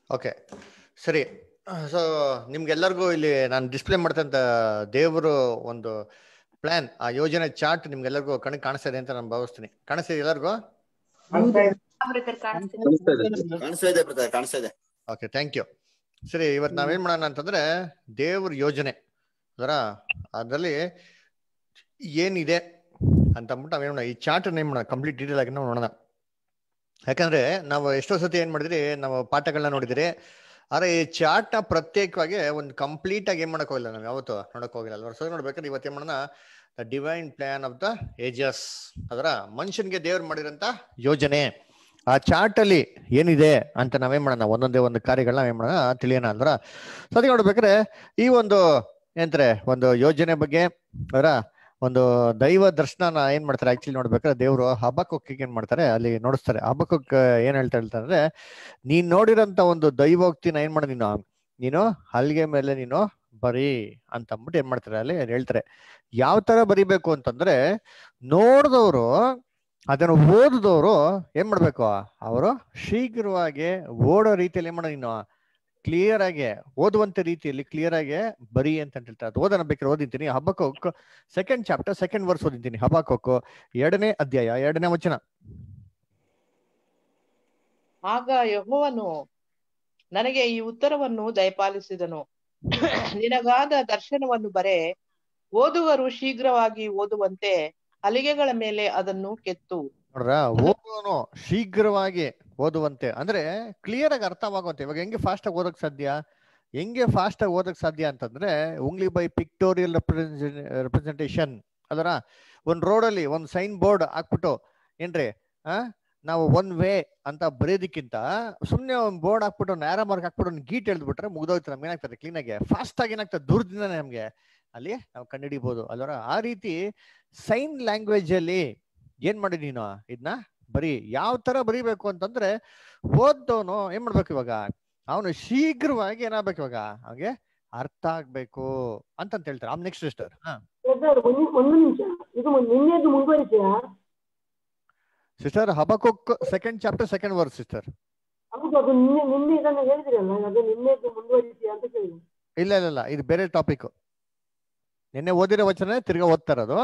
Okay ಸರಿ so ನಿಮ್ಗೆಲ್ಲರಿಗೂ ಇಲ್ಲಿ ನಾನು ಡಿಸ್ಪ್ಲೇ ಮಾಡ್ತಂತ ದೇವರು ಒಂದು ಪ್ಲಾನ್ ಆ ಯೋಜನೆ ಚಾರ್ಟ್ ನಿಮ್ಗೆಲ್ಲರಿಗೂ ಕಣ್ಣಿಗೆ ಕಾಣಿಸ್ತಾ ಇದೆ ಅಂತ ನಾನು ಭಾವಿಸ್ತೀನಿ ಕಾಣಿಸ್ತಾ ಇದೆ ಎಲ್ಲರಿಗೂ ಕಾಣಿಸ್ತಾ ಇದೆ ಬ್ರದರ್ ಕಾಣಿಸ್ತಾ ಇದೆ ಓಕೆ ಥ್ಯಾಂಕ್ ಯು ಸರಿ ಇವತ್ತು ನಾವೇನ್ ಮಾಡೋಣ ಅಂತಂದ್ರೆ ದೇವ್ರ ಯೋಜನೆ ಅದರ ಅದರಲ್ಲಿ ಏನಿದೆ ಅಂತ ಅಂದ್ಬಿಟ್ಟು ನಾವೇನ್ ಮಾಡೋಣ ಈ ಚಾರ್ಟ್ ಏನ್ ಮಾಡೋಣ ಕಂಪ್ಲೀಟ್ ಡೀಟೇಲ್ ಆಗಿ ನಾವು ನೋಡೋಣ ಯಾಕಂದ್ರೆ ನಾವು ಎಷ್ಟೋ ಸತಿ ಏನ್ ಮಾಡಿದ್ರಿ ನಾವು ಪಾಠಗಳನ್ನ ನೋಡಿದಿರಿ ಆದ್ರೆ ಈ ಚಾರ್ಟ್ ನ ಪ್ರತ್ಯೇಕವಾಗಿ ಒಂದು ಕಂಪ್ಲೀಟ್ ಆಗಿ ಏನ್ ಮಾಡಕ್ ಹೋಗಿಲ್ಲ ನಾವು ಯಾವತ್ತು ನೋಡಕ್ ಹೋಗಿಲ್ಲ ಅಲ್ವಾ ಸೊ ನೋಡ್ಬೇಕಾದ್ರೆ ಇವತ್ತು ಏನ್ ಮಾಡೋಣ the divine plan of the ages ಅದರ ಮನುಷ್ಯನ್ಗೆ ದೇವ್ರು ಮಾಡಿರಂತ ಯೋಜನೆ ಆ ಚಾರ್ಟ್ ಅಲ್ಲಿ ಏನಿದೆ ಅಂತ ನಾವೇನ್ ಮಾಡೋಣ ಒಂದೊಂದೇ ಒಂದು ಕಾರ್ಯಗಳನ್ನ ನಾವೇನ್ ಮಾಡೋಣ ತಿಳಿಯೋಣ ಅಲ್ರ ಸೊ ಅದಕ್ಕೆ ನೋಡ್ಬೇಕಾದ್ರೆ ಈ ಒಂದು ಏನಂತಾರೆ ಒಂದು ಯೋಜನೆ ಬಗ್ಗೆ ಅದರ ಒಂದು ದೈವ ದರ್ಶನ ಏನ್ ಮಾಡ್ತಾರೆ ಆಕ್ಚುಲಿ ನೋಡ್ಬೇಕಾದ್ರೆ ದೇವರು ಹಬ್ಬಕ್ಕೊಕ್ಕಿಗೆ ಏನ್ ಮಾಡ್ತಾರೆ ಅಲ್ಲಿ ನೋಡಿಸ್ತಾರೆ ಹಬ್ಬಕ್ಕೊಕ್ ಏನ್ ಹೇಳ್ತಾ ಹೇಳ್ತಾರೆ ಅಂದ್ರೆ ನೀನ್ ನೋಡಿರಂತ ಒಂದು ದೈವೋಕ್ತಿನ ಏನ್ ಮಾಡ ನೀನು ನೀನು ಹಲ್ಗೆ ಮೇಲೆ ನೀನು ಬರೀ ಅಂತ ಅಂದ್ಬಿಟ್ಟು ಏನ್ ಮಾಡ್ತಾರೆ ಅಲ್ಲಿ ಹೇಳ್ತಾರೆ ಯಾವ ತರ ಬರಿಬೇಕು ಅಂತಂದ್ರೆ ನೋಡಿದವರು ಅದನ್ನು ಓದಿದವರು ಏನ್ ಮಾಡ್ಬೇಕು ಅವರು ಶೀಘ್ರವಾಗಿ ಓಡೋ ರೀತಿಯಲ್ಲಿ ಏನ್ ಮಾಡ ನೀನು ಕ್ಲಿಯರ್ ಆಗಿ ಓದುವಂತ ರೀತಿಯಲ್ಲಿ ಕ್ಲಿಯರ್ ಆಗಿ ಬರಿ ಅಂತ ಹೇಳ್ತಾರೆ ಅದು ಓದನ ಬೇಕಾದ್ರೆ ಓದಿದ್ದೀನಿ Habakkuk second chapter second verse ಓದಿದ್ದೀನಿ ಹಬ್ಬಕ್ಕೋಕ್ ಎರಡನೇ ಅಧ್ಯಾಯ ಎರಡನೇ ವಚನ ಆಗ ಯಹೋವನು ನನಗೆ ಈ ಉತ್ತರವನ್ನು ದಯಪಾಲಿಸಿದನು ನಿನಗಾದ ದರ್ಶನವನ್ನು ಬರೆ ಓದುವರು ಶೀಘ್ರವಾಗಿ ಓದುವಂತೆ ಹಲಿಗೆಗಳ ಮೇಲೆ ಅದನ್ನು ಕೆತ್ತು ನೋಡ್ರ ಓದುವನು ಶೀಘ್ರವಾಗಿ ಓದುವಂತೆ ಅಂದ್ರೆ ಕ್ಲಿಯರ್ ಆಗಿ ಅರ್ಥವಾಗುವಂತೆ ಇವಾಗ ಹೆಂಗೆ ಫಾಸ್ಟ್ ಆಗಿ ಓದಕ್ ಸಾಧ್ಯ ಹೆಂಗೆ ಫಾಸ್ಟ್ ಆಗಿ ಓದಕ್ ಸಾಧ್ಯ ಅಂತಂದ್ರೆ ಓನ್ಲಿ ಬೈ ಪಿಕ್ಟೋರಿಯಲ್ ರೆಪ್ರೆಸೆಂಟೇಷನ್ ಅದರ ಒಂದ್ ರೋಡ್ ಅಲ್ಲಿ ಒಂದ್ ಸೈನ್ ಬೋರ್ಡ್ ಹಾಕ್ಬಿಟ್ಟು ಏನ್ರಿ ಆ ನಾವು ಒನ್ ವೇ ಅಂತ ಬರೆಯೋದಕ್ಕಿಂತ ಸುಮ್ನೆ ಒಂದ್ ಬೋರ್ಡ್ ಹಾಕ್ಬಿಟ್ಟು ನ್ಯಾರ ಮಾರ್ಕ್ ಹಾಕ್ಬಿಟ್ಟು ಒಂದು ಗೀಟ್ ಎಳ್ದ್ಬಿಟ್ರೆ ಮುಗ್ದೋಯ್ತು ನಮ್ಗೆ ಏನಾಗ್ತದೆ ಕ್ಲೀನ್ ಆಗಿ ಫಾಸ್ಟ್ ಆಗಿ ಏನಾಗ್ತದೆ ದೂರದಿಂದನೇ ನಮ್ಗೆ ಅಲ್ಲಿ ನಾವು ಕಂಡುಹಿಡಿಬಹುದು ಅಲ್ವರ ಆ ರೀತಿ ಸೈನ್ ಲ್ಯಾಂಗ್ವೇಜ್ ಅಲ್ಲಿ ಏನ್ ಮಾಡಿ ನೀನು ಇದನ್ನ ಬರೀ ಯಾವ ತರ ಬರೀಬೇಕು ಅಂತಂದ್ರೆ ಓದ್ದವನು ಏನ್ ಮಾಡ್ಬೇಕು ಇವಾಗ ಅವನು ಶೀಘ್ರವಾಗಿ ಏನಾಗ್ಬೇಕು ಇವಾಗ ಅವನಿಗೆ ಅರ್ಥ ಆಗ್ಬೇಕು ಅಂತಂತ ಹೇಳ್ತಾರೆ ಆಮ್ ನೆಕ್ಸ್ಟ್ ಸಿಸ್ಟರ್ ಹಾ ಬ್ರದರ್ ಒಂದು ಒಂದು ನಿಮಿಷ ಇದು ನಿನ್ನೆದು ಮುಂದುವರಿಕೆಯ sister Habakkuk second chapter second verse sister ಹೌದು ಅದು ನಿನ್ನೆ ನಿನ್ನೆ ಇದನ್ನ ಹೇಳಿದ್ರಲ್ಲ ಅದು ನಿನ್ನೆದು ಮುಂದುವರಿಕೆಯ ಅಂತ ಕೇಳಿದೆ ಇಲ್ಲ ಇಲ್ಲ ಇಲ್ಲ ಇದು ಬೇರೆ ಟಾಪಿಕ್ ನಿನ್ನೆ ಓದಿರೋ ವಚನ ತಿರ್ಗಾ ಓದ್ತಾ ಇರೋದು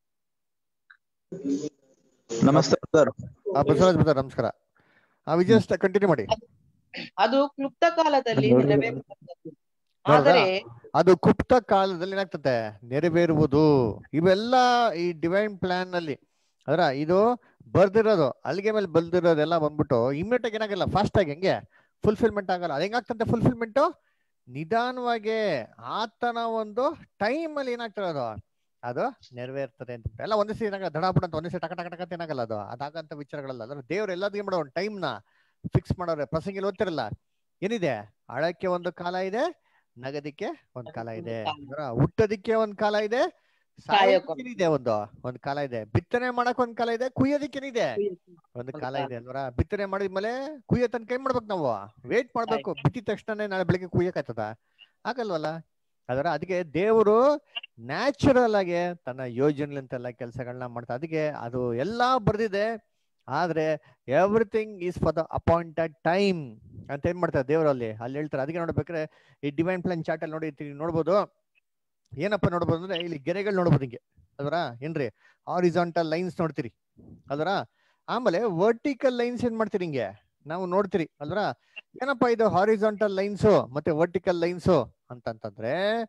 ನಮಸ್ತೆ ಸರ್ ಆ, ಬಸವರಾಜ್ ಬ್ರದರ್ ನಮಸ್ಕಾರ ಆ ವಿಜಯ್ ಕಂಟಿನ್ಯೂ ಮಾಡಿ ಅದು ಕ್ಲುಪ್ತ ಕಾಲದಲ್ಲಿ ನೆರವೇರುವಂತದ್ದು ನೋಡ್ದಾ? ಆದರೆ ಅದು ಗುಪ್ತ ಕಾಲದಲ್ಲಿ ಏನಾಗ್ತದೆ ನೆರವೇರುವುದು ಇವೆಲ್ಲ ಈ ಡಿವೈನ್ ಪ್ಲಾನ್ ನಲ್ಲಿ ಅದರ ಇದು ಬರ್ದಿರೋದು ಅಲ್ಲಿಗೆ ಮೇಲೆ ಬರ್ದಿರೋದೆಲ್ಲ ಬಂದ್ಬಿಟ್ಟು ಇಮಿಡಿಯೇಟ್ ಆಗಿ ಏನಾಗಲ್ಲ ಫಾಸ್ಟ್ ಆಗಿ ಹೆಂಗೆ ಫುಲ್ಫಿಲ್ಮೆಂಟ್ ಆಗಲ್ಲ ಅದು ಹೆಂಗಾಗ್ತದೆ ಫುಲ್ಫಿಲ್ಮೆಂಟ್ ನಿಧಾನವಾಗಿ ಆತನ ಒಂದು ಟೈಮ್ ಅಲ್ಲಿ ಏನಾಗ್ತದೆ ಅದು ಅದು ನೆರವೇರ್ತದೆ ಅಂತ ಎಲ್ಲ ಒಂದೇ ಸರಿ ಏನಾಗಲ್ಲ ದಡಾಪುಡ ಅಂತ ಒಂದೇ ಸರಿ ಟಕ ಟಕ ಟಕ ಅಂತ ಏನಾಗಲ್ಲ ಅದು ಅದಾಗಂತ ವಿಚಾರಗಳಲ್ಲ ಅಂದ್ರೆ ದೇವ್ರು ಎಲ್ಲದಕ್ಕೆ ಮಾಡೋ ಒಂದು ಟೈಮ್ ನ ಫಿಕ್ಸ್ ಮಾಡೋರೆ ಪ್ರಸಂಗ ಓದ್ತಿರಲ್ಲ ಏನಿದೆ ಅಳಕ್ಕೆ ಒಂದು ಕಾಲ ಇದೆ ನಗದಿಕ್ಕೆ ಒಂದ್ ಕಾಲ ಇದೆ ಅಂದ್ರ ಹುಟ್ಟೋದಿಕ್ಕೆ ಒಂದ್ ಕಾಲ ಇದೆ ಸಾಯೋದಕ್ಕೆ ಇದೆ ಒಂದು ಒಂದ್ ಕಾಲ ಇದೆ ಬಿತ್ತನೆ ಮಾಡಕ್ ಒಂದ್ ಕಾಲ ಇದೆ ಕುಯ್ಯೋದಿಕ್ಕೇನಿದೆ ಒಂದ್ ಕಾಲ ಇದೆ ಅಲ್ವರ ಬಿತ್ತನೆ ಮಾಡಿದ್ಮೇಲೆ ಕುಯ್ಯೋ ತನಕ ಏನ್ ಮಾಡ್ಬೇಕು ನಾವು ವೇಟ್ ಮಾಡ್ಬೇಕು ಬಿತ್ತಿದ ತಕ್ಷಣನೇ ನಾಳೆ ಬೆಳಿಗ್ಗೆ ಕುಯ್ಯಕ್ ಆಯ್ತದ ಆಗಲ್ವಲ್ಲ ಅದರ ಅದಕ್ಕೆ ದೇವರು ನ್ಯಾಚುರಲ್ ಆಗಿ ತನ್ನ ಯೋಜನೆಲಿಂತೆಲ್ಲ ಕೆಲಸಗಳನ್ನ ಮಾಡ್ತಾ ಅದಕ್ಕೆ ಅದು ಎಲ್ಲಾ ಬರ್ದಿದೆ ಆದ್ರೆ everything is for the appointed time ಅಂತ ಏನ್ ಮಾಡ್ತಾರೆ ದೇವರಲ್ಲಿ ಅಲ್ಲಿ ಹೇಳ್ತಾರೆ ಅದಕ್ಕೆ ನೋಡ್ಬೇಕಾದ್ರೆ ಈ ಡಿವೈನ್ ಪ್ಲಾನ್ ಚಾರ್ಟ್ ಅಲ್ಲಿ ನೋಡಿ ಇಲ್ಲಿ ನೋಡ್ಬೋದು ಏನಪ್ಪ ನೋಡ್ಬೋದು ಅಂದ್ರೆ ಇಲ್ಲಿ ಗೆರೆಗಳು ನೋಡ್ಬೋದು ಹಿಂಗೆ ಅದರ ಏನ್ರಿ ಹಾರಿಜಾಂಟಲ್ ಲೈನ್ಸ್ ನೋಡ್ತೀರಿ ಅದರ ಆಮೇಲೆ ವರ್ಟಿಕಲ್ ಲೈನ್ಸ್ ಏನ್ ಮಾಡ್ತೀರಿ ಹಿಂಗೆ ನಾವು ನೋಡ್ತೀರಿ ಅಲ್ವರ ಏನಪ್ಪ ಇದು ಹಾರಿಜಾಂಟಲ್ ಲೈನ್ಸ್ ಮತ್ತೆ ವರ್ಟಿಕಲ್ ಲೈನ್ಸ್ ಅಂತಂತಂದ್ರೆ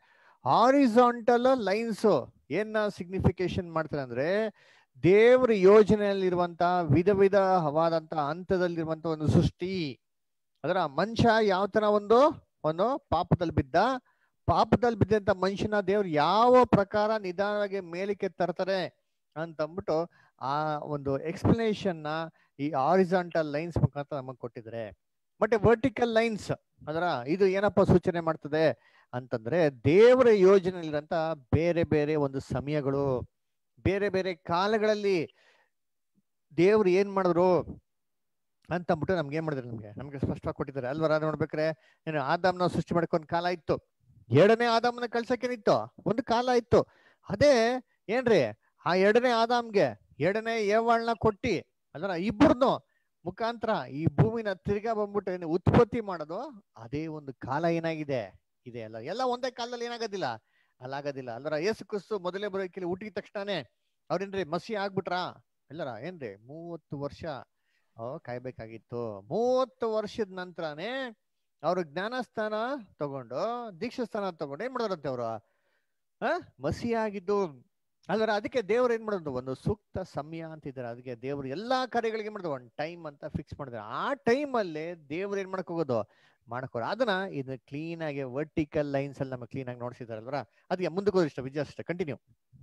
ಹಾರಿಜಾಂಟಲ್ ಲೈನ್ಸ್ ಏನ ಸಿಗ್ನಿಫಿಕೇಶನ್ ಮಾಡ್ತಾರೆ ಅಂದ್ರೆ ದೇವ್ರ ಯೋಜನೆಯಲ್ಲಿರುವಂತ ವಿಧ ವಿಧವಾದಂತ ಹಂತದಲ್ಲಿರುವಂತ ಒಂದು ಸೃಷ್ಟಿ ಅದರ ಮನುಷ್ಯ ಯಾವ ತರ ಒಂದು ಒಂದು ಪಾಪದಲ್ಲಿ ಬಿದ್ದ ಪಾಪದಲ್ಲಿ ಬಿದ್ದಂತ ಮನುಷ್ಯನ ದೇವ್ರು ಯಾವ ಪ್ರಕಾರ ನಿಧಾನವಾಗಿ ಮೇಲಕ್ಕೆ ತರ್ತಾರೆ ಅಂತ ಅಂದ್ಬಿಟ್ಟು ಆ ಒಂದು ಎಕ್ಸ್ಪ್ಲನೇಷನ್ ನ ಈ ಆರಿಜಾಂಟಲ್ ಲೈನ್ಸ್ ಮುಖಾಂತರ ನಮಗೆ ಕೊಟ್ಟಿದ್ದಾರೆ ಮತ್ತೆ ವರ್ಟಿಕಲ್ ಲೈನ್ಸ್ ಅದರ ಇದು ಏನಪ್ಪ ಸೂಚನೆ ಮಾಡ್ತದೆ ಅಂತಂದ್ರೆ ದೇವರ ಯೋಜನೆಯಲ್ಲಿರಂತ ಬೇರೆ ಬೇರೆ ಒಂದು ಸಮಯಗಳು ಬೇರೆ ಬೇರೆ ಕಾಲಗಳಲ್ಲಿ ದೇವ್ರು ಏನ್ ಮಾಡಿದ್ರು ಅಂತ ಅಂದ್ಬಿಟ್ಟು ನಮ್ಗೆ ಏನ್ ಮಾಡಿದ್ರು ನಮ್ಗೆ ನಮ್ಗೆ ಸ್ಪಷ್ಟವಾಗಿ ಕೊಟ್ಟಿದ್ದಾರೆ ಅಲ್ವರ ನೋಡ್ಬೇಕ್ರೆ ಏನು ಆದಾಮ್ನ ಸೃಷ್ಟಿ ಮಾಡಕ್ ಒಂದ್ ಕಾಲ ಇತ್ತು ಎರಡನೇ ಆದಾಮನ ಕಳ್ಸಕ್ಕೇನಿತ್ತು ಒಂದು ಕಾಲ ಇತ್ತು ಅದೇ ಏನ್ರಿ ಆ ಎರಡನೇ ಆದಾಮ್ಗೆ ಎರಡನೇ ಏವಾಳ್ನ ಕೊಟ್ಟಿ ಅಲ್ವರ ಇಬ್ಬರನ್ನು ಮುಖಾಂತರ ಈ ಭೂಮಿನ ತಿರ್ಗಾ ಬಂದ್ಬಿಟ್ಟು ಏನು ಉತ್ಪತ್ತಿ ಮಾಡೋದು ಅದೇ ಒಂದು ಕಾಲ ಏನಾಗಿದೆ ಇದೆ ಅಲ್ಲ ಎಲ್ಲ ಒಂದೇ ಕಾಲದಲ್ಲಿ ಏನಾಗೋದಿಲ್ಲ ಅಲ್ಲಾಗೋದಿಲ್ಲ ಅಲ್ಲರ ಯೇಸು ಕ್ರಿಸ್ತು ಮೊದಲೇ ಬರೋಕೆ ಹುಟ್ಟಿದ ತಕ್ಷಣನೇ ಅವ್ರೇನ್ರಿ ಮಸಿ ಆಗ್ಬಿಟ್ರಾ ಎಲ್ಲರ ಏನ್ರಿ ಮೂವತ್ತು ವರ್ಷ ಅವ್ರು ಕಾಯ್ಬೇಕಾಗಿತ್ತು ಮೂವತ್ತು ವರ್ಷದ ನಂತರನೇ ಅವ್ರು ಜ್ಞಾನಸ್ಥಾನ ತಗೊಂಡು ದೀಕ್ಷಾಸ್ಥಾನ ತಗೊಂಡು ಏನ್ ಮಾಡಿದ್ರಂತೆ ಅವರು ಆ ಮಸಿ ಆಗಿದ್ದು ಅಲ್ಲರ ಅದಕ್ಕೆ ದೇವ್ರು ಏನ್ ಮಾಡೋದು ಒಂದು ಸೂಕ್ತ ಸಮಯ ಅಂತಿದ್ದಾರೆ ಅದಕ್ಕೆ ದೇವ್ರು ಎಲ್ಲಾ ಕಾರ್ಯಗಳಿಗೆ ಮಾಡಿದ್ರು ಒಂದು ಟೈಮ್ ಅಂತ ಫಿಕ್ಸ್ ಮಾಡಿದ್ರು ಆ ಟೈಮ್ ಅಲ್ಲಿ ದೇವ್ರು ಏನ್ ಮಾಡಕ್ ಹೋಗೋದು ಮಾಡಕ್ ಅದನ್ನ ಇದು ಕ್ಲೀನ್ ಆಗಿ ವರ್ಟಿಕಲ್ ಲೈನ್ಸ್ ಅಲ್ಲಿ ನಮಗೆ ಕ್ಲೀನ್ ಆಗಿ ನೋಡ್ಸಿದಾರಲ್ವರ ಅದಕ್ಕೆ ಮುಂದಕ್ಕೆ ಹೋದ್ರೆ ಇಷ್ಟ ವಿಜಯ ಅಷ್ಟೇ ಕಂಟಿನ್ಯೂ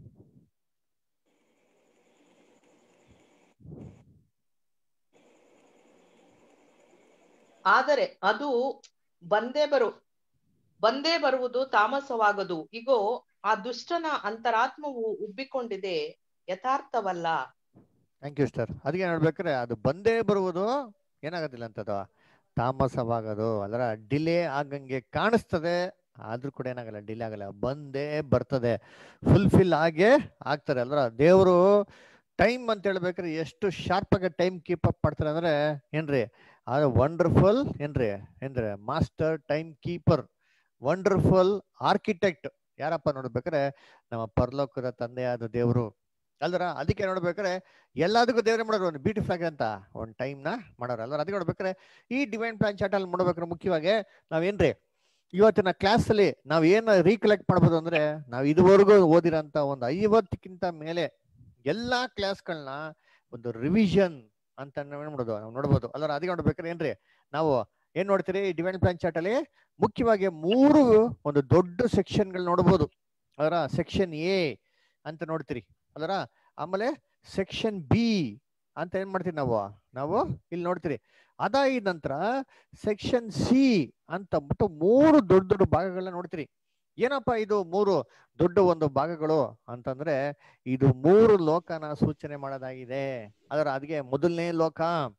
ಆದರೆ ಅದು ಬಂದೇ ಬರು ಬಂದೇ ಬರುವುದು ತಾಮಸವಾಗದು ಇಗೋ ಆ ದುಷ್ಟನ ಅಂತರಾತ್ಮವು ಉಬ್ಬಿಕೊಂಡಿದೆ ಯಥಾರ್ಥವಲ್ಲ ಥ್ಯಾಂಕ್ ಯು ಸರ್ ಅದಕ್ಕೆ ನೋಡ್ಬೇಕಾದ್ರೆ ಅದು ಬಂದೇ ಬರುವುದು ಏನಾಗೋದಿಲ್ಲ ಅಂತದ ತಾಮಸವಾಗೋದು ಅದರ ಡಿಲೇ ಆಗಂಗೆ ಕಾಣಿಸ್ತದೆ ಆದ್ರೂ ಕೂಡ ಏನಾಗಲ್ಲ ಡಿಲೇ ಆಗಲ್ಲ ಬಂದೇ ಬರ್ತದೆ ಫುಲ್ಫಿಲ್ ಆಗೇ ಆಗ್ತಾರೆ ಅಲ್ರ ದೇವರು ಟೈಮ್ ಅಂತ ಹೇಳ್ಬೇಕಾದ್ರೆ ಎಷ್ಟು ಶಾರ್ಪ್ ಆಗಿ ಟೈಮ್ ಕೀಪ್ ಅಪ್ ಮಾಡ್ತಾರೆ ಅಂದ್ರೆ ಏನ್ರಿ ಅದು ವಂಡರ್ಫುಲ್ ಏನ್ರಿ ಏನ್ರಿ master time keeper wonderful architect ಯಾರಪ್ಪ ನೋಡ್ಬೇಕಾದ್ರೆ ನಮ್ಮ ಪರಲೋಕದ ತಂದೆಯಾದ ದೇವರು ಅಲ್ದರ ಅದಕ್ಕೆ ನೋಡ್ಬೇಕಾದ್ರೆ ಎಲ್ಲದಕ್ಕೂ ದೇವ್ರೆ ಮಾಡೋರು ಒಂದು ಬ್ಯೂಟಿಫುಲ್ ಆಗಿ ಅಂತ ಒಂದು ಟೈಮ್ನ ಮಾಡೋರು ಅಲ್ವರ ಅದಕ್ಕೆ ನೋಡ್ಬೇಕಾದ್ರೆ ಈ ಡಿವೈನ್ ಪ್ಲಾನ್ ಚಾರ್ಟ್ ಅಲ್ಲಿ ನೋಡ್ಬೇಕಾದ್ರೆ ಮುಖ್ಯವಾಗಿ ನಾವೇನ್ರಿ ಇವತ್ತಿನ ಕ್ಲಾಸ್ ಅಲ್ಲಿ ನಾವ್ ಏನ್ ರೀಕಲೆಕ್ಟ್ ಮಾಡ್ಬೋದು ಅಂದ್ರೆ ನಾವು ಇದುವರೆಗೂ ಓದಿರೋಂತ ಒಂದು ಐವತ್ತಕ್ಕಿಂತ ಮೇಲೆ ಎಲ್ಲಾ ಕ್ಲಾಸ್ಗಳನ್ನ ಒಂದು ರಿವಿಷನ್ ಅಂತ ನಾವ್ ಏನ್ ಮಾಡೋದು ನಾವು ನೋಡ್ಬೋದು ಅಲ್ಲರ ಅದಕ್ಕೆ ನೋಡ್ಬೇಕಾದ್ರೆ ಏನ್ರಿ ನಾವು ಏನ್ ನೋಡ್ತೀರಿ ಡಿವೈನ್ ಪ್ಲಾನ್ ಚಾರ್ಟ್ ಅಲ್ಲಿ ಮುಖ್ಯವಾಗಿ ಮೂರು ಒಂದು ದೊಡ್ಡ ಸೆಕ್ಷನ್ಗಳು ನೋಡ್ಬೋದು ಅದರ ಸೆಕ್ಷನ್ ಎ ಅಂತ ನೋಡ್ತೀರಿ ಅಲ್ಲರ ಆಮೇಲೆ ಸೆಕ್ಷನ್ ಬಿ ಅಂತ ಏನ್ ಮಾಡ್ತೀವಿ ನಾವು ನಾವು ಇಲ್ಲಿ ನೋಡ್ತೀರಿ ಅದಾದ ನಂತರ ಸೆಕ್ಷನ್ ಸಿ ಅಂತ ಅಂದ್ಬಿಟ್ಟು ಮೂರು ದೊಡ್ಡ ದೊಡ್ಡ ಭಾಗಗಳನ್ನ ನೋಡ್ತೀರಿ ಏನಪ್ಪ ಇದು ಮೂರು ದೊಡ್ಡ ಒಂದು ಭಾಗಗಳು ಅಂತಂದ್ರೆ ಇದು ಮೂರು ಲೋಕನ ಸೂಚನೆ ಮಾಡೋದಾಗಿದೆ ಅದರ ಅದಕ್ಕೆ ಮೊದಲನೇ ಲೋಕ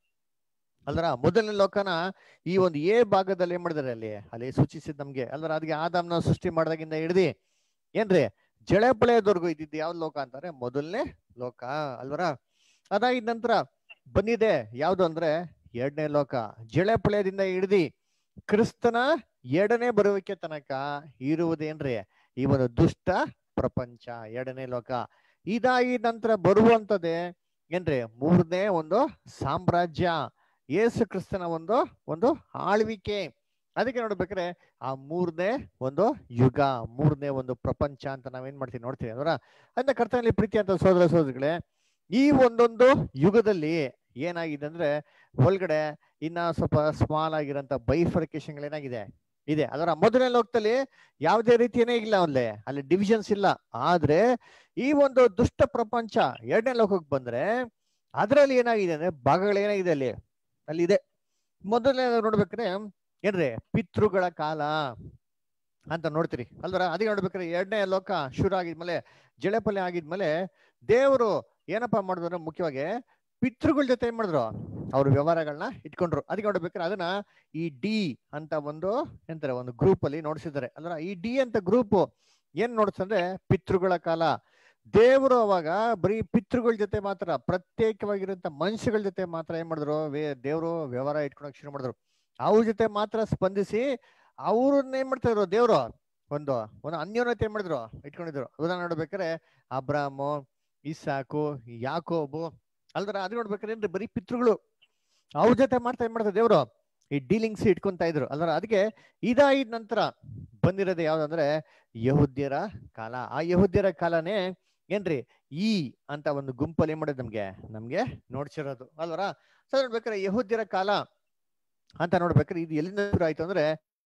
ಅಲ್ದ್ರ ಮೊದಲನೇ ಲೋಕನ ಈ ಒಂದು ಎ ಭಾಗದಲ್ಲಿ ಏನ್ ಮಾಡಿದಾರೆ ಅಲ್ಲಿ ಅಲ್ಲಿ ಸೂಚಿಸಿದ್ ನಮ್ಗೆ ಅಲ್ದ್ರ ಅದಕ್ಕೆ ಆದಾಮ್ನ ಸೃಷ್ಟಿ ಮಾಡಿದಾಗಿಂದ ಹಿಡ್ದಿ ಏನ್ರಿ ಜಳೆಪಳೆದವರೆಗೂ ಇದ್ದಿದ್ದು ಯಾವ ಲೋಕ ಅಂತಾರೆ ಮೊದಲನೇ ಲೋಕ ಅಲ್ವರ ಅದಾಗಿದ ನಂತರ ಬಂದಿದೆ ಯಾವ್ದು ಅಂದ್ರೆ ಎರಡನೇ ಲೋಕ ಜಳೆಪಳೆದಿಂದ ಹಿಡ್ದಿ ಕ್ರಿಸ್ತನ ಎರಡನೇ ಬರುವಿಕೆ ತನಕ ಇರುವುದೇನ್ರಿ ಈ ಒಂದು ದುಷ್ಟ ಪ್ರಪಂಚ ಎರಡನೇ ಲೋಕ ಇದಾಗಿ ನಂತರ ಬರುವಂತದ್ದೇ ಏನ್ರಿ ಮೂರನೇ ಒಂದು ಸಾಮ್ರಾಜ್ಯ ಯೇಸು ಕ್ರಿಸ್ತನ ಒಂದು ಒಂದು ಆಳ್ವಿಕೆ ಅದಕ್ಕೆ ನೋಡ್ಬೇಕಾದ್ರೆ ಆ ಮೂರನೇ ಒಂದು ಯುಗ ಮೂರನೇ ಒಂದು ಪ್ರಪಂಚ ಅಂತ ನಾವೇನ್ ಮಾಡ್ತೀವಿ ನೋಡ್ತೀವಿ ಅದರ ಅದನ್ನ ಕರ್ತನಲ್ಲಿ ಪ್ರೀತಿ ಅಂತ ಸೋದರ ಸೋದರಿಗಳೇ ಈ ಒಂದೊಂದು ಯುಗದಲ್ಲಿ ಏನಾಗಿದೆ ಅಂದ್ರೆ ಒಳಗಡೆ ಇನ್ನ ಸ್ವಲ್ಪ ಸ್ಮಾಲ್ ಆಗಿರೋಂಥ ಬೈಫರ್ಕೇಶನ್ ಏನಾಗಿದೆ ಇದೆ ಅದರ ಮೊದಲನೇ ಲೋಕದಲ್ಲಿ ಯಾವುದೇ ರೀತಿಯೇ ಇಲ್ಲ ಅಲ್ಲೇ ಅಲ್ಲಿ ಡಿವಿಷನ್ಸ್ ಇಲ್ಲ ಆದ್ರೆ ಈ ಒಂದು ದುಷ್ಟ ಪ್ರಪಂಚ ಎರಡನೇ ಲೋಕಕ್ಕೆ ಬಂದ್ರೆ ಅದರಲ್ಲಿ ಏನಾಗಿದೆ ಅಂದ್ರೆ ಭಾಗಗಳು ಏನಾಗಿದೆ ಅಲ್ಲಿ ಅಲ್ಲಿ ಇದೆ ಮೊದಲನೇ ನೋಡ್ಬೇಕ್ರೆ ಏನ್ರಿ ಪಿತೃಗಳ ಕಾಲ ಅಂತ ನೋಡ್ತೀರಿ ಅಲ್ವರ ಅದಕ್ಕೆ ನೋಡ್ಬೇಕಾದ್ರೆ ಎರಡನೇ ಲೋಕ ಶುರು ಆಗಿದ್ಮೇಲೆ ಜಳೆಪಲ್ಲೆ ಆಗಿದ್ಮೇಲೆ ದೇವರು ಏನಪ್ಪಾ ಮಾಡಿದ್ರು ಅಂದ್ರೆ ಮುಖ್ಯವಾಗಿ ಪಿತೃಗಳ ಜೊತೆ ಏನ್ ಮಾಡಿದ್ರು ಅವ್ರ ವ್ಯವಹಾರಗಳನ್ನ ಇಟ್ಕೊಂಡ್ರು ಅದಕ್ಕೆ ನೋಡ್ಬೇಕಾದ್ರೆ ಅದನ್ನ ಈ ಡಿ ಅಂತ ಒಂದು ಎಂತಾರೆ ಒಂದು ಗ್ರೂಪ್ ಅಲ್ಲಿ ನೋಡ್ಸಿದ್ದಾರೆ ಅಲ್ರ ಈ ಡಿ ಅಂತ ಗ್ರೂಪ್ ಏನ್ ನೋಡ್ಸಂದ್ರೆ ಪಿತೃಗಳ ಕಾಲ ದೇವರು ಅವಾಗ ಬರೀ ಪಿತೃಗಳ ಜೊತೆ ಮಾತ್ರ ಪ್ರತ್ಯೇಕವಾಗಿರುವಂತ ಮನುಷ್ಯಗಳ ಜೊತೆ ಮಾತ್ರ ಏನ್ ಮಾಡಿದ್ರು ವೇ ದೇವರು ವ್ಯವಹಾರ ಇಟ್ಕೊಳಕ್ ಶುರು ಮಾಡಿದ್ರು ಅವ್ರ ಜೊತೆ ಮಾತ್ರ ಸ್ಪಂದಿಸಿ ಅವ್ರನ್ನ ಏನ್ ಮಾಡ್ತಾ ಇದ್ರು ದೇವ್ರು ಒಂದು ಒಂದು ಅನ್ಯೋನ್ಯತೆ ಏನ್ ಮಾಡಿದ್ರು ಇಟ್ಕೊಂಡಿದ್ರು ಉದಾಹರಣೆ ನೋಡ್ಬೇಕಾದ್ರೆ ಅಬ್ರಾಮು ಇಸಾಕು ಯಾಕೋಬು ಅಲ್ದ್ರ ಅದು ನೋಡ್ಬೇಕಾದ್ರೆ ಏನ್ರಿ ಬರೀ ಪಿತೃಗಳು ಅವ್ರ ಜೊತೆ ಮಾಡ್ತಾ ಏನ್ ಮಾಡ್ತಾರೆ ದೇವ್ರು ಈ ಡೀಲಿಂಗ್ಸ್ ಇಟ್ಕೊಂತ ಇದ್ರು ಅಲ್ದ್ರ ಅದಕ್ಕೆ ಇದಾದ ನಂತರ ಬಂದಿರೋದು ಯಾವ್ದಂದ್ರೆ ಯಹುದ್ಯರ ಕಾಲ ಆ ಯಹುದ್ಯರ ಕಾಲನೇ ಏನ್ರಿ ಈ ಅಂತ ಒಂದು ಗುಂಪಲ್ಲಿ ಏನ್ ಮಾಡೋದು ನಮ್ಗೆ ನಮ್ಗೆ ನೋಡ್ಸಿರೋದು ಅಲ್ವರ ಸೊ ನೋಡ್ಬೇಕಾದ್ರೆ ಯಹುದ್ಯರ ಕಾಲ ಅಂತ ನೋಡ್ಬೇಕಾದ್ರೆ ಇದು ಎಲ್ಲಿಂದ ಶುರು ಆಯ್ತು ಅಂದ್ರೆ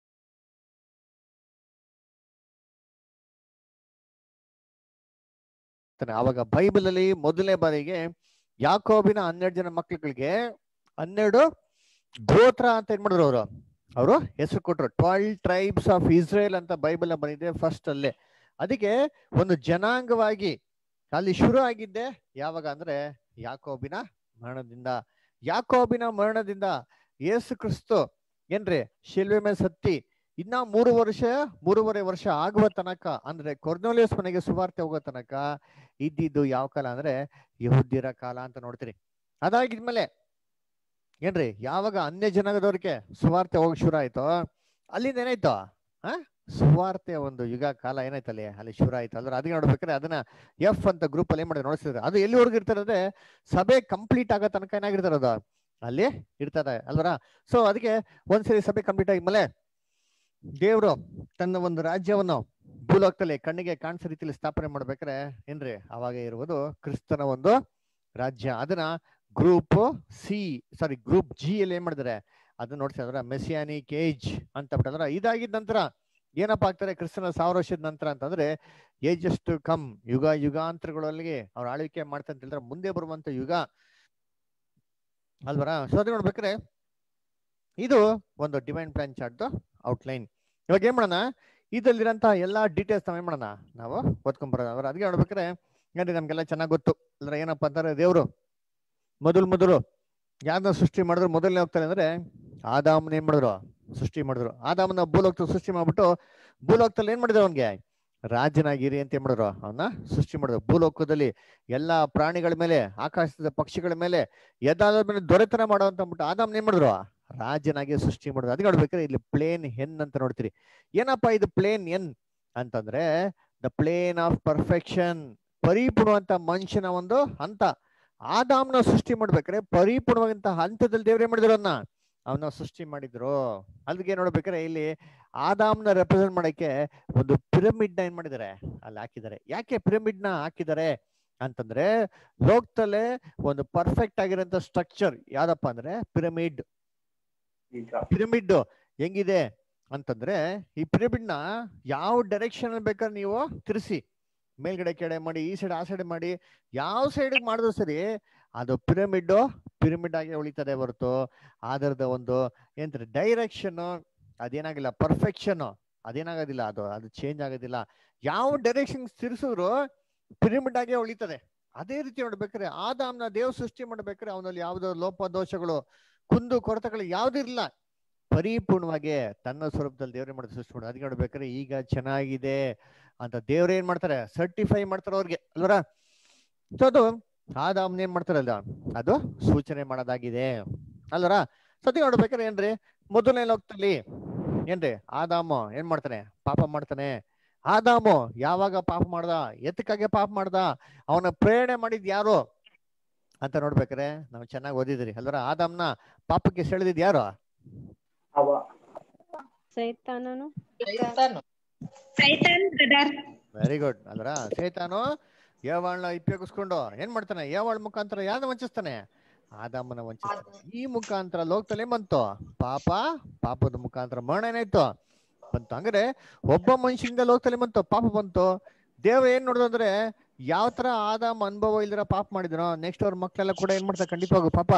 ಅವಾಗ ಬೈಬಲ್ ಅಲ್ಲಿ ಮೊದಲನೇ ಬಾರಿಗೆ ಯಾಕೋಬಿನ ಹನ್ನೆರಡು ಜನ ಮಕ್ಳುಗಳಿಗೆ ಹನ್ನೆರಡು ಗೋತ್ರ ಅಂತ ಏನ್ ಮಾಡಿದ್ರು ಅವರು ಅವರು ಹೆಸರು ಕೊಟ್ರು ಟ್ವೆಲ್ ಟ್ರೈಬ್ಸ್ ಆಫ್ ಇಸ್ರೇಲ್ ಅಂತ ಬೈಬಲ್ ಬಂದಿದೆ ಫಸ್ಟ್ ಅಲ್ಲೇ ಅದಕ್ಕೆ ಒಂದು ಜನಾಂಗವಾಗಿ ಅಲ್ಲಿ ಶುರು ಆಗಿದ್ದೆ ಯಾವಾಗ ಅಂದ್ರೆ ಯಾಕೋಬಿನ ಮರಣದಿಂದ ಯಾಕೋಬಿನ ಮರಣದಿಂದ ಯೇಸು ಕ್ರಿಸ್ತು ಏನ್ರಿ ಶಿಲ್ವೆ ಮೇಲೆ ಸತ್ತಿ ಇನ್ನ ಮೂರು ವರ್ಷ ಮೂರುವರೆ ವರ್ಷ ಆಗುವ ತನಕ ಅಂದ್ರೆ ಕೊರ್ನೋಲಿಯಸ್ ಮನೆಗೆ ಸುವಾರ್ತೆ ಹೋಗೋ ತನಕ ಇದ್ದಿದ್ದು ಯಾವ ಕಾಲ ಅಂದ್ರೆ ಯಹುದ್ಯರ ಕಾಲ ಅಂತ ನೋಡ್ತೀರಿ ಅದಾಗಿದ್ಮೇಲೆ ಏನ್ರಿ ಯಾವಾಗ ಅನ್ಯ ಜನಾಂಗದವ್ರಿಗೆ ಸುವಾರ್ತೆ ಹೋಗಕ್ ಶುರು ಆಯ್ತೋ ಅಲ್ಲಿಂದ ಏನಾಯ್ತು ಆ ಸುವಾರ್ತೆ ಒಂದು ಯುಗ ಕಾಲ ಏನಾಯ್ತು ಅಲ್ಲಿ ಅಲ್ಲಿ ಶುರು ಆಯ್ತು ಅದ್ರ ಅದಕ್ಕೆ ನೋಡ್ಬೇಕಾದ್ರೆ ಅದನ್ನ ಎಫ್ ಅಂತ ಗ್ರೂಪ್ ಅಲ್ಲಿ ಏನ್ ಮಾಡಿದ್ರೆ ನೋಡಿಸಿದ್ರೆ ಅದು ಎಲ್ಲಿವರೆಗೂ ಇರ್ತಾರೆ ಅಂದ್ರೆ ಸಭೆ ಕಂಪ್ಲೀಟ್ ಆಗೋ ತನಕ ಏನಾಗಿರ್ತಾರೆ ಅದು ಅಲ್ಲಿ ಇರ್ತದೆ ಅಲ್ವರ ಸೊ ಅದಕ್ಕೆ ಒಂದ್ಸರಿ ಸಭೆ ಕಂಪ್ಲೀಟ್ ಆಗಿದ್ಮೇಲೆ ದೇವ್ರು ತನ್ನ ಒಂದು ರಾಜ್ಯವನ್ನು ಭೂಲೋಕದಲ್ಲಿ ಕಣ್ಣಿಗೆ ಕಾಣಿಸೋ ರೀತಿಯಲ್ಲಿ ಸ್ಥಾಪನೆ ಮಾಡ್ಬೇಕಾರೆ ಏನ್ರಿ ಅವಾಗ ಇರುವುದು ಕ್ರಿಸ್ತನ ಒಂದು ರಾಜ್ಯ ಅದನ್ನ group C sorry group G ಅಲ್ಲಿ ಏನ್ ಮಾಡಿದಾರೆ ಅದನ್ನ ನೋಡ್ತಾ ಇದ್ರ ಮೆಸಿಯಾನಿಕ್ ಏಜ್ ಅಂತ ಬಿಟ್ಟಂದ್ರ ಇದಾಗಿದ ನಂತರ ಏನಪ್ಪ ಆಗ್ತಾರೆ ಕ್ರಿಸ್ತನ ಸಾವಿರ ವರ್ಷದ ನಂತರ ಅಂತಂದ್ರೆ ಏಜಸ್ ಟು ಕಮ್ ಯುಗ ಯುಗಾಂತರಗಳಲ್ಲಿ ಅವ್ರ ಆಳ್ವಿಕೆ ಮಾಡ್ತಾ ಅಂತ ಹೇಳಿದ್ರೆ ಮುಂದೆ ಬರುವಂತ ಯುಗ ಅಲ್ವರ ಸೊ ಅದು ನೋಡ್ಬೇಕಾರೆ ಇದು ಒಂದು ಡಿವೈನ್ ಪ್ಲಾನ್ ಚಾರ್ಟ್ ಔಟ್ಲೈನ್ ಇವಾಗ ಏನ್ ಮಾಡೋಣ ಇದಲ್ಲಿರಂತ ಎಲ್ಲಾ ಡೀಟೇಲ್ಸ್ ನಾವ್ ಏನ್ ಮಾಡೋಣ ನಾವು ಓದ್ಕೊಂಡ್ ಬರೋಣ ಅವ್ರ ಅದಕ್ಕೆ ನೋಡ್ಬೇಕಾರೆ ಏನ್ರಿ ನಮ್ಗೆಲ್ಲ ಚೆನ್ನಾಗ್ ಗೊತ್ತು ಅಂದ್ರೆ ಏನಪ್ಪಾ ಅಂತಾರೆ ದೇವ್ರು ಮೊದಲು ಮೊದಲು ಯಾರನ್ನ ಸೃಷ್ಟಿ ಮಾಡಿದ್ರು ಮೊದಲನೇ ಹೋಗ್ತಾರೆ ಅಂದ್ರೆ ಆದಾಮನ ಏನ್ ಮಾಡಿದ್ರು ಸೃಷ್ಟಿ ಮಾಡಿದ್ರು ಆದಾಮನ ಭೂಲೋಕದಲ್ಲಿ ಸೃಷ್ಟಿ ಮಾಡ್ಬಿಟ್ಟು ಭೂಲೋಕದಲ್ಲಿ ಏನ್ ಮಾಡಿದ್ರು ಅವನ್ಗೆ ರಾಜನಾಗಿರಿ ಅಂತ ಏನ್ ಮಾಡಿದ್ರು ಅವನ್ನ ಸೃಷ್ಟಿ ಮಾಡಿದ್ರು ಭೂಲೋಕದಲ್ಲಿ ಎಲ್ಲಾ ಪ್ರಾಣಿಗಳ ಮೇಲೆ ಆಕಾಶದ ಪಕ್ಷಿಗಳ ಮೇಲೆ ಎದ್ದಾದ ಮೇಲೆ ದೊರೆತನ ಮಾಡುವಂತ ಅಂದ್ಬಿಟ್ಟು ಆದಾಮನ ಏನ್ ಮಾಡಿದ್ರು ರಾಜನಾಗಿ ಸೃಷ್ಟಿ ಮಾಡಿದ್ರು ಅದಕ್ಕೆ ನೋಡ್ಬೇಕಾದ್ರೆ ಇಲ್ಲಿ ಪ್ಲೇನ್ ಹೆನ್ ಅಂತ ನೋಡ್ತೀರಿ ಏನಪ್ಪಾ ಇದು ಪ್ಲೇನ್ ಎನ್ ಅಂತಂದ್ರೆ ದ ಪ್ಲೇನ್ ಆಫ್ ಪರ್ಫೆಕ್ಷನ್ ಪರಿಪೂರ್ಣವಂತ ಮನುಷ್ಯನ ಒಂದು ಹಂತ ಆದಾಮ್ನ ಸೃಷ್ಟಿ ಮಾಡ್ಬೇಕಾದ್ರೆ ಪರಿಪೂರ್ಣವಾದಂತ ಹಂತದಲ್ಲಿ ದೇವ್ರೇ ಮಾಡಿದ್ರು ಅವನ್ನ ಅವನ್ನ ಸೃಷ್ಟಿ ಮಾಡಿದ್ರು ಅಲ್ಲಿಗೆ ನೋಡ್ಬೇಕಾದ್ರೆ ಇಲ್ಲಿ ಆದಾಮ್ನ ರೆಪ್ರೆಸೆಂಟ್ ಮಾಡಕ್ಕೆ ಒಂದು ಪಿರಮಿಡ್ ನ ಏನ್ ಮಾಡಿದ್ದಾರೆ ಅಲ್ಲಿ ಹಾಕಿದ್ದಾರೆ ಯಾಕೆ ಪಿರಮಿಡ್ ನ ಹಾಕಿದ್ದಾರೆ ಅಂತಂದ್ರೆ ಲೋಕದಲ್ಲೇ ಒಂದು ಪರ್ಫೆಕ್ಟ್ ಆಗಿರೋಂಥ ಸ್ಟ್ರಕ್ಚರ್ ಯಾವ್ದಪ್ಪ ಅಂದ್ರೆ ಪಿರಮಿಡ್ ಪಿರಮಿಡ್ ಹೆಂಗಿದೆ ಅಂತಂದ್ರೆ ಈ ಪಿರಮಿಡ್ ನ ಯಾವ ಡೈರೆಕ್ಷನ್ ಬೇಕಾದ್ರೆ ನೀವು ತಿರ್ಸಿ ಮೇಲ್ಗಡೆ ಕೆಡೆ ಮಾಡಿ ಈ ಸೈಡ್ ಆ ಸೈಡ್ ಮಾಡಿ ಯಾವ ಸೈಡ್ ಮಾಡಿದ್ರು ಸರಿ ಅದು ಪಿರಮಿಡ್ ಪಿರಮಿಡ್ ಆಗಿ ಉಳಿತದೆ ಹೊರತು ಅದರದ ಒಂದು ಏನಂತಾರೆ ಡೈರೆಕ್ಷನ್ ಅದೇನಾಗಿಲ್ಲ ಪರ್ಫೆಕ್ಷನ್ ಅದೇನಾಗೋದಿಲ್ಲ ಅದು ಅದು ಚೇಂಜ್ ಆಗೋದಿಲ್ಲ ಯಾವ ಡೈರೆಕ್ಷನ್ ತಿರ್ಸಿದ್ರು ಪಿರಮಿಡ್ ಆಗೇ ಉಳಿತದೆ ಅದೇ ರೀತಿ ನೋಡ್ಬೇಕಾದ್ರೆ ಆದಾಮ್ನ ದೇವ್ ಸೃಷ್ಟಿ ಮಾಡ್ಬೇಕಾದ್ರೆ ಅವನಲ್ಲಿ ಯಾವ್ದೋ ಲೋಪ ದೋಷಗಳು ಕುಂದು ಕೊರತೆಗಳು ಯಾವ್ದು ಇಲ್ಲ ಪರಿಪೂರ್ಣವಾಗಿ ತನ್ನ ಸ್ವರೂಪದಲ್ಲಿ ದೇವ್ರೇ ಮಾಡಿ ಸೃಷ್ಟಿ ಮಾಡೋದು ಅದಕ್ಕೆ ನೋಡ್ಬೇಕಾದ್ರೆ ಈಗ ಚೆನ್ನಾಗಿದೆ ಅಂತ ದೇವ್ರ ಏನ್ ಮಾಡ್ತಾರೆ ಸರ್ಟಿಫೈ ಮಾಡ್ತಾರೆ ಅವ್ರಿಗೆ ಅಲ್ವರ ಸೊ ಅದು ಆದಾಮ್ನ ಏನ್ ಮಾಡ್ತಾರಲ್ಲ ಅದು ಸೂಚನೆ ಮಾಡೋದಾಗಿದೆ ಅಲ್ವರ ಸತಿ ನೋಡ್ಬೇಕಾದ್ರೆ ಏನ್ರಿ ಮೊದಲನೇ ಲೋಕದಲ್ಲಿ ಏನ್ರಿ ಆದಾಮು ಏನ್ ಮಾಡ್ತಾನೆ ಪಾಪ ಮಾಡ್ತಾನೆ ಆದಾಮು ಯಾವಾಗ ಪಾಪ ಮಾಡ್ದ ಎತ್ತಕ್ಕಾಗೆ ಪಾಪ ಮಾಡ್ದ ಅವನ ಪ್ರೇರಣೆ ಮಾಡಿದ್ ಯಾರು ಅಂತ ನೋಡ್ಬೇಕಾರೆ ನಾವು ಚೆನ್ನಾಗಿ ಓದಿದ್ರಿ ಅಲ್ವರ ಆದಾಮ್ನ ಪಾಪಕ್ಕೆ ಸೆಳೆದಿದ್ ಯಾರು ಸೈತಾನನು ಸೈತಾನು. ವೆರಿ ಗುಡ್ ಅಲ್ರ ಸೈತಾನು ಯಾವಾಳ್ನ ಉಪಯೋಗಿಸ್ಕೊಂಡು ಏನ್ ಮಾಡ್ತಾನೆ ಯಾವಾಳ್ ಮುಖಾಂತರ ಯಾವ್ದು ವಂಚಿಸ್ತಾನೆ ಆದಾಮನ ವಂಚಿಸ್ತಾನೆ ಈ ಮುಖಾಂತರ ಲೋಕದಲ್ಲಿ ಏನ್ ಬಂತು ಪಾಪ ಪಾಪದ ಮುಖಾಂತರ ಮರಣ ಏನಾಯ್ತು ಬಂತು ಹಂಗಾರೆ ಒಬ್ಬ ಮನುಷ್ಯನಿಂದ ಲೋಕದಲ್ಲಿ ಬಂತು ಪಾಪ ಬಂತು ದೇವ್ರ ಏನ್ ನೋಡಿದ್ರು ಅಂದ್ರೆ ಯಾವ ತರ ಆದಾಮ ಅನುಭವ ಇಲ್ದಿರ ಪಾಪ ಮಾಡಿದ್ನೋ ನೆಕ್ಸ್ಟ್ ಅವ್ರ ಮಕ್ಳೆಲ್ಲ ಕೂಡ ಏನ್ ಮಾಡ್ತಾರೆ ಖಂಡಿತವಾಗೂ ಪಾಪ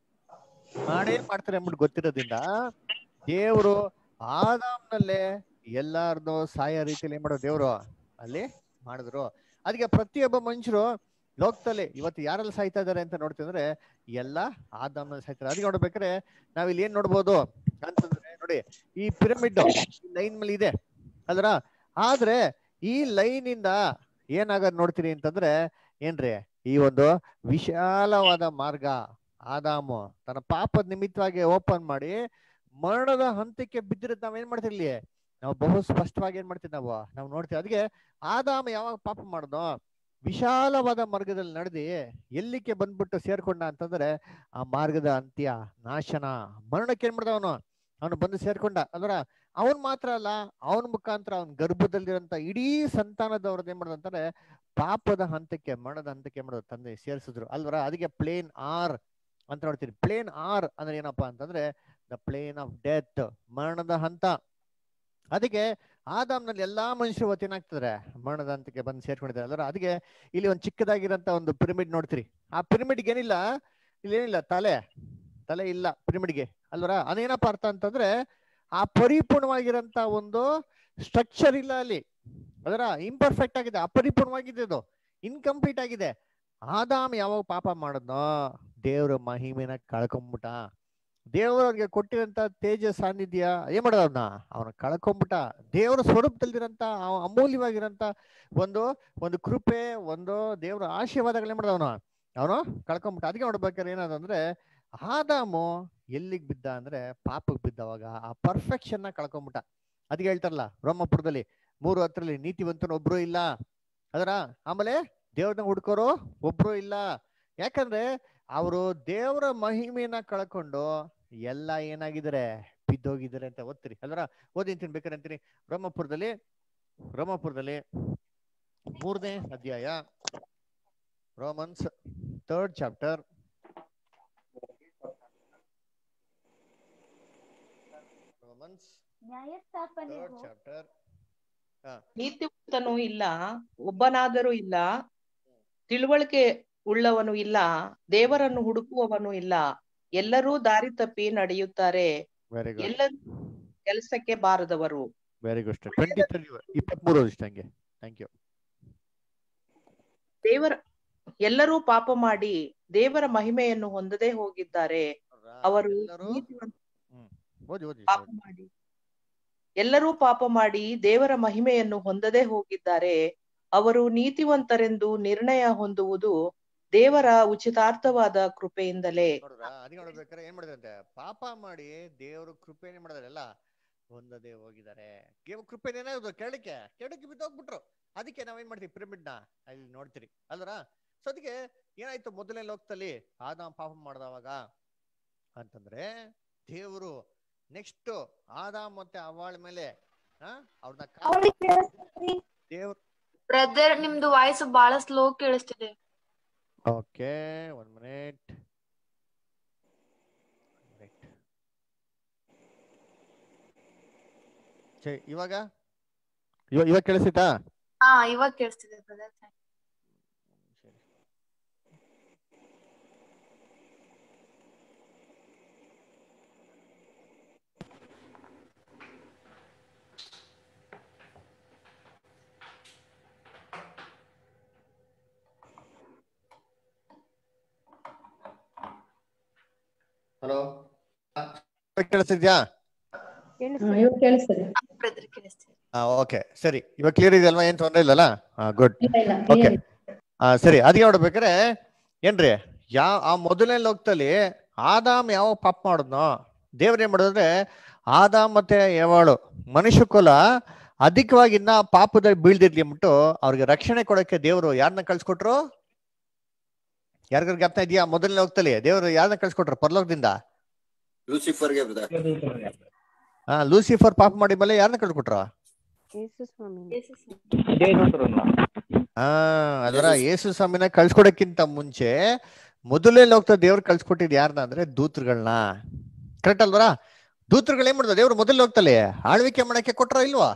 ಮಾಡೇ ಮಾಡ್ತಾರೆ ಅಂದ್ಬಿಟ್ಟು ಗೊತ್ತಿರೋದ್ರಿಂದ ದೇವ್ರು ಆದಾಮ್ನಲ್ಲೇ ಎಲ್ಲಾರ್ದು ಸಾಯೋ ರೀತಿಯಲ್ಲಿ ಏನ್ ಮಾಡೋ ದೇವ್ರು ಅಲ್ಲಿ ಮಾಡಿದ್ರು ಅದಕ್ಕೆ ಪ್ರತಿಯೊಬ್ಬ ಮನುಷ್ಯರು ಲೋಕದಲ್ಲಿ ಇವತ್ತು ಯಾರೆಲ್ಲ ಸಾಯ್ತಾ ಇದಾರೆ ಅಂತ ನೋಡ್ತಿದ್ರೆ ಎಲ್ಲ ಆದಾಮ್ನಲ್ಲಿ ಸಾಯ್ತಾರೆ ಅದಕ್ಕೆ ನೋಡ್ಬೇಕಾದ್ರೆ ನಾವ್ ಇಲ್ಲಿ ಏನ್ ನೋಡ್ಬೋದು ಅಂತಂದ್ರೆ ನೋಡಿ ಈ ಪಿರಮಿಡ್ ಲೈನ್ ಮೇಲೆ ಇದೆ ಅಲ್ರ ಆದ್ರೆ ಈ ಲೈನ್ ಇಂದ ಏನಾಗದ್ ನೋಡ್ತೀರಿ ಅಂತಂದ್ರೆ ಏನ್ರಿ ಈ ಒಂದು ವಿಶಾಲವಾದ ಮಾರ್ಗ ಆದಾಮು ತನ್ನ ಪಾಪದ ನಿಮಿತ್ತವಾಗಿ ಓಪನ್ ಮಾಡಿ ಮರಣದ ಹಂತಕ್ಕೆ ಬಿದ್ದಿರೋದ್ ನಾವ್ ಏನ್ ಮಾಡ್ತಿರ್ಲಿ ನಾವು ಬಹು ಸ್ಪಷ್ಟವಾಗಿ ಏನ್ ಮಾಡ್ತೀವಿ ನಾವು ನಾವು ನೋಡ್ತೀವಿ ಅದಕ್ಕೆ ಆದಾಮ ಯಾವಾಗ ಪಾಪ ಮಾಡ್ದೋ ವಿಶಾಲವಾದ ಮಾರ್ಗದಲ್ಲಿ ನಡೆದಿ ಎಲ್ಲಿಕ್ಕೆ ಬಂದ್ಬಿಟ್ಟು ಸೇರ್ಕೊಂಡ ಅಂತಂದ್ರೆ ಆ ಮಾರ್ಗದ ಅಂತ್ಯ ನಾಶನ ಮರಣಕ್ಕೆ ಏನ್ ಮಾಡ್ದ ಅವನು ಅವನು ಬಂದು ಸೇರ್ಕೊಂಡ ಅಲ್ವರ ಅವನ್ ಮಾತ್ರ ಅಲ್ಲ ಅವನ ಮುಖಾಂತರ ಅವನ ಗರ್ಭದಲ್ಲಿರೋಂತ ಇಡೀ ಸಂತಾನದವ್ರದ್ದು ಏನ್ ಮಾಡೋದು ಅಂತಾರೆ ಪಾಪದ ಹಂತಕ್ಕೆ ಮರಣದ ಹಂತಕ್ಕೆ ಏನ್ ಮಾಡೋದು ತಂದೆ ಸೇರಿಸಿದ್ರು ಅಲ್ವರ ಅದಕ್ಕೆ ಪ್ಲೇನ್ ಆರ್ ಅಂತ ನೋಡ್ತೀರಿ ಪ್ಲೇನ್ ಆರ್ ಅಂದ್ರೆ ಏನಪ್ಪಾ ಅಂತಂದ್ರೆ ದ ಪ್ಲೇನ್ ಆಫ್ ಡೆತ್ ಮರಣದ ಹಂತ ಅದಕ್ಕೆ ಆದಾಮ್ನಲ್ಲಿ ಎಲ್ಲಾ ಮನುಷ್ಯರು ಒತ್ತಿನಾಗ್ತಾರೆ ಮರಣದ ಹಂತಕ್ಕೆ ಬಂದು ಸೇರ್ಕೊಂಡಿದ್ದಾರೆ ಅಲ್ವರ ಅದಕ್ಕೆ ಇಲ್ಲಿ ಒಂದು ಚಿಕ್ಕದಾಗಿರೋಂತ ಒಂದು ಪಿರಮಿಡ್ ನೋಡ್ತೀರಿ ಆ ಪಿರಮಿಡ್ಗೆ ಏನಿಲ್ಲ ಇಲ್ಲಿ ಏನಿಲ್ಲ ತಲೆ ತಲೆ ಇಲ್ಲ ಪಿರಮಿಡ್ಗೆ ಅಲ್ವರ ಅದೇನಪ್ಪ ಅರ್ಥ ಅಂತಂದ್ರೆ ಆ ಪರಿಪೂರ್ಣವಾಗಿರಂತ ಒಂದು ಸ್ಟ್ರಕ್ಚರ್ ಇಲ್ಲ ಅಲ್ಲಿ ಅದರ ಇಂಪರ್ಫೆಕ್ಟ್ ಆಗಿದೆ ಅಪರಿಪೂರ್ಣವಾಗಿದೆ ಅದು ಇನ್ಕಂಪ್ಲೀಟ್ ಆಗಿದೆ ಆದಾಮ್ ಯಾವಾಗ ಪಾಪ ಮಾಡದ್ನೋ ದೇವ್ರ ಮಹಿಮೆನ ಕಳ್ಕೊಂಬಿಟ್ಟ ದೇವರವ್ರಿಗೆ ಕೊಟ್ಟಿರಂತ ತೇಜ ಸಾನ್ನಿಧ್ಯ ಏನ್ ಮಾಡೋದು ಅವನ ಅವನ ಕಳ್ಕೊಂಬಿಟ್ಟ ದೇವರ ಸ್ವರೂಪದಲ್ಲಿರಂತ ಅವ- ಅಮೂಲ್ಯವಾಗಿರಂತ ಒಂದು ಒಂದು ಕೃಪೆ ಒಂದು ದೇವರ ಆಶೀರ್ವಾದಗಳೇ ಮಾಡ್ದ ಅವನು ಅವನು ಕಳ್ಕೊಂಬಿಟ್ಟ ಅದಕ್ಕೆ ನೋಡ್ಬೇಕಾದ್ರೆ ಏನದಂದ್ರೆ ಆದಾಮು ಎಲ್ಲಿಗೆ ಬಿದ್ದ ಅಂದ್ರೆ ಪಾಪಕ್ಕೆ ಬಿದ್ದವಾಗ ಆ ಪರ್ಫೆಕ್ಷನ್ ನ ಕಳ್ಕೊಂಬಿಟ್ಟ ಅದಕ್ಕೆ ಹೇಳ್ತಾರಲ್ಲ ರೋಮಪುರದಲ್ಲಿ ಮೂರು ಹತ್ತರಲ್ಲಿ ನೀತಿವಂತನ ಒಬ್ರು ಇಲ್ಲ ಅದರ ಆಮೇಲೆ ದೇವ್ರನ್ನ ಹುಡ್ಕೋರು ಒಬ್ರು ಇಲ್ಲ ಯಾಕಂದ್ರೆ ಅವರು ದೇವರ ಮಹಿಮೆಯನ್ನ ಕಳ್ಕೊಂಡು ಎಲ್ಲ ಏನಾಗಿದ್ದಾರೆ ಬಿದ್ದೋಗಿದ್ದಾರೆ ಅಂತ ಓದ್ತೀರಿ ಅಲ್ವರ ಓದಿಂತೀನಿ ಬೇಕಾದ್ರೆ ಅಂತೀನಿ ರೋಮಪುರದಲ್ಲಿ ರೋಮಪುರದಲ್ಲಿ ಮೂರನೇ ಅಧ್ಯಾಯ Romans third chapter Romans third chapter ನೀತಿವಂತನೂ ಇಲ್ಲ ಒಬ್ಬನಾದರೂ ಇಲ್ಲ ತಿಳುವಳಿಕೆ ಉಳ್ಳವನು ಇಲ್ಲ ದೇವರನ್ನು ಹುಡುಕುವವನು ಇಲ್ಲ ಎಲ್ಲರೂ ದಾರಿ ತಪ್ಪಿ ನಡೆಯುತ್ತಾರೆ ವೆರಿ ಗುಡ್ ಎಲ್ಲರೂ ಕೆಲಸಕ್ಕೆ ಬಾರದವರು ವೆರಿ ಗುಡ್ ಟ್ವೆಂಟಿ ತ್ರೀ ಇಪ್ಪತ್ಮೂರು ಇಷ್ಟ ಹಂಗೆ ಥ್ಯಾಂಕ್ ಯು ದೇವರ ಎಲ್ಲರೂ ಪಾಪ ಮಾಡಿ ದೇವರ ಮಹಿಮೆಯನ್ನು ಹೊಂದದೇ ಹೋಗಿದ್ದಾರೆ ಅವರು ಎಲ್ಲರೂ ನೀತಿವಂತ ಹ್ಮ್ ಓದಿ ಓದಿ ಪಾಪ ಮಾಡಿ ಎಲ್ಲರೂ ಪಾಪ ಮಾಡಿ ದೇವರ ಮಹಿಮೆಯನ್ನು ಹೊಂದದೇ ಹೋಗಿದ್ದಾರೆ ಅವರು ನೀತಿವಂತರೆಂದು ನಿರ್ಣಯ ಹೊಂದುವುದು ದೇವರ ಉಚಿತಾರ್ಥವಾದ ಕೃಪೆಯಿಂದಲೇ ನೋಡ್ರಾ ಅದಕ್ಕೆ ನೋಡ್ಬೇಕಾರೆ ಏನ್ ಮಾಡಿದ್ರಂತೆ ಪಾಪ ಮಾಡಿ ದೇವರು ಕೃಪೆನೇ ಮಾಡಿದಾರಲ್ಲ ಹೊಂದದೆ ಹೋಗಿದ್ದಾರೆ ದೇವ ಕೃಪೆನೇ ಏನಾದ್ರು ಕೆಳಕ್ಕೆ ಕೆಳಕ್ಕೆ ಬಿದ್ದೋಗ್ಬಿಟ್ರು ಅದಕ್ಕೆ ನಾವೇನ್ ಮಾಡ್ತೀವಿ ಪಿರಮಿಡ್ ನ ಅಲ್ಲಿ ನೋಡ್ತೀರಿ ಅಲ್ವರ ಸೊ ಅದಕ್ಕೆ ಏನಾಯ್ತು ಮೊದಲನೇ ಲೋಕದಲ್ಲಿ ಆದಾಮ್ ಪಾಪ ಮಾಡ್ದವಾಗ ಅಂತಂದ್ರೆ ದೇವರು ನೆಕ್ಸ್ಟ್ ಆದಾಮ್ ಮತ್ತೆ ಅವಳ ಮೇಲೆ ಆ ಅವ್ರನ್ನ ದೇವ್ರ ಬ್ರದರ್ ನಿಮ್ದು ವಾಯ್ಸ್ ಬಹಳ ಸ್ಲೋ ಕೇಳಿಸ್ತಿದೆ ಓಕೆ ಒನ್ ಮಿನಿಟ್ ಇವಾಗ ಇವಾಗ ಇವಾಗ ಕೇಳಿಸಿತಾ ಹಾ ಇವಾಗ ಕೇಳಿಸ್ತಿದೆ ಬ್ರದರ್ ಹಲೋ ಕೇಳಿಸಿದ್ಯಾ ಇವಾಗ ಕೇಳಿಸ್ತದೆ ಬ್ರದರ್ ಕೇಳಿಸ್ತಿದೆ ಹಾ ಓಕೆ ಸರಿ ಇವಾಗ ಕ್ಲಿಯರ್ ಇದೆಯಲ್ವಾ ಏನ್ ತೊಂದ್ರೆ ಇಲ್ಲಲ್ಲ ಹಾ ಗುಡ್ ಇಲ್ಲ ಇಲ್ಲ ಓಕೆ clear. ಆ ಸರಿ ಅದಕ್ಕೆ ನೋಡ್ಬೇಕಾರೆ ಏನ್ರಿ ಯಾವ ಆ ಮೊದಲನೇ ಲೋಕದಲ್ಲಿ ಆದಾಮ್ ಯಾವ ಪಾಪ ಮಾಡಿದ್ನೋ ದೇವ್ರ ಏನ್ ಮಾಡಿದ್ರೆ ಆದಾಮ್ ಮತ್ತೆ ಯಾವಾಳು ಮನುಷ್ಯ ಕುಲ ಅಧಿಕವಾಗಿ ಇನ್ನ ಪಾಪದಲ್ಲಿ ಬೀಳ್ದಿರ್ಲಿ ಅಂದ್ಬಿಟ್ಟು ಅವ್ರಿಗೆ ರಕ್ಷಣೆ ಕೊಡಕ್ಕೆ ದೇವರು ಯಾರನ್ನ ಕಳ್ಸಿಕೊಟ್ರು ಯಾರಿಗಾರು ಜ್ಞಾಪನ ಇದೆಯಾ ಮೊದಲನೇ ಲೋಕದಲ್ಲಿ ದೇವರು ಯಾರನ್ನ ಕಳ್ಸಿಕೊಟ್ರು ಪರಲೋಕದಿಂದ ಲೂಸಿಫರ್ಗೆ ಬ್ರದರ್ ಹಾ ಲೂಸಿಫರ್ ಪಾಪ ಮಾಡಿ ಮೇಲೆ ಯಾರನ್ನ ಕಳ್ಸಿಕೊಟ್ರು ಹಾ ಅದರ ಯೇಸು ಸ್ವಾಮಿನ ಕಳ್ಸ್ಕೊಡಕ್ಕಿಂತ ಮುಂಚೆ ಮೊದಲೇ ಲೋಕದ ದೇವ್ರು ಕಳ್ಸ್ಕೊಟ್ಟಿದ್ ಯಾರನ್ನ ಅಂದ್ರೆ ದೂತರುಗಳನ್ನ ಕರೆಕ್ಟ್ ಅಲ್ವರ ದೂತರುಗಳು ಏನ್ ಮಾಡಿದ್ರು ದೇವ್ರು ಮೊದಲೇ ಲೋಕದಲ್ಲಿ ಆಳ್ವಿಕೆ ಮಾಡಕ್ಕೆ ಕೊಟ್ರ ಇಲ್ವಾ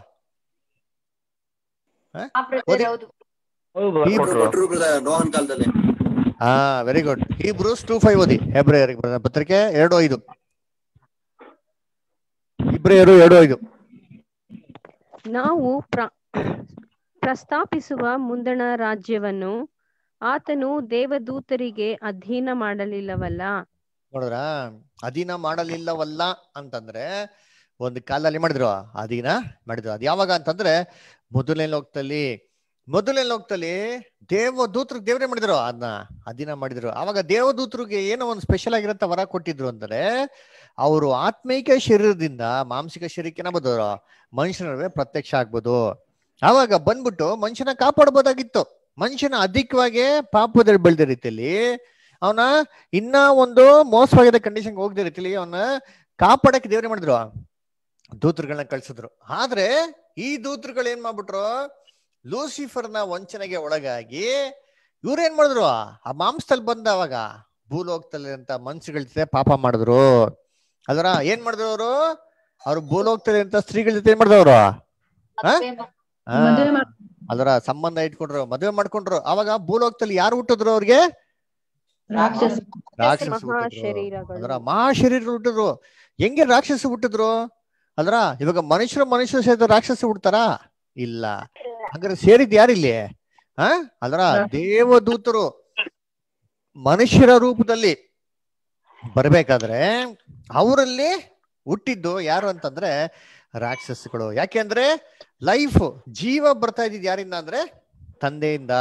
ಹಾ ಬ್ರದರ್ ಓದಿ. ಹೌದು ಈ ಕೊಟ್ರು ಬ್ರದರ್ ನೋಹನ್ ಕಾಲದಲ್ಲಿ ಹಾ very good Hebrews two five ಓದಿ ಹೆಬ್ರಿಯರಿಗೆ ಬರೆದ ಪತ್ರಿಕೆ ಎರಡು ಐದು ಇಬ್ರಿಯರು ಎರಡು ಐದು ನಾವು ಪ್ರ ಪ್ರಸ್ತಾಪಿಸುವ ಮುಂದಣ ರಾಜ್ಯವನ್ನು ಆತನು ದೇವದೂತರಿಗೆ ಅಧೀನ ಮಾಡಲಿಲ್ಲವಲ್ಲ ನೋಡಿದ್ರ ಅಧೀನ ಮಾಡಲಿಲ್ಲವಲ್ಲ ಅಂತಂದ್ರೆ ಒಂದು ಕಾಲದಲ್ಲಿ ಮಾಡಿದ್ರು ಅಧೀನ ಮಾಡಿದ್ರು ಅದ್ ಯಾವಾಗ ಅಂತಂದ್ರೆ ಮೊದಲನೇ ಲೋಕದಲ್ಲಿ ಮೊದಲನೇ ಲೋಕದಲ್ಲಿ ದೇವದೂತರು ದೇವ್ರೇ ಮಾಡಿದ್ರು ಅದನ್ನ ಅಧೀನ ಮಾಡಿದ್ರು ಅವಾಗ ದೇವದೂತರಿಗೆ ಏನೋ ಒಂದು ಸ್ಪೆಷಲ್ ಆಗಿರಂತ ವರ ಕೊಟ್ಟಿದ್ರು ಅಂದ್ರೆ ಅವರು ಆತ್ಮೀಕ ಶರೀರದಿಂದ ಮಾಂಸಿಕ ಶರೀರಕ್ಕೆ ಏನಾಗ್ಬೋದು ಮನುಷ್ಯನ ನಡುವೆ ಪ್ರತ್ಯಕ್ಷ ಆಗ್ಬೋದು ಆವಾಗ ಬಂದ್ಬಿಟ್ಟು ಮನುಷ್ಯನ ಕಾಪಾಡ್ಬೋದಾಗಿತ್ತು ಮನುಷ್ಯನ ಅಧಿಕವಾಗಿ ಪಾಪದಲ್ಲಿ ಬೆಳೆದ ರೀತಿಯಲ್ಲಿ ಅವನ ಇನ್ನ ಒಂದು ಮೋಸವಾಗಿದ್ದ ಕಂಡೀಷನ್ ಹೋಗದ ರೀತಿಲಿ ಅವನ್ನ ಕಾಪಾಡಕ್ಕೆ ದೇವ್ರೆ ಮಾಡಿದ್ರು ದೂತರುಗಳನ್ನ ಕಳ್ಸಿದ್ರು ಆದ್ರೆ ಈ ದೂತರುಗಳು ಏನ್ ಮಾಡ್ಬಿಟ್ರು ಲೂಸಿಫರ್ನ ವಂಚನೆಗೆ ಒಳಗಾಗಿ ಇವ್ರು ಏನ್ ಮಾಡಿದ್ರು ಆ ಮಾಂಸದಲ್ಲಿ ಬಂದ ಅವಾಗ ಭೂಲೋಕದಲ್ಲಿ ಅಂತ ಮನ್ಸುಗಳ ಜೊತೆ ಪಾಪ ಮಾಡಿದ್ರು ಅದರ ಏನ್ ಮಾಡಿದ್ರು ಅವರು ಅವ್ರು ಭೂಲೋಕದಲ್ಲಿ ಅಂತ ಸ್ತ್ರೀಗಳ ಜೊತೆ ಏನ್ ಮಾಡಿದ್ರು ಅವರು ಮದ್ವೆ ಮಾಡ್- ಮದುವೆ ಮಾಡ್- ಅದರ ಸಂಬಂಧ ಇಟ್ಕೊಂಡ್ರು ಮದುವೆ ಮಾಡ್ಕೊಂಡ್ರು ಅವಾಗ ಭೂಲೋಕದಲ್ಲಿ ಯಾರು ಹುಟ್ಟಿದ್ರು ಅವ್ರಿಗೆ ರಾಕ್ಷಸ ರಾಕ್ಷಸ ಹುಟ್ಟಿದ್ರು ಮಹಾಶರೀರಗಳು. ಅದರ ಮಹಾಶರೀರ ಹುಟ್ಟಿದ್ರು ಹೆಂಗೆ ರಾಕ್ಷಸ ಹುಟ್ಟಿದ್ರು ಅದ್ರ ಇವಾಗ ಮನುಷ್ಯರು ಮನುಷ್ಯರು ಸೇರಿದ ರಾಕ್ಷಸ ಹುಡ್ತಾರಾ ಇಲ್ಲ ಹಂಗಾರೆ ಸೇರಿದ್ ಯಾರಿಲ್ಲಿ ಹ ಅದರ ದೇವದೂತರು ಮನುಷ್ಯರ ರೂಪದಲ್ಲಿ ಬರ್ಬೇಕಾದ್ರೆ ಅವರಲ್ಲಿ ಹುಟ್ಟಿದ್ದು ಯಾರು ಅಂತಂದ್ರೆ ರಾಕ್ಷಸಗಳು ಯಾಕೆಂದ್ರೆ ಲೈಫ್ ಜೀವ ಬರ್ತಾ ಇದ್ದಿದ್ ಯಾರಿಂದ ಅಂದ್ರೆ ತಂದೆಯಿಂದ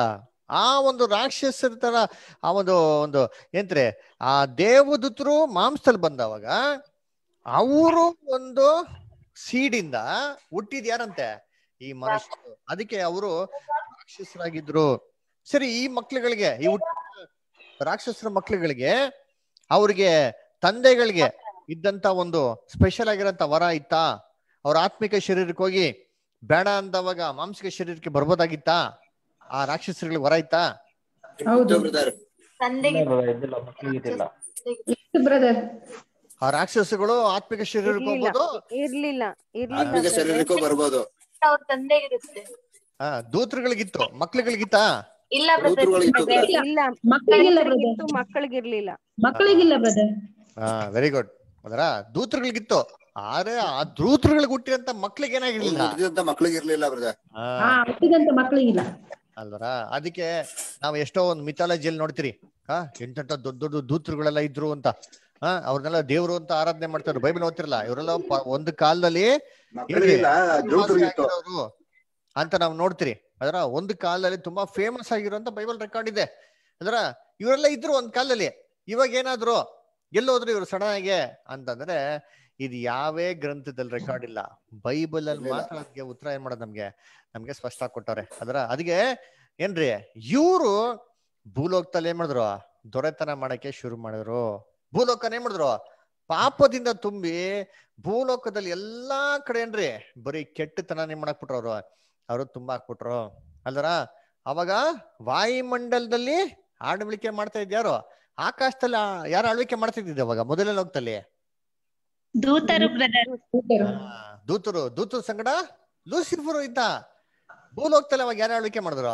ಆ ಒಂದು ರಾಕ್ಷಸರ ತರ ಆ ಒಂದು ಒಂದು ಏನ್ತ್ರೆ ಆ ದೇವದೂತರು ಮಾಂಸದಲ್ಲಿ ಬಂದವಾಗ ಅವರು ಒಂದು ಸೀಡಿಂದ ಹುಟ್ಟಿದ್ ಯಾರಂತೆ ಈ ಮನುಷ್ಯರು ಅದಕ್ಕೆ ಅವರು ರಾಕ್ಷಸರಾಗಿದ್ರು ಸರಿ ಈ ಮಕ್ಳುಗಳಿಗೆ ಈ ಹುಟ್ಟಿದ ರಾಕ್ಷಸರ ಮಕ್ಳುಗಳಿಗೆ ಅವ್ರಿಗೆ ತಂದೆಗಳಿಗೆ ಇದ್ದಂತ ಒಂದು ಸ್ಪೆಷಲ್ ಆಗಿರೋಂತ ವರ ಇತ್ತಾ ಅವ್ರ ಆತ್ಮಿಕ ಶರೀರಕ್ಕೆ ಹೋಗಿ ಬೇಡ ಅಂದವಾಗ ಮಾಂಸಿಕ ಶರೀರಕ್ಕೆ ಬರ್ಬೋದಾಗಿತ್ತಾ ಆ ರಾಕ್ಷಸರಿಗೆ ವರ ಇತ್ತಾ ಹೌದು ಬ್ರದರ್ ತಂದೆಗೆ ಇತ್ತು ಬ್ರದರ್ ಆ ರಾಕ್ಷಸಗಳು ಆತ್ಮಿಕ ಶರೀರಕ್ಕೆ ಇರ್ಲಿಲ್ಲ ಹೋಗ್ಬೋದು ಇರ್ಲಿಲ್ಲ ಇರ್ಲಿಲ್ಲ ಆತ್ಮಿಕ brother. ಶರೀರಕ್ಕೂ ಬರ್ಬೋದು ಅವ್ರ ತಂದೆಗಿರುತ್ತೆ ಆ ದೂತರುಗಳಿಗಿತ್ತು ಮಕ್ಳುಗಳಿಗಿತ್ತಾ ಇಲ್ಲ ಬ್ರದರ್ ದೂತರುಗಳಿತ್ತು ಅದೇ brother. ಇಲ್ಲ ಮಕ್ಕಳಿಗಿಲ್ಲ ಬ್ರದರ್ ಗಂಡಸ್ರಿಗಿತ್ತು ಮಕ್ಕಳಿಗಿರ್ಲಿಲ್ಲ ಮಕ್ಕಳಿಗಿಲ್ಲ ಬ್ರದರ್ ಹಾ ವೆರಿ ಗುಡ್ ಅದರ ದೂತರುಗಳಿಗಿತ್ತು ಆದ್ರೆ ಆ ದೂತರುಗಳಿಗೆ ಹುಟ್ಟಿದಂತ ಮಕ್ಳಿಗೆ ಏನಾಗಿರ್ಲಿಲ್ಲ ಹುಟ್ಟಿದಂತ ಮಕ್ಳಿಗೆ ಇರ್ಲಿಲ್ಲ ಬ್ರದರ್ ಆ, ಹಾ ಹುಟ್ಟಿದಂತ ಮಕ್ಕಳಿಗಿಲ್ಲ ಅಲ್ವರ ಅದಕ್ಕೆ ನಾವು ಎಷ್ಟೋ ಒಂದು ಮಿಥಾಲಜಿಯಲ್ಲಿ ನೋಡ್ತೀರಿ ಹಾ ಎಂಟೆಂಟ ದೊಡ್ಡ ದೊಡ್ಡ ದೂತರುಗಳೆಲ್ಲ ಇದ್ರು ಅಂತ ಹಾ ಅವ್ರನ್ನೆಲ್ಲ ದೇವ್ರು ಅಂತ ಆರಾಧನೆ ಮಾಡ್ತಾರೆ ಬೈಬಲ್ ಓದ್ತಿರಲ್ಲ ಇವರೆಲ್ಲ ಪ- ಒಂದು ಕಾಲದಲ್ಲಿ ಮಕ್ಕಳಿಗಿಲ್ಲ ದೂತರಿಗಿತ್ತು ಆಗಿರೋರು ಅಂತ ನಾವು ನೋಡ್ತೀರಿ ಅದರ ಒಂದು ಕಾಲದಲ್ಲಿ ತುಂಬಾ ಫೇಮಸ್ ಆಗಿರುವಂತ ಬೈಬಲ್ ರೆಕಾರ್ಡ್ ಇದೆ ಅದರ ಇವರೆಲ್ಲ ಇದ್ರು ಒಂದ್ ಕಾಲದಲ್ಲಿ ಇವಾಗ ಏನಾದ್ರು ಎಲ್ಲೋದ್ರು ಇವ್ರು ಸಡನ್ ಆಗಿ ಅಂತಂದ್ರೆ ಇದು ಯಾವೇ ಗ್ರಂಥದಲ್ಲಿ ರೆಕಾರ್ಡ್ ಇಲ್ಲ ಬೈಬಲ್ ಅಲ್ಲಿ ಇಲ್ಲ. ಮಾತ್ರ ಅದಕ್ಕೆ ಉತ್ತರ ಏನ್ ಮಾಡೋದು ನಮ್ಗೆ ನಮ್ಗೆ ಸ್ಪಷ್ಟ ಕೊಟ್ಟವ್ರೆ ಅದರ ಅದಕ್ಕೆ ಏನ್ರಿ ಇವ್ರು ಭೂಲೋಕದಲ್ಲಿ ಏನ್ ಮಾಡಿದ್ರು ದೊರೆತನ ಮಾಡಕ್ಕೆ ಶುರು ಮಾಡಿದ್ರು ಭೂಲೋಕನ ಏನ್ ಮಾಡಿದ್ರು ಪಾಪದಿಂದ ತುಂಬಿ ಭೂಲೋಕದಲ್ಲಿ ಎಲ್ಲಾ ಕಡೆ ಏನ್ರಿ ಬರೀ ಕೆಟ್ಟತನ ಏನ್ ಮಾಡಕ್ ಬಿಟ್ರು ಅವ್ರು ಅವರು ತುಂಬಾ ಹಾಕ್ಬಿಟ್ರು ಅಲ್ದರ ಅವಾಗ ವಾಯುಮಂಡಲದಲ್ಲಿ ಆಡಳಿಕೆ ಮಾಡ್ತಾ ಇದ್ಯಾರು ಆಕಾಶದಲ್ಲಿ ಆ- ಯಾರು ಆಳ್ವಿಕೆ ಮಾಡ್ತಾ ಇದ್ದಿದ್ದು ಅವಾಗ ಮೊದಲನೇ ಲೋಕದಲ್ಲಿ ದೂತರು ಬ್ರದರ್ ದೂತರು. ಆ, ದೂತರು ದೂತರ ಸಂಗಡ ಲೂಸಿಫರು ಇದ್ದ ಭೂಲೋಕದಲ್ಲಿ ಅವಾಗ ಯಾರು ಆಳ್ವಿಕೆ ಮಾಡಿದ್ರು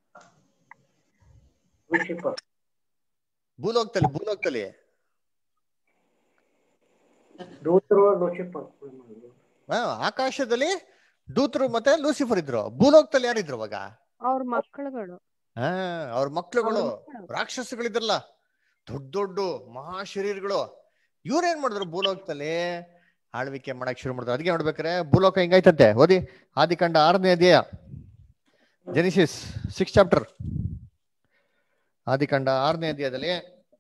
ಭೂಲೋಕದಲ್ಲಿ ಭೂಲೋಕದಲ್ಲಿ ಆ, ಆಕಾಶದಲ್ಲಿ ದೂತರು ಮತ್ತೆ ಲೂಸಿಫರ್ ಇದ್ರು ಭೂಲೋಕದಲ್ಲಿ ಯಾರಿದ್ರು ಅವಾಗ ಅವ್ರ ಮಕ್ಕಳುಗಳು ಹಾ ಅವ್ರ ಮಕ್ಳುಗಳು ಅವ್ರ ಮಕ್ಕಳು. ರಾಕ್ಷಸಗಳಿದ್ರಲ್ಲ ದೊಡ್ಡ ದೊಡ್ಡ ಮಹಾಶರೀರಗಳು ಇವ್ರೇನ್ ಮಾಡಿದ್ರು ಭೂಲೋಕದಲ್ಲಿ ಆಳ್ವಿಕೆ ಮಾಡಕ್ ಶುರು ಮಾಡಿದ್ರು ಅದಕ್ಕೆ ನೋಡ್ಬೇಕಾರೆ ಭೂಲೋಕ ಹೆಂಗಾಯ್ತಂತೆ ಓದಿ ಆದಿಕಾಂಡ ಆರನೇ ಅಧ್ಯಾಯ ಜೆನಿಸಿಸ್ ಸಿಕ್ಸ್ ಚಾಪ್ಟರ್ ಆದಿಕಾಂಡ ಆರನೇ ಅಧ್ಯಾಯದಲ್ಲಿ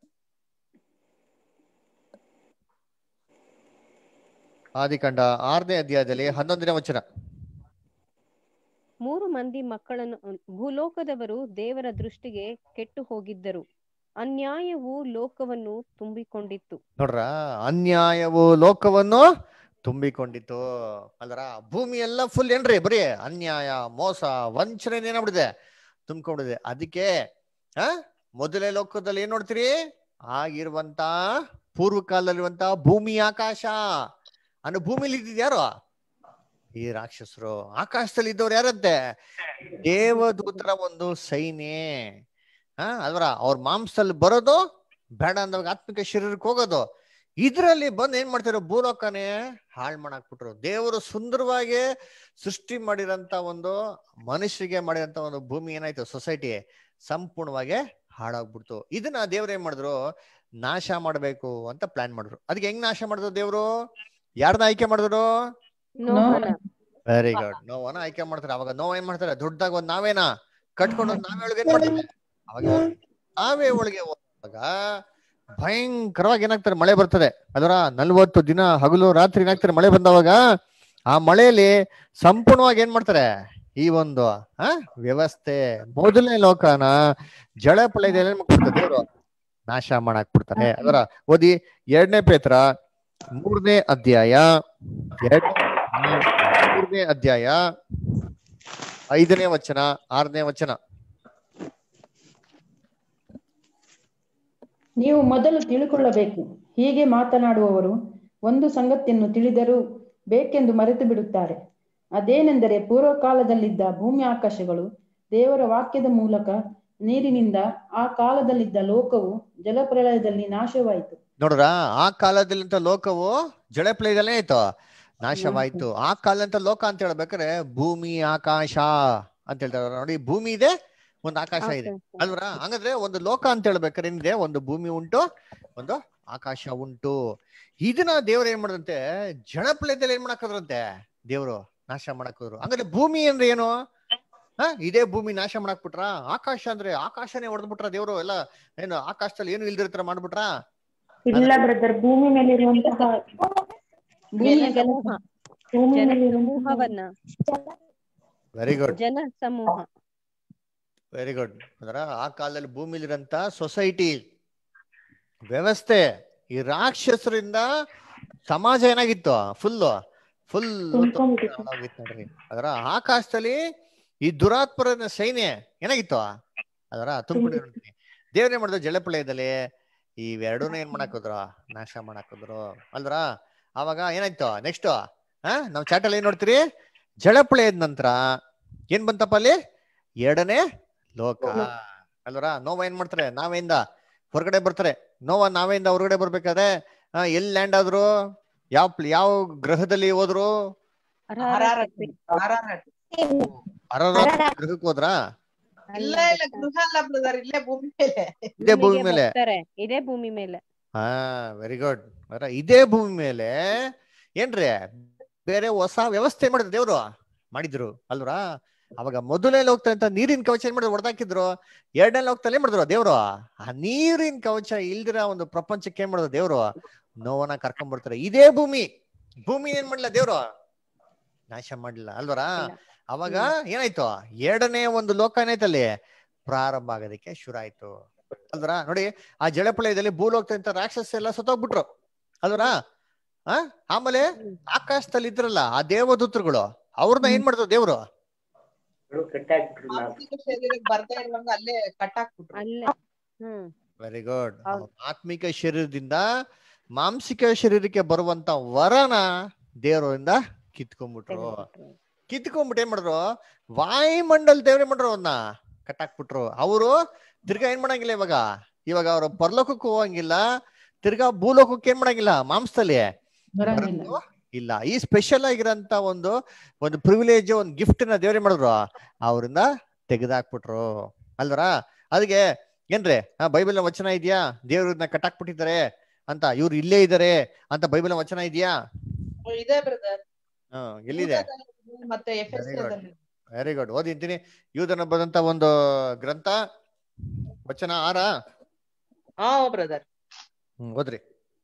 ಆದಿಕಾಂಡ ಆರನೇ ಅಧ್ಯಾಯದಲ್ಲಿ ಹನ್ನೊಂದನೇ ವಚನ ಮೂರು ಮಂದಿ ಮಕ್ಕಳನ್ನು ಭೂಲೋಕದವರು ದೇವರ ದೃಷ್ಟಿಗೆ ಕೆಟ್ಟು ಹೋಗಿದ್ದರು ಅನ್ಯಾಯವು ಲೋಕವನ್ನು ತುಂಬಿಕೊಂಡಿತ್ತು ನೋಡ್ರ ಅನ್ಯಾಯವು ಲೋಕವನ್ನು ತುಂಬಿಕೊಂಡಿತ್ತು ಅಲ್ರ ಭೂಮಿ ಎಲ್ಲ ಫುಲ್ ಏನ್ರಿ ಬರೀ ಅನ್ಯಾಯ ಮೋಸ ವಂಚನೆ ಏನಾಗ್ಬಿಡಿದೆ ತುಂಬಿಕೊಂಡಿದೆ ಅದಕ್ಕೆ ಆ ಮೊದಲೇ ಲೋಕದಲ್ಲಿ ಏನ್ ನೋಡ್ತೀರಿ ಆಗಿರುವಂತ ಪೂರ್ವ ಕಾಲದಲ್ಲಿರುವಂತ ಭೂಮಿ ಆಕಾಶ ಅನ್ನೋ ಭೂಮಿಲಿ ಇದ್ದಿದ್ ಯಾರು ಈ ರಾಕ್ಷಸರು ಆಕಾಶದಲ್ಲಿ ಇದ್ದವ್ರು ಯಾರಂತೆ ದೇವದೂತರ ಒಂದು ಸೈನ್ಯ ಹಾ ಅಲ್ವರ ಅವ್ರ ಮಾಂಸದಲ್ಲಿ ಬರೋದು ಬೇಡ ಅಂದವಾಗ ಆತ್ಮಿಕ ಶರೀರಕ್ಕೆ ಹೋಗೋದು ಇದ್ರಲ್ಲಿ ಬಂದ್ ಏನ್ ಮಾಡ್ತಾರೆ ಭೂಲೋಕನೇ ಹಾಳ್ ಮಾಡಾಕ್ಬಿಟ್ರು ದೇವರು ಸುಂದರವಾಗಿ ಸೃಷ್ಟಿ ಮಾಡಿರಂತ ಒಂದು ಮನುಷ್ಯರಿಗೆ ಮಾಡಿರಂತ ಒಂದು ಭೂಮಿ ಏನಾಯ್ತು ಸೊಸೈಟಿ ಸಂಪೂರ್ಣವಾಗಿ ಹಾಳಾಗ್ಬಿಡ್ತು ಇದನ್ನ ದೇವ್ರು ಏನ್ ಮಾಡಿದ್ರು ನಾಶ ಮಾಡ್ಬೇಕು ಅಂತ ಪ್ಲಾನ್ ಮಾಡಿದ್ರು ಅದಕ್ಕೆ ಹೆಂಗ್ ನಾಶ ಮಾಡಿದ್ರು ದೇವ್ರು ಯಾರ್ನ ಆಯ್ಕೆ ಮಾಡಿದ್ರು ನೋಹನ ವೆರಿ ಗುಡ್ ನೋವನ ಆಯ್ಕೆ ಮಾಡ್ತಾರೆ ಅವಾಗ ನೋವ್ ಏನ್ ಮಾಡ್ತಾರೆ ದೊಡ್ಡದಾಗ ಒಂದ್ ನಾವೇನ ಕಟ್ಕೊಂಡು ಒಂದ್ ನಾವೇ ಒಳಗೆ ಏನ್ ಮಾಡ್ತಾರೆ ಅವಾಗ ನಾವೇ ಒಳಗೆ ಹೋದಾಗ ಭಯಂಕರವಾಗಿ ಏನಾಗ್ತಾರೆ ಮಳೆ ಬರ್ತದೆ ಅದರ ನಲ್ವತ್ತು ದಿನ ಹಗಲು ರಾತ್ರಿ ಏನಾಗ್ತಾರೆ ಮಳೆ ಬಂದವಾಗ ಆ ಮಳೆಯಲ್ಲಿ ಸಂಪೂರ್ಣವಾಗಿ ಏನ್ ಮಾಡ್ತಾರೆ ಈ ಒಂದು ಆ ವ್ಯವಸ್ಥೆ ಮೊದಲನೇ ಲೋಕನ ಜಳಪಳಯದಲ್ಲಿ ಏನ್ ಮಾಡ್ಬಿಡ್ತಾರೆ ದೇವ್ರು ನಾಶ ಮಾಡಾಕ್ ಬಿಡ್ತಾರೆ ಅದರ ಓದಿ ಎರಡನೇ ಪೇತ್ರ ಮೂರನೇ ಅಧ್ಯಾಯ ಎರಡ್ ಮೂರನೇ ಅಧ್ಯಾಯ ಐದನೇ ವಚನ ಆರನೇ ವಚನ ನೀವು ಮೊದಲು ತಿಳುಕೊಳ್ಳಬೇಕು ಹೀಗೆ ಮಾತನಾಡುವವರು ಒಂದು ಸಂಗತಿಯನ್ನು ತಿಳಿದರೂ ಬೇಕೆಂದು ಮರೆತು ಬಿಡುತ್ತಾರೆ ಅದೇನೆಂದರೆ ಪೂರ್ವಕಾಲದಲ್ಲಿದ್ದ ಭೂಮಿ ಆಕಾಶಗಳು ದೇವರ ವಾಕ್ಯದ ಮೂಲಕ ನೀರಿನಿಂದ ಆ ಕಾಲದಲ್ಲಿದ್ದ ಲೋಕವು ಜಲಪ್ರಳಯದಲ್ಲಿ ನಾಶವಾಯಿತು ನೋಡ್ರ ಆ ಕಾಲದಲ್ಲಿಂತ ಲೋಕವು ಜಳಪ್ಲಯದಲ್ಲೇ ಆಯ್ತು ನಾಶವಾಯ್ತು ಆ ಕಾಲದಂತ ಲೋಕ ಅಂತ ಹೇಳ್ಬೇಕಾರೆ ಭೂಮಿ ಆಕಾಶ ಅಂತ ಹೇಳ್ತಾರೆ ನೋಡಿ ಭೂಮಿ ಇದೆ ಒಂದು ಆಕಾಶ ಇದೆ ಅಲ್ವರ ಹಂಗಂದ್ರೆ ಒಂದು ಲೋಕ ಅಂತ ಹೇಳ್ಬೇಕಾರೆ ಏನಿದೆ ಒಂದು ಭೂಮಿ ಉಂಟು ಒಂದು ಆಕಾಶ ಉಂಟು ಇದನ್ನ ದೇವ್ರು ಏನ್ ಮಾಡದಂತೆ ಜಳಪ್ಲಯದಲ್ಲಿ ಏನ್ ಮಾಡಾಕದ್ರಂತೆ ದೇವ್ರು ನಾಶ ಮಾಡಾಕದ್ರು ಹಂಗಾದ್ರೆ ಭೂಮಿ ಅಂದ್ರೆ ಏನು ಹ ಇದೇ ಭೂಮಿ ನಾಶ ಮಾಡಾಕ್ಬಿಟ್ರ ಆಕಾಶ ಅಂದ್ರೆ ಆಕಾಶನೇ ಹೊಡೆದ್ಬಿಟ್ರ ದೇವ್ರು ಎಲ್ಲ ಏನು ಆಕಾಶದಲ್ಲಿ ಏನು ಇಲ್ದಿರ್ತಾರ ಮಾಡ್ಬಿಟ್ರ ಇಲ್ಲ ಬ್ರದರ್ ಭೂಮಿ ಮೇಲೆ ಇರುವಂತಹ ಭೂಮಿಯ ಸಮೂಹ ಭೂಮಿ ಜನ ಮೇಲೆ ಇರುವಂತಹ ಸಮೂಹವನ್ನ ವೆರಿ ಗುಡ್ ಜನ ಸಮೂಹ ವೆರಿ ಗುಡ್ ಅಂದ್ರ ಆ ಕಾಲದಲ್ಲಿ ಭೂಮಿಲಿರಂತ ಸೊಸೈಟಿ ವ್ಯವಸ್ಥೆ ಈ ರಾಕ್ಷಸರಿಂದ ಸಮಾಜ ಏನಾಗಿತ್ತು ಫುಲ್ ಫುಲ್ ತುಂಬ್ಕೊಂಡ್ಬಿಟ್ಟಿತ್ತು. ನೋಡ್ರಿ ಅದರ ಆಕಾಶದಲ್ಲಿ ಈ ದುರಾತ್ಮರ ಸೈನ್ಯ ಏನಾಗಿತ್ತು ಅದರ ತುಂಬಿಟ್ಟಿರ್ತೀನಿ ದೇವ್ರ ಮಾಡಿದ್ರು ಜಲಪ್ರಳಯದಲ್ಲಿ ಇವೆರಡೂನು ಏನ್ ಮಾಡಾಕಿದ್ರು ನಾಶ ಮಾಡಾಕಿದ್ರು ಅಲ್ದ್ರ ಅವಾಗ ಏನಾಯ್ತು ನೆಕ್ಸ್ಟ್ ಆ ನಾವ್ ಚಾಟಲ್ಲಿ ಏನ್ ನೋಡ್ತೀರಿ ಜಲಪ್ರಳಯದ ನಂತರ ಏನ್ ಬಂತಪ್ಪ ಅಲ್ಲಿ ಎರಡನೇ ಲೋಕ ಅಲ್ವರ ನೋವ ಏನ್ ಮಾಡ್ತಾರೆ ನಾವೇಂದ ಹೊರಗಡೆ ಬರ್ತಾರೆ ನೋವ ನಾವೇಂದ ಹೊರಗಡೆ ಬರ್ಬೇಕಾದ್ರೆ ಆ, ಎಲ್ಲಿ ಲ್ಯಾಂಡ್ ಆದ್ರು ಯಾವ ಪ್ಲ- ಯಾವ ಗ್ರಹದಲ್ಲಿ ಹೋದ್ರು ಹಾರಾರಟ್ಟಿ ಹಾರಾರಟ್ಟಿ ಅರರಾತ್ ಗ್ರಹಕ್ಕೆ ಹೋದ್ರಾ ಇಲ್ಲ ಇಲ್ಲ ಗೃಹ ಅಲ್ಲ ಬ್ರದರ್ ಇಲ್ಲೇ ಭೂಮಿ ಮೇಲೆ ಇದೇ ಭೂಮಿ ಭೂಮಿಗೆ ಮೇಲೆ ಹೋಗ್ತಾರೆ ಇದೇ ಭೂಮಿ ಮೇಲೆ ಹಾ ವೆರಿ ಗುಡ್ ಅದ್ರ ಇದೇ ಭೂಮಿ ಮೇಲೆ ಏನ್ರಿ ಬೇರೆ ಹೊಸ ವ್ಯವಸ್ಥೆ ಮಾಡಿದ್ರು ದೇವ್ರು ಮಾಡಿದ್ರು ಅಲ್ವರಾ ಅವಾಗ ಮೊದಲನೇ ಹೋಗ್ತಾ ಅಂತ ನೀರಿನ ಕವಚ ಏನ್ ಮಾಡಿದ್ರು ಹೊಡೆದಾಕಿದ್ರು ಎರಡನೇ ಹೋಗ್ತಲೇ ಮಾಡಿದ್ರು ದೇವ್ರು ಆ ನೀರಿನ ಕವಚ ಇಲ್ದಿರ ಒಂದು ಪ್ರಪಂಚಕ್ಕೆ ಏನ್ ಮಾಡಿದ್ರು ದೇವ್ರು ನೋವನ್ನ ಕರ್ಕೊಂಡ್ ಬರ್ತಾರೆ ಇದೇ ಭೂಮಿ ಭೂಮಿ ಏನ್ ಮಾಡ್ಲಿಲ್ಲ ದೇವ್ರು ನಾಶ ಮಾಡ್ಲಿಲ್ಲ ಅಲ್ವರಾ ಅವಾಗ ಏನಾಯ್ತು ಎರಡನೇ ಒಂದು ಲೋಕ ಏನಾಯ್ತಲ್ಲಿ ಪ್ರಾರಂಭ ಆಗೋದಕ್ಕೆ ಶುರು ಆಯ್ತು ಅಲ್ವರ ನೋಡಿ ಆ ಜಲಪ್ರಳಯದಲ್ಲಿ ಭೂಲೋಕ ಅಂತ ರಾಕ್ಷಸ ಎಲ್ಲ ಸತ್ತೋಗ್ಬಿಟ್ರು ಅಲ್ವರಾ ಆ ಆಮೇಲೆ ಆಕಾಶದಲ್ಲಿ ಇದ್ರಲ್ಲ ಆ ದೇವದೂತರುಗಳು ಅವ್ರನ್ನ ಏನ್ ಮಾಡಿದ್ರು ದೇವ್ರು ಮಾನಸಿಕ ಶರೀರಕ್ಕೆ ಬರ್ತಾ ಇರುವಂಗ ಅಲ್ಲೇ ಕಟ್ಟಾಕ್ಬಿಟ್ರು ಅಲ್ಲೇ ಹ್ಮ್ ವೆರಿ ಗುಡ್ ಹೌದು. ಆತ್ಮಿಕ ಶರೀರದಿಂದ ಮಾಂಸಿಕ ಶರೀರಕ್ಕೆ ಬರುವಂತ ವರನ ದೇವರಿಂದ ಕಿತ್ಕೊಂಡ್ಬಿಟ್ರು ತೆಗೆದ್ಬಿಟ್ರು. ಕಿತ್ಕೊಂಡ್ಬಿಟ್ಟು ಏನ್ ಮಾಡಿದ್ರು ವಾಯುಮಂಡಲ್ ದೇವ್ರೆ ಮಾಡ್ರು ಅವನ್ನ ಕಟ್ಟಾಕ್ಬಿಟ್ರು ಅವರು ತಿರ್ಗಾ ಏನ್ ಮಾಡಂಗಿಲ್ಲ ಇವಾಗ ಇವಾಗ ಅವ್ರು ಪರಲೋಕಕ್ಕೂ ಹೋಗಂಗಿಲ್ಲ ತಿರ್ಗಾ ಭೂಲೋಕಕ್ಕೆ ಏನ್ ಮಾಡಂಗಿಲ್ಲ ಮಾಂಸದಲ್ಲಿ ಬರಂಗಿಲ್ಲ ಬರೋದು ಇಲ್ಲ ಈ ಸ್ಪೆಷಲ್ ಆಗಿರೋಂತ ಒಂದು ಒಂದು ಪ್ರಿವಿಲೇಜ್ ಒಂದು ಗಿಫ್ಟ್ ನ ದೇವ್ರೆ ಮಾಡಿದ್ರು ಅವರಿಂದ ತೆಗೆದಾಕ್ಬಿಟ್ರು ಅಲ್ವರ ಅದಕ್ಕೆ ಏನ್ರಿ ಆ ಬೈಬಲ್ ವಚನ ಇದೆಯಾ ದೇವ್ರನ್ನ ಕಟ್ಟಾಕ್ಬಿಟ್ಟಿದ್ದಾರೆ ಅಂತ ಇವ್ರು ಇಲ್ಲೇ ಇದ್ದಾರೆ ಅಂತ ಬೈಬಲ್ ವಚನ ಇದೆಯಾ ಇದೆ ಬ್ರದರ್ ಹ್ಮ್ ಎಲ್ಲಿದೆ ಮತ್ತೆ ಎಫೆಸದಲ್ಲಿ ವೆರಿ ಗುಡ್ ಓದಿಂತೀನಿ ಯೂದನ ಬದಂತ ಒಂದು ಗ್ರಂಥ ವಚನ ಆರ ಹಾ ಬ್ರದರ್ ಹ್ಮ್ ಓದ್ರಿ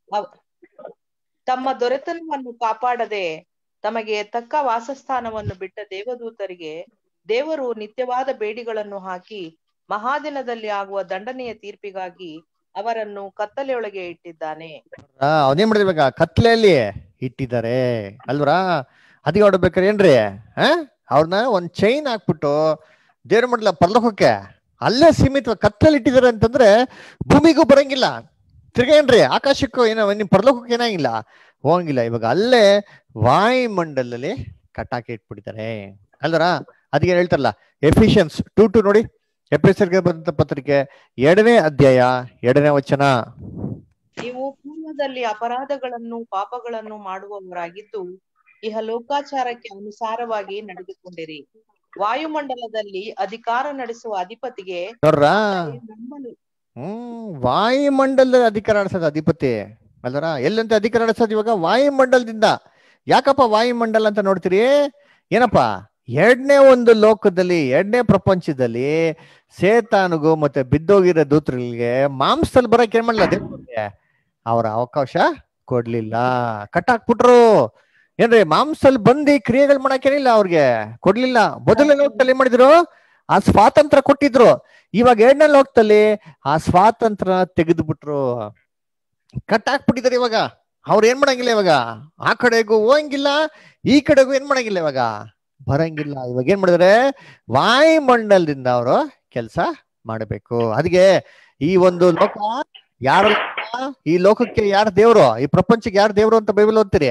ತಮ್ಮ ದೊರೆತನವನ್ನು ಕಾಪಾಡದೆ ತಮಗೆ ತಕ್ಕ ವಾಸಸ್ಥಾನವನ್ನು ಬಿಟ್ಟ ದೇವದೂತರಿಗೆ ದೇವರು ನಿತ್ಯವಾದ ಬೇಡಿಗಳನ್ನು ಹಾಕಿ ಮಹಾದಿನದಲ್ಲಿ ಆಗುವ ದಂಡನೆಯ ತೀರ್ಪಿಗಾಗಿ ಅವರನ್ನು ಕತ್ತಲೆಯೊಳಗೆ ಇಟ್ಟಿದ್ದಾನೆ ಆ ಅವನೇನ್ ಮಾಡಿದ್ರು ಇವಾಗ ಕತ್ಲೆಯಲ್ಲಿ ಇಟ್ಟಿದ್ದಾರೆ ಅಲ್ವರಾ ಅದಕ್ಕೆ ಹೊಡ್ಬೇಕಾರೆ ಏನ್ರಿ ಆ ಅವ್ರನ್ನ ಒಂದ್ ಚೈನ್ ಹಾಕ್ಬಿಟ್ಟು ದೇವ್ರ ಮಾಡ್ಲ ಪರ್ಲೋಕಕ್ಕೆ ಅಲ್ಲೇ ಸೀಮಿತ ಕತ್ಲೆಯಲ್ಲಿ ಇಟ್ಟಿದ್ದಾರೆ ಅಂತಂದ್ರೆ ಭೂಮಿಗೂ ಬರಂಗಿಲ್ಲ ತಿರ್ಗಾ ಏನ್ರಿ ಆಕಾಶಕ್ಕೂ ಏನೋ ನಿಮ್ ಪರಲೋಕಕ್ಕೆ ಏನಾಗಿಲ್ಲ ಹೋಗಂಗಿಲ್ಲ ಇವಾಗ ಅಲ್ಲೇ ವಾಯುಮಂಡಲದಲ್ಲಿ ಕಟ್ಟಾಕಿ ಇಟ್ಬಿಟ್ಟಿದ್ದಾರೆ ಅಲ್ವರ ಅದಕ್ಕೆ ಹೇಳ್ತಾರಲ್ಲ ಎಫಿಷಿಯನ್ಸ್ ಟೂ ಟು ನೋಡಿ ಎಪಿಸರ್ಗೆ ಬಂದಂತ ಪತ್ರಿಕೆ ಎರಡನೇ ಅಧ್ಯಾಯ ಎರಡನೇ ವಚನ ನೀವು ಪೂರ್ವದಲ್ಲಿ ಅಪರಾಧಗಳನ್ನು ಪಾಪಗಳನ್ನು ಮಾಡುವವರಾಗಿದ್ದು ಇಹ ಲೋಕಾಚಾರಕ್ಕೆ ಅನುಸಾರವಾಗಿ ನಡೆದುಕೊಂಡಿರಿ ವಾಯುಮಂಡಲದಲ್ಲಿ ಅಧಿಕಾರ ನಡೆಸುವ ಅಧಿಪತಿಗೆ ನೋಡ್ರಾ ನಂಬಲು ಹ್ಮ್ ವಾಯುಮಂಡಲದ ಅಧಿಕಾರ ನಡೆಸೋದು ಅಧಿಪತಿ ಅಲ್ವರ ಎಲ್ಲಂತ ಅಧಿಕಾರ ನಡೆಸೋದು ಇವಾಗ ವಾಯುಮಂಡಲದಿಂದ ಯಾಕಪ್ಪ ವಾಯುಮಂಡಲ ಅಂತ ನೋಡ್ತೀರಿ ಏನಪ್ಪ ಎರಡನೇ ಒಂದು ಲೋಕದಲ್ಲಿ ಎರಡನೇ ಪ್ರಪಂಚದಲ್ಲಿ ಸೇತಾನಿಗೂ ಮತ್ತೆ ಬಿದ್ದೋಗಿರೋ ದೂತರಿಗೆ ಮಾಂಸದಲ್ಲಿ ಬರಕ್ ಏನ್ ಮಾಡಲ್ಲ ದೇವ್ರಿಗೆ ಅವರ ಅವಕಾಶ ಕೊಡ್ಲಿಲ್ಲ ಕಟ್ಟಾಕ್ಬಿಟ್ರು ಏನ್ರಿ ಮಾಂಸಲ್ ಬಂದು ಕ್ರಿಯೆಗಳು ಮಾಡಕ್ಕೇನಿಲ್ಲ ಅವ್ರಿಗೆ ಕೊಡ್ಲಿಲ್ಲ ಮೊದಲನೇ ಲೋಕದಲ್ಲಿ ಏನ್ ಮಾಡಿದ್ರು ಆ ಸ್ವಾತಂತ್ರ್ಯ ಕೊಟ್ಟಿದ್ರು ಇವಾಗ ಎರಡನೇ ಲೋಕದಲ್ಲಿ ಆ ಸ್ವಾತಂತ್ರ್ಯ ತೆಗೆದುಬಿಟ್ರು ಕಟ್ಟಾಕ್ಬಿಟ್ಟಿದ್ದಾರೆ ಇವಾಗ ಅವ್ರು ಏನ್ ಮಾಡಂಗಿಲ್ಲ ಇವಾಗ ಆ ಕಡೆಗೂ ಹೋಗಂಗಿಲ್ಲ ಈ ಕಡೆಗೂ ಏನ್ ಮಾಡಂಗಿಲ್ಲ ಇವಾಗ ಬರಂಗಿಲ್ಲ ಇವಾಗ ಏನ್ ಮಾಡಿದ್ರೆ ವಾಯುಮಂಡಲದಿಂದ ಅವರು ಕೆಲಸ ಮಾಡಬೇಕು ಅದಕ್ಕೆ ಈ ಒಂದು ಲೋಕ ಯಾರ ಲೋಕ? ಈ ಲೋಕಕ್ಕೆ ಯಾರ ದೇವ್ರು ಈ ಪ್ರಪಂಚಕ್ಕೆ ಯಾರು ದೇವ್ರು ಅಂತ ಬೈಬಲ್ ಓದ್ತೀರಿ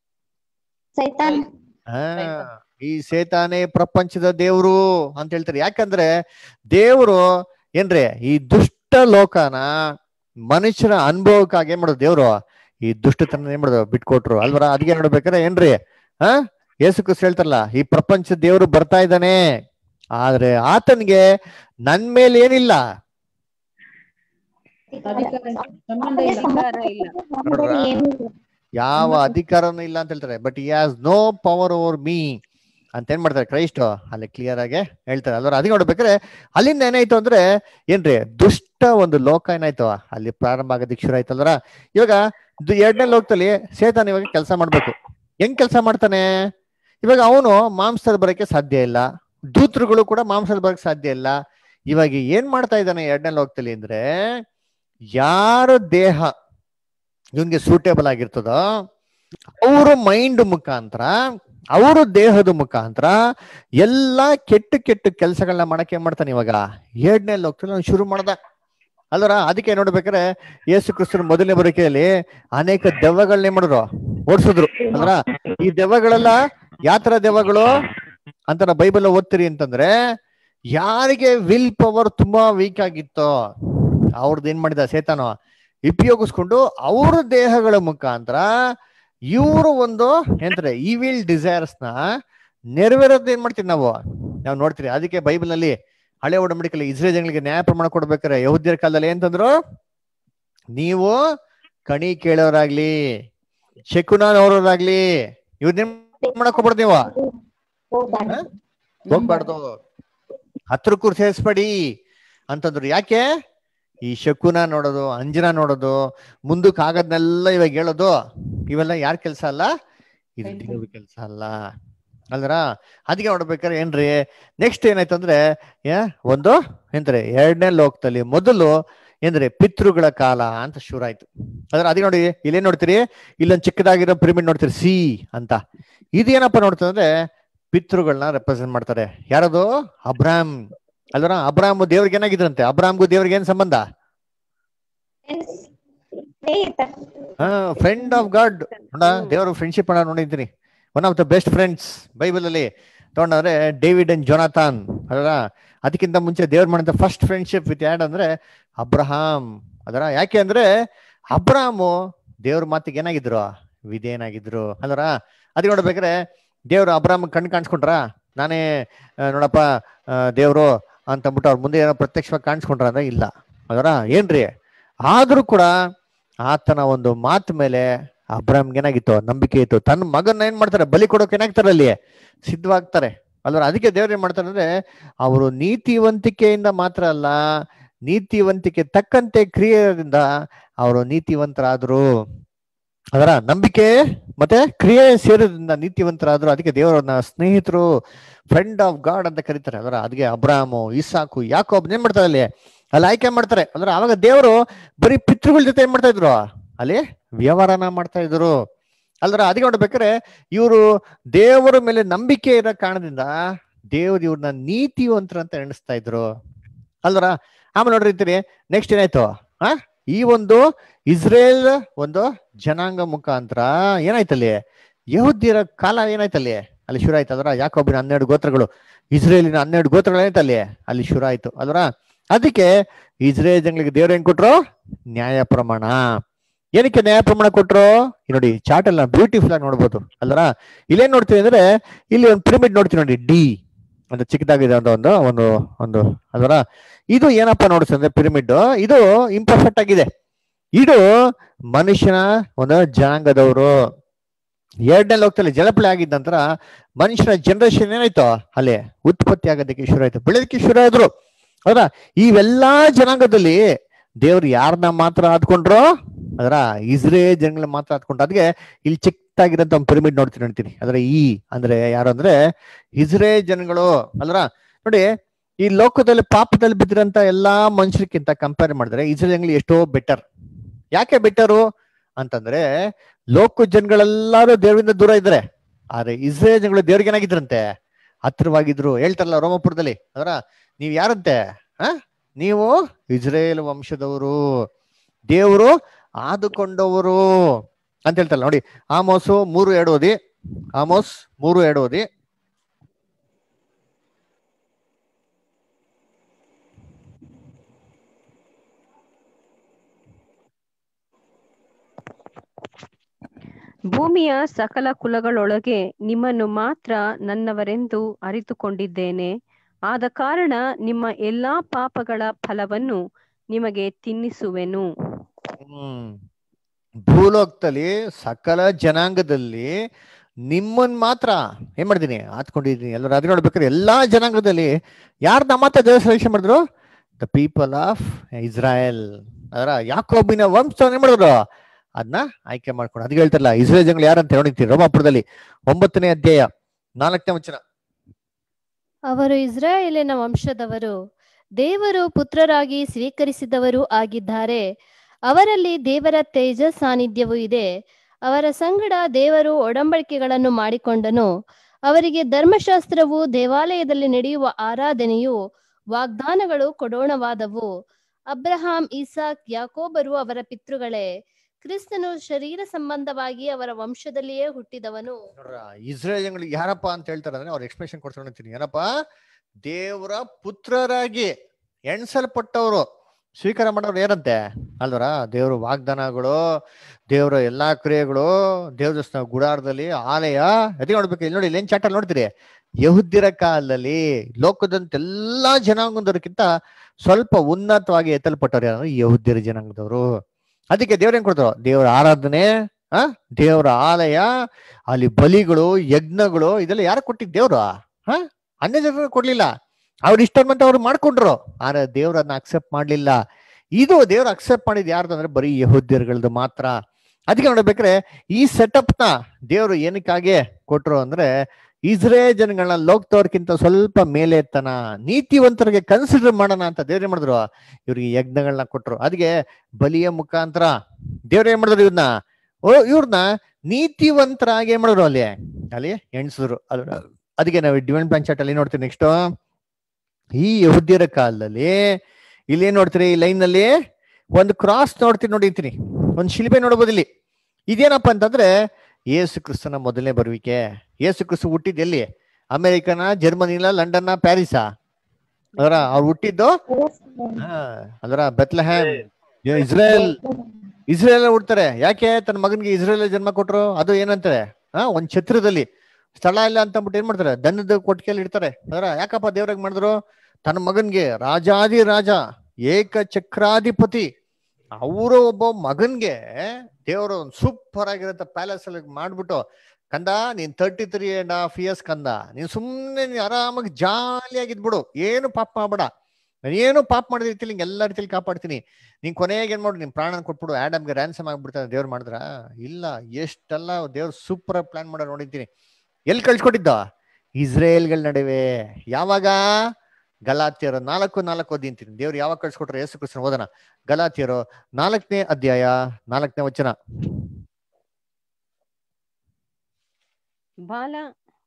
ಸೈತಾನ್ ಹಾ ಈ ಸೇತಾನೆ ಪ್ರಪಂಚದ ದೇವ್ರು ಅಂತ ಹೇಳ್ತಾರೆ ಯಾಕಂದ್ರೆ ದೇವ್ರು ಏನ್ರಿ ಈ ದುಷ್ಟ ಲೋಕನ ಮನುಷ್ಯರ ಅನುಭವಕ್ಕಾಗಿ ಏನ್ ಮಾಡೋದು ದೇವ್ರು ಈ ದುಷ್ಟತನ ಏನ್ ಮಾಡೋದು ಬಿಟ್ಕೊಟ್ರು ಅಲ್ವರ ಅದಕ್ಕೆ ನೋಡ್ಬೇಕಾದ್ರೆ ಏನ್ರಿ ಹಾ ಯೇಸು ಕ್ರಿಸ್ತ ಹೇಳ್ತಾರಲ್ಲ ಈ ಪ್ರಪಂಚ ದೇವ್ರು ಬರ್ತಾ ಇದ್ದಾನೆ ಆದ್ರೆ ಆತನ್ಗೆ ನನ್ ಮೇಲೆ ಏನಿಲ್ಲ ಅಧಿಕಾರ ಸಂಬಂಧ ಇಲ್ಲ ಅಧಿಕಾರ ಇಲ್ಲ ನೋಡ್ರಾ? ಯಾವ ಅಧಿಕಾರನೂ ಇಲ್ಲ ಅಂತ ಹೇಳ್ತಾರೆ ಬಟ್ ಈ has no power over me ಅಂತ ಏನ್ ಮಾಡ್ತಾರೆ ಕ್ರೈಸ್ಟ್ ಅಲ್ಲಿ ಕ್ಲಿಯರ್ ಆಗಿ ಹೇಳ್ತಾರೆ ಅಲ್ವಾ ಅದಕ್ಕೆ ನೋಡ್ಬೇಕಾದ್ರೆ ಅಲ್ಲಿಂದ ಏನಾಯ್ತು ಅಂದ್ರೆ ಏನ್ರಿ ದುಷ್ಟ ಒಂದು ಲೋಕ ಏನಾಯ್ತು ಅಲ್ಲಿ ಪ್ರಾರಂಭ ಆಗೋದಕ್ಕೆ ಶುರು ಆಯ್ತಲ್ರ ಇವಾಗ ದು- ಎರಡನೇ ಲೋಕದಲ್ಲಿ ಸೇತಾನ್ ಇವಾಗ ಕೆಲಸ ಮಾಡ್ಬೇಕು ಹೆಂಗ್ ಕೆಲಸ ಮಾಡ್ತಾನೆ ಇವಾಗ ಅವನು ಮಾಂಸದ ಬರಕ್ಕೆ ಸಾಧ್ಯ ಇಲ್ಲ ದೂತರುಗಳು ಕೂಡ ಮಾಂಸದ ಬರಕ್ಕೆ ಸಾಧ್ಯ ಇಲ್ಲ ಇವಾಗ ಏನ್ ಮಾಡ್ತಾ ಇದ್ದಾನೆ ಎರಡನೇ ಲೋಕದಲ್ಲಿ ಅಂದ್ರೆ ಯಾರ ದೇಹ ಇವನ್ಗೆ ಸೂಟೇಬಲ್ ಆಗಿರ್ತದೋ ಅವ್ರ ಮೈಂಡ್ ಮುಖಾಂತರ ಅವರು ದೇಹದ ಮುಖಾಂತರ ಎಲ್ಲಾ ಕೆಟ್ಟ ಕೆಟ್ಟ ಕೆಲಸಗಳನ್ನ ಮಾಡಕ್ ಏನ್ ಮಾಡ್ತಾನೆ ಇವಾಗ ಎರಡನೇ ಲೋಕದಲ್ಲಿ ಅವ್ನು ಶುರು ಮಾಡ್ದ ಅಲ್ವರ ಅದಕ್ಕೆ ನೋಡ್ಬೇಕಾದ್ರೆ ಯೇಸು ಕ್ರಿಸ್ತನ ಮೊದಲನೇ ಬರಿಕೆಯಲ್ಲಿ ಅನೇಕ ದೆವ್ವಗಳನ್ನ ಏನ್ ಮಾಡಿದ್ರು ಓಡಿಸಿದ್ರು ಅಲ್ರ ಈ ದೆವ್ವಗಳೆಲ್ಲ ಯಾವ ತರ ದೆವ್ವಗಳು ಅಂತ ನಾವು ಬೈಬಲ್ ಓದ್ತೀರಿ ಅಂತಂದ್ರೆ ಯಾರಿಗೆ ವಿಲ್ ಪವರ್ ತುಂಬಾ ವೀಕ್ ಆಗಿತ್ತೋ ಅವ್ರದ್ದು ಏನ್ ಮಾಡಿದ ಸೇತಾನ ಉಪಯೋಗಿಸ್ಕೊಂಡು ಅವ್ರ ದೇಹಗಳ ಮುಖಾಂತರ ಇವರು ಒಂದು ಏನಂತಾರೆ ಇವಿಲ್ ಡಿಸೈರ್ಸ್ ನ ನೆರವೇರೋದ್ ಏನ್ ಮಾಡ್ತೀವಿ ನಾವು ನಾವು ನೋಡ್ತೀರಿ ಅದಕ್ಕೆ ಬೈಬಲ್ ನಲ್ಲಿ ಹಳೆ ಒಡಂಬಡಿಕೆಯಲ್ಲಿ ಇಸ್ರೇಲ್ ಜನಗಳಿಗೆ ನ್ಯಾಯ ಪ್ರಮಾಣ ಕೊಡ್ಬೇಕಾರೆ ಯಹೂದ್ಯರ ಕಾಲದಲ್ಲಿ ಏನಂತಂದ್ರು ನೀವು ಕಣಿ ಕೇಳೋರಾಗ್ಲಿ ಶಕುನ ನೋಡೋರಾಗ್ಲಿ ಇವ್ರನ್ನೇನ್ ಮಾಡಕ್ ಹೋಗ್ಬಾರ್ದು ನೀವು ಹೋಗ್ಬಾರ್ದು. ಹೋಗ್ಬಾರ್ದು ಹತ್ರಕ್ಕೂ ಸೇರಿಸ್ಬೇಡಿ ಅಂತಂದ್ರು ಯಾಕೆ ಈ ಶಕುನ ನೋಡೋದು ಅಂಜನ ನೋಡೋದು ಮುಂದಕ್ಕೆ ಆಗದ್ನೆಲ್ಲ ಇವಾಗ ಹೇಳೋದು ಇವೆಲ್ಲ ಯಾರ ಕೆಲಸ ಅಲ್ಲ ಇದು Right. ದೇವ್ರ ಕೆಲಸ ಅಲ್ಲ ಅಲ್ರ ಅದಕ್ಕೆ ನೋಡ್ಬೇಕಾದ್ರೆ ಏನ್ರಿ ನೆಕ್ಸ್ಟ್ ಏನಾಯ್ತು ಅಂದ್ರೆ ಯಾ ಒಂದು ಏನ್ರಿ ಎರಡನೇ ಲೋಕದಲ್ಲಿ ಮೊದಲು ಏನ್ರಿ ಪಿತೃಗಳ ಕಾಲ ಅಂತ ಶುರು ಆಯ್ತು ಅದ್ರ ಅದಕ್ಕೆ ನೋಡಿ ಇಲ್ಲೇನ್ ನೋಡ್ತೀರಿ ಇಲ್ಲೊಂದ್ ಚಿಕ್ಕದಾಗಿರೋ ಪಿರಮಿಡ್ ನೋಡ್ತೀರಿ ಸಿ ಅಂತ ಇದೇನಪ್ಪ ನೋಡ್ತದೆ ಅಂದ್ರೆ ಪಿತೃಗಳನ್ನ ರೆಪ್ರೆಸೆಂಟ್ ಮಾಡ್ತಾರೆ ಯಾರದು ಅಬ್ರಾಮ್ ಅಲ್ವರ ಅಬ್ರಾಮ್ ದೇವ್ರಿಗೆ ಏನಾಗಿದ್ರಂತೆ ಅಬ್ರಾಮ್ಗೂ ದೇವ್ರಿಗೆ ಏನ್ ಸಂಬಂಧ ಸ್ನೇಹಿತ ಫ್ರೆಂಡ್ ಆಫ್ ಗಾಡ್ ನೋಡ ದೇವರು ಫ್ರೆಂಡ್ಶಿಪ್ ಅನ್ನ ನೋಡಿದ್ದೀನಿ one of the best friends Bible ಅಲ್ಲಿ ತಗೊಂಡ್ರೆ ಡೇವಿಡ್ ಅಂಡ್ ಜೊನಾಥಾನ್ ಅದರ ಅದಕ್ಕಿಂತ ಮುಂಚೆ ದೇವ್ರು ಮಾಡಿದ ಫಸ್ಟ್ ಫ್ರೆಂಡ್ಶಿಪ್ ವಿತ್ ಯಾಡ್ ಅಂದ್ರೆ ಅಬ್ರಹಾಂ ಅದರ ಯಾಕೆ ಅಂದ್ರೆ ಅಬ್ರಾಮು ದೇವ್ರ ಮಾತಿಗೆ ಏನಾಗಿದ್ರು ವಿಧೇಯನಾಗಿದ್ರು ಅಲ್ವರ ಅದಕ್ಕೆ ನೋಡ್ಬೇಕಾದ್ರೆ ದೇವ್ರು ಅಬ್ರಾಮ್ ಕಣ್ ಕಾಣಿಸ್ಕೊಂಡ್ರ ನಾನೇ ಆ, ನೋಡಪ್ಪ ದೇವರು ಅಂತಂದ್ಬಿಟ್ಟು ಅವ್ರ ಮುಂದೆ ಏನೋ ಪ್ರತ್ಯಕ್ಷವಾಗಿ ಕಾಣಿಸ್ಕೊಂಡ್ರ ಅಂದ್ರೆ ಇಲ್ಲ ಅದರ ಏನ್ರಿ ಆದ್ರೂ ಕೂಡ ಆತನ ಒಂದು ಮಾತು ಮೇಲೆ ಅಬ್ರಾಮ್ಗೆ ಏನಾಗಿತ್ತು ನಂಬಿಕೆ ಇತ್ತು ತನ್ನ ಮಗನ್ನ ಏನ್ ಮಾಡ್ತಾರೆ ಬಲಿ ಕೊಡೋಕೆ ಏನಾಗ್ತಾರೆ ಅಲ್ಲಿ ಸಿದ್ಧವಾಗ್ತಾರೆ ಅಲ್ವ ಅದಕ್ಕೆ ದೇವ್ರು ಏನ್ ಮಾಡ್ತಾರೆ ಅಂದ್ರೆ ಅವರು ನೀತಿವಂತಿಕೆಯಿಂದ ಮಾತ್ರ ಅಲ್ಲ ನೀತಿವಂತಿಕೆ ತಕ್ಕಂತೆ ಕ್ರಿಯೆಯಿಂದ ಅವರು ನೀತಿವಂತರಾದ್ರು ಅದರ ನಂಬಿಕೆ ಮತ್ತೆ ಕ್ರಿಯೆ ಸೇರೋದ್ರಿಂದ ನೀತಿವಂತರಾದ್ರು ಅದಕ್ಕೆ ದೇವರನ್ನ ಸ್ನೇಹಿತರು ಫ್ರೆಂಡ್ ಆಫ್ ಗಾಡ್ ಅಂತ ಕರೀತಾರೆ ಅದರ ಅದಕ್ಕೆ ಅಬ್ರಾಮು ಇಸಾಕು ಯಾಕೋಬ್ ಏನ್ ಮಾಡ್ತಾರೆ ಅಲ್ಲಿ ಅಲ್ಲಿ ಆಯ್ಕೆ ಮಾಡ್ತಾರೆ ಅಂದ್ರೆ ಅವಾಗ ದೇವರು ಬರೀ ಪಿತೃಗಳ ಜೊತೆ ಏನ್ ಮಾಡ್ತಾ ಇದ್ರು ಅಲ್ಲಿ ವ್ಯವಹಾರನ ಮಾಡ್ತಾ ಇದ್ರು ಅಲ್ದ್ರ ಅದಕ್ಕೆ ನೋಡ್ಬೇಕಾದ್ರೆ ಇವರು ದೇವರ ಮೇಲೆ ನಂಬಿಕೆ ಇರೋ ಕಾರಣದಿಂದ ದೇವ್ರು ಇವ್ರನ್ನ ನೀತಿವಂತರ ಅಂತ ಎಣಿಸ್ತಾ ಇದ್ರು ಅಲ್ವರ ಆಮೇಲೆ ನೋಡ್ರಿ ನೆಕ್ಸ್ಟ್ ಏನಾಯ್ತು ಆ ಈ ಒಂದು ಇಸ್ರೇಲ್ ಒಂದು ಜನಾಂಗ ಮುಖಾಂತರ ಏನಾಯ್ತಲ್ಲಿ ಯಹುದ್ಯರ ಕಾಲ ಏನಾಯ್ತಲ್ಲಿ ಅಲ್ಲಿ ಶುರು ಆಯ್ತು ಅದರ ಯಾಕೊಬ್ಬಿನ ಹನ್ನೆರಡು ಗೋತ್ರಗಳು ಇಸ್ರೇಲಿನ ಹನ್ನೆರಡು ಗೋತ್ರಗಳು ಏನಾಯ್ತಲ್ಲಿ ಅಲ್ಲಿ ಶುರು ಆಯ್ತು ಅಲ್ವರ ಅದಕ್ಕೆ ಇಸ್ರೇಲ್ ಜನಗಳಿಗೆ ದೇವ್ರು ಏನ್ ಕೊಟ್ರು ನ್ಯಾಯ ಪ್ರಮಾಣ ಏನಕ್ಕೆ ನ್ಯಾಯ ಪ್ರಮಾಣ ಕೊಟ್ರು ಇಲ್ಲಿ ನೋಡಿ ಚಾರ್ಟ್ ಎಲ್ಲ ಬ್ಯೂಟಿಫುಲ್ ಆಗಿ ನೋಡ್ಬೋದು ಅಲ್ವರ ಇಲ್ಲೇನ್ ನೋಡ್ತೀವಿ ಅಂದ್ರೆ ಇಲ್ಲಿ ಒಂದು ಪಿರಮಿಡ್ ನೋಡ್ತೀವಿ ನೋಡಿ ಡಿ ಒಂದು ಚಿಕ್ಕದಾಗಿದೆ ಒಂದು ಒಂದು ಒಂದು ಒಂದು ಅಲ್ವರ ಇದು ಏನಪ್ಪಾ ನೋಡ್ತೀವಿ ಅಂದ್ರೆ ಪಿರಮಿಡ್ ಇದು ಇಂಪರ್ಫೆಕ್ಟ್ ಆಗಿದೆ ಇದು ಮನುಷ್ಯನ ಒಂದು ಜನಾಂಗದವರು ಎರಡನೇ ಲೋಕದಲ್ಲಿ ಜಲಪಳೆ ಆಗಿದ್ದ ನಂತರ ಮನುಷ್ಯನ ಜನರೇಷನ್ ಏನಾಯ್ತು ಅಲ್ಲಿ ಉತ್ಪತ್ತಿ ಆಗೋದಕ್ಕೆ ಶುರು ಆಯ್ತು ಬೆಳೆದಕ್ಕೆ ಶುರು ಆದ್ರು ಹೌದಾ ಇವೆಲ್ಲಾ ಜನಾಂಗದಲ್ಲಿ ದೇವ್ರು ಯಾರನ್ನ ಮಾತ್ರ ಆದ್ಕೊಂಡ್ರು ಅದರ ಇಸ್ರೇಲ್ ಜನಗಳನ್ನ ಮಾತ್ರ ಆದ್ಕೊಂಡ್ರು ಅದಕ್ಕೆ ಇಲ್ಲಿ ಚಿಕ್ಕದಾಗಿರೋಂಥ ಒಂದು ಪಿರಮಿಡ್ ನೋಡ್ತೀನಿ ನೋಡ್ತೀನಿ ಅದರ ಈ ಅಂದ್ರೆ ಯಾರು ಅಂದ್ರೆ ಇಸ್ರೇಲ್ ಜನಗಳು ಅಲ್ರ ನೋಡಿ ಈ ಲೋಕದಲ್ಲಿ ಪಾಪದಲ್ಲಿ ಬಿದ್ದಿರಂತ ಎಲ್ಲಾ ಮನುಷ್ಯರಿಗಿಂತ ಕಂಪೇರ್ ಮಾಡಿದ್ರೆ ಇಸ್ರೇಲ್ ಜನಗಳು ಎಷ್ಟೋ ಬೆಟರ್ ಯಾಕೆ ಬೆಟರು ಅಂತಂದ್ರೆ ಲೋಕ ಜನಗಳೆಲ್ಲರೂ ದೇವರಿಂದ ದೂರ ಇದ್ದಾರೆ ಆದ್ರೆ ಇಸ್ರೇಲ್ ಜನಗಳು ದೇವ್ರಿಗೆ ಏನಾಗಿದ್ರಂತೆ ಹತ್ರವಾಗಿದ್ರು ಹೇಳ್ತಾರಲ್ಲ ರೋಮಪುರದಲ್ಲಿ ಅದರ ನೀವ್ ಯಾರಂತೆ ಹ ನೀವು ಇಸ್ರೇಲ್ ವಂಶದವರು ದೇವರು ಆದುಕೊಂಡವರು ಅಂತ ಹೇಳ್ತಾರಲ್ಲ ನೋಡಿ ಆಮೋಸು ಮೂರು ಎರಡು ಓದಿ ಆಮೋಸ್ ಮೂರು ಎರಡು ಓದಿ ಭೂಮಿಯ ಸಕಲ ಕುಲಗಳೊಳಗೆ ನಿಮ್ಮನ್ನು ಮಾತ್ರ ನನ್ನವರೆಂದು ಅರಿತುಕೊಂಡಿದ್ದೇನೆ ಆದ ಕಾರಣ ನಿಮ್ಮ ಎಲ್ಲಾ ಪಾಪಗಳ ಫಲವನ್ನು ನಿಮಗೆ ತಿನ್ನಿಸುವೆನು ಹ್ಮ್ ಭೂಲೋಕದಲ್ಲಿ ಸಕಲ ಜನಾಂಗದಲ್ಲಿ ನಿಮ್ಮನ್ ಮಾತ್ರ ಏನ್ ಮಾಡಿದೀನಿ ಹಾತ್ಕೊಂಡಿದೀನಿ ಎಲ್ಲರೂ ಅದ್ ನೋಡ್ಬೇಕಾದ್ರೆ ಎಲ್ಲಾ ಜನಾಂಗದಲ್ಲಿ ಯಾರನ್ನ ಮಾತ್ರ ದೇವ್ರ ಸೆಲೆಕ್ಷನ್ ಮಾಡಿದ್ರು ದ ಪೀಪಲ್ ಆಫ್ ಇಸ್ರಾಯೇಲ್ ಅದರ ಯಾಕೋಬಿನ ವಂಶವನ್ನು ಏನ್ ಮಾಡಿದ್ರು ಅದನ್ನ ಆಯ್ಕೆ ಮಾಡ್ಕೊಂಡು ಅದಕ್ಕೆ ಹೇಳ್ತಾರಲ್ಲ ಇಸ್ರೇಲ್ ಜನಗಳು ಯಾರಂತ ನೋಡಿರ್ತೀವಿ ರೋಮಾಪುರದಲ್ಲಿ ಒಂಬತ್ತನೇ ಅಧ್ಯಾಯ ನಾಲ್ಕನೇ ವಚನ ಅವರು ಇಸ್ರಾಯೇಲಿನ ವಂಶದವರು ದೇವರು ಪುತ್ರರಾಗಿ ಸ್ವೀಕರಿಸಿದವರೂ ಆಗಿದ್ದಾರೆ ಅವರಲ್ಲಿ ದೇವರ ತೇಜ ಸಾನ್ನಿಧ್ಯವೂ ಇದೆ ಅವರ ಸಂಗಡ ದೇವರು ಒಡಂಬಡಿಕೆಗಳನ್ನು ಮಾಡಿಕೊಂಡನು ಅವರಿಗೆ ಧರ್ಮಶಾಸ್ತ್ರವು ದೇವಾಲಯದಲ್ಲಿ ನಡೆಯುವ ಆರಾಧನೆಯು ವಾಗ್ದಾನಗಳು ಕೊಡೋಣವಾದವು ಅಬ್ರಹಾಂ ಇಸಾಕ್ ಯಾಕೋಬರು ಅವರ ಪಿತೃಗಳೇ ಕ್ರಿಸ್ತನು ಶರೀರ ಸಂಬಂಧವಾಗಿ ಅವರ ವಂಶದಲ್ಲಿಯೇ ಹುಟ್ಟಿದವನು ನೋಡ್ರ ಇಸ್ರೇಲ್ ಜನಗಳಿಗೆ ಯಾರಪ್ಪ ಅಂತ ಹೇಳ್ತಾರೆ ಅಂದ್ರೆ ಅವ್ರ ಎಕ್ಸ್ಪ್ರೆಷನ್ ಕೊಡ್ಸ್ಕೊಂಡಿರ್ತೀನಿ ಏನಪ್ಪ ದೇವರ ಪುತ್ರರಾಗಿ ಎಣ್ಸಲ್ಪಟ್ಟವರು ಸ್ವೀಕಾರ ಮಾಡೋರು ಏನಂತೆ ಅಲ್ವರ ದೇವ್ರ ವಾಗ್ದಾನಗಳು ದೇವ್ರ ಎಲ್ಲಾ ಕ್ರಿಯೆಗಳು ದೇವ್ರ ಗುಡಾರದಲ್ಲಿ ಆಲಯ ಅದೇ ನೋಡ್ಬೇಕು ಇಲ್ಲಿ ನೋಡಿ ಇಲ್ಲಿ ಏನ್ ಚಾಟ ನೋಡ್ತೀರಿ ಯಹುದ್ಯರ ಕಾಲದಲ್ಲಿ ಲೋಕದಂತ ಎಲ್ಲಾ ಜನಾಂಗದವ್ರಕ್ಕಿಂತ ಸ್ವಲ್ಪ ಉನ್ನತವಾಗಿ ಎತ್ತಲ್ಪಟ್ಟವ್ರು ಯಾರು ಯಹುದ್ಯರ ಜನಾಂಗದವರು ಅದಕ್ಕೆ ದೇವ್ರ ಏನ್ ಕೊಡ್ತಾರೋ ದೇವರ ಆರಾಧನೆ ಆ ದೇವರ ಆಲಯ ಅಲ್ಲಿ ಬಲಿಗಳು ಯಜ್ಞಗಳು ಇದೆಲ್ಲ ಯಾರು ಕೊಟ್ಟಿದ್ ದೇವ್ರು ಹಾ ಅನ್ಯ ಜನರು ಕೊಡ್ಲಿಲ್ಲ ಅವ್ರ ಇಷ್ಟ ಬಂತ ಅವ್ರು ಮಾಡ್ಕೊಂಡ್ರು ಆದ್ರೆ ದೇವ್ರನ್ನ ಅಕ್ಸೆಪ್ಟ್ ಮಾಡ್ಲಿಲ್ಲ ಇದು ದೇವ್ರ ಅಕ್ಸೆಪ್ಟ್ ಮಾಡಿದ್ ಯಾರ್ದು ಅಂದ್ರೆ ಬರೀ ಯಹೋದ್ಯರುಗಳದ್ದು ಮಾತ್ರ ಅದಕ್ಕೆ ನೋಡ್ಬೇಕ್ರೆ ಈ ಸೆಟಪ್ ನ ದೇವ್ರು ಏನಕ್ಕಾಗೆ ಕೊಟ್ರು ಅಂದ್ರೆ ಇಸ್ರೇಲ್ ಜನಗಳನ್ನ ಲೋಕದವ್ರಕ್ಕಿಂತ ಸ್ವಲ್ಪ ಮೇಲೆ ಎತ್ತನ ನೀತಿವಂತರಿಗೆ ಕನ್ಸಿಡರ್ ಮಾಡೋಣ ಅಂತ ದೇವ್ರ ಏನ್ ಮಾಡಿದ್ರು ಇವ್ರಿಗೆ ಯಜ್ಞಗಳನ್ನ ಕೊಟ್ರು ಅದಕ್ಕೆ ಬಲಿಯ ಮುಖಾಂತರ ದೇವ್ರ ಏನ್ ಮಾಡಿದ್ರು ಇವ್ರನ್ನ ಓ ಇವ್ರನ್ನ ನೀತಿವಂತರಾಗಿ ಏನ್ ಮಾಡಿದ್ರು ಅಲ್ಲಿ ಅಲ್ಲಿ ಎಣಿಸಿದ್ರು ಅಲ್ಲ ಅದಕ್ಕೆ ನಾವು ಡಿವೈನ್ ಪ್ಲಾನ್ ಚಾಟ್ ಅಲ್ಲಿ ನೋಡ್ತೀವಿ ನೆಕ್ಸ್ಟ್ ಈ ಯಹುದ್ಯರ ಕಾಲದಲ್ಲಿ ಇಲ್ಲಿ ಏನ್ ನೋಡ್ತೀರಿ ಈ ಲೈನ್ ನಲ್ಲಿ ಒಂದು ಕ್ರಾಸ್ ನೋಡ್ತೀನಿ ನೋಡಿರ್ತೀನಿ ಒಂದು ಶಿಲ್ಪೆ ನೋಡ್ಬೋದು ಇಲ್ಲಿ ಇದೇನಪ್ಪ ಅಂತಂದ್ರೆ ಯೇಸು ಕ್ರಿಸ್ತನ ಮೊದಲನೇ ಬರುವಿಕೆ ಯೇಸು ಕ್ರಿಸ್ತು ಹುಟ್ಟಿದ್ ಎಲ್ಲಿ ಅಮೆರಿಕನ ಜರ್ಮನಿನ ಲಂಡನ್ನ ಪ್ಯಾರಿಸಾ ಅದರ ಅವ್ರು ಹುಟ್ಟಿದ್ದು ಹಾ ಅದರ ಬೆತ್ಲಹ್ಯಾಮ್ ಇಸ್ರೇಲ್ ಇಸ್ರೇಲ್ ಹುಡ್ತಾರೆ ಯಾಕೆ ತನ್ನ ಮಗನಿಗೆ ಇಸ್ರೇಲ್ ಜನ್ಮ ಕೊಟ್ರು ಅದು ಏನಂತಾರೆ ಹಾ ಒಂದ್ ಛತ್ರದಲ್ಲಿ ಸ್ಥಳ ಇಲ್ಲ ಅಂತ ಅಂದ್ಬಿಟ್ಟು ಏನ್ ಮಾಡ್ತಾರೆ ದನದ ಕೊಟ್ಟಿಗೆಯಲ್ಲಿ ಇಡ್ತಾರೆ ಅದರ ಯಾಕಪ್ಪ ದೇವ್ರಾಗ ಮಾಡಿದ್ರು ತನ್ನ ಮಗನ್ಗೆ ರಾಜಾದಿ ರಾಜ ಏಕ ಚಕ್ರಾಧಿಪತಿ ಅವರು ಒಬ್ಬ ಮಗನ್ಗೆ ದೇವರು ಒಂದು ಸೂಪರ್ ಆಗಿರತ್ತ ಪ್ಯಾಲೇಸ್ ಅಲ್ಲಿ ಮಾಡ್ಬಿಟ್ಟು ಕಂದ ನೀನ್ thirty three and half years ಕಂದ ನೀನ್ ಸುಮ್ನೆ ನೀನ್ ಆರಾಮಾಗಿ ಜಾಲಿಯಾಗಿದ್ಬಿಡು ಏನು ಪಾಪ ಮಾಡಬೇಡ ನಾನು ಏನು ಪಾಪ ಮಾಡಿದ ರೀತಿಲಿ ಎಲ್ಲ ರೀತಿಲಿ ಕಾಪಾಡ್ತೀನಿ ನೀನ್ ಕೊನೆಗೆ ಏನ್ ಮಾಡು ನಿನ್ ಪ್ರಾಣ ಕೊಟ್ಬಿಡು ಆಡಮ್ಗೆ ರ್ಯಾನ್ಸಮ್ ಆಗ್ಬಿಡ್ತಾನೆ ದೇವ್ರು ಮಾಡಿದ್ರ ಇಲ್ಲ ಎಷ್ಟೆಲ್ಲ ದೇವ್ರು ಸೂಪರ್ ಆಗಿ ಪ್ಲಾನ್ ಮಾಡೋ ನೋಡಿದ್ದೀನಿ ಎಲ್ಲಿ ಕಳ್ಸ್ಕೊಟ್ಟಿದ್ದ ಇಸ್ರೇಲ್ಗಳ ನಡುವೆ ಯಾವಾಗ ಗಲಾತಿಯರು ನಾಲ್ಕು ನಾಲ್ಕು ಓದಿಂತೀನಿ ದೇವ್ರು ಯಾವಾಗ ಕಳ್ಸ್ಕೊಟ್ರು ಯೇಸು ಕೃಷ್ಣ ಓದನ ಗಲಾತಿಯರು ನಾಲ್ಕನೇ ಅಧ್ಯಾಯ ನಾಲ್ಕನೇ ವಚನ ಬಾಲ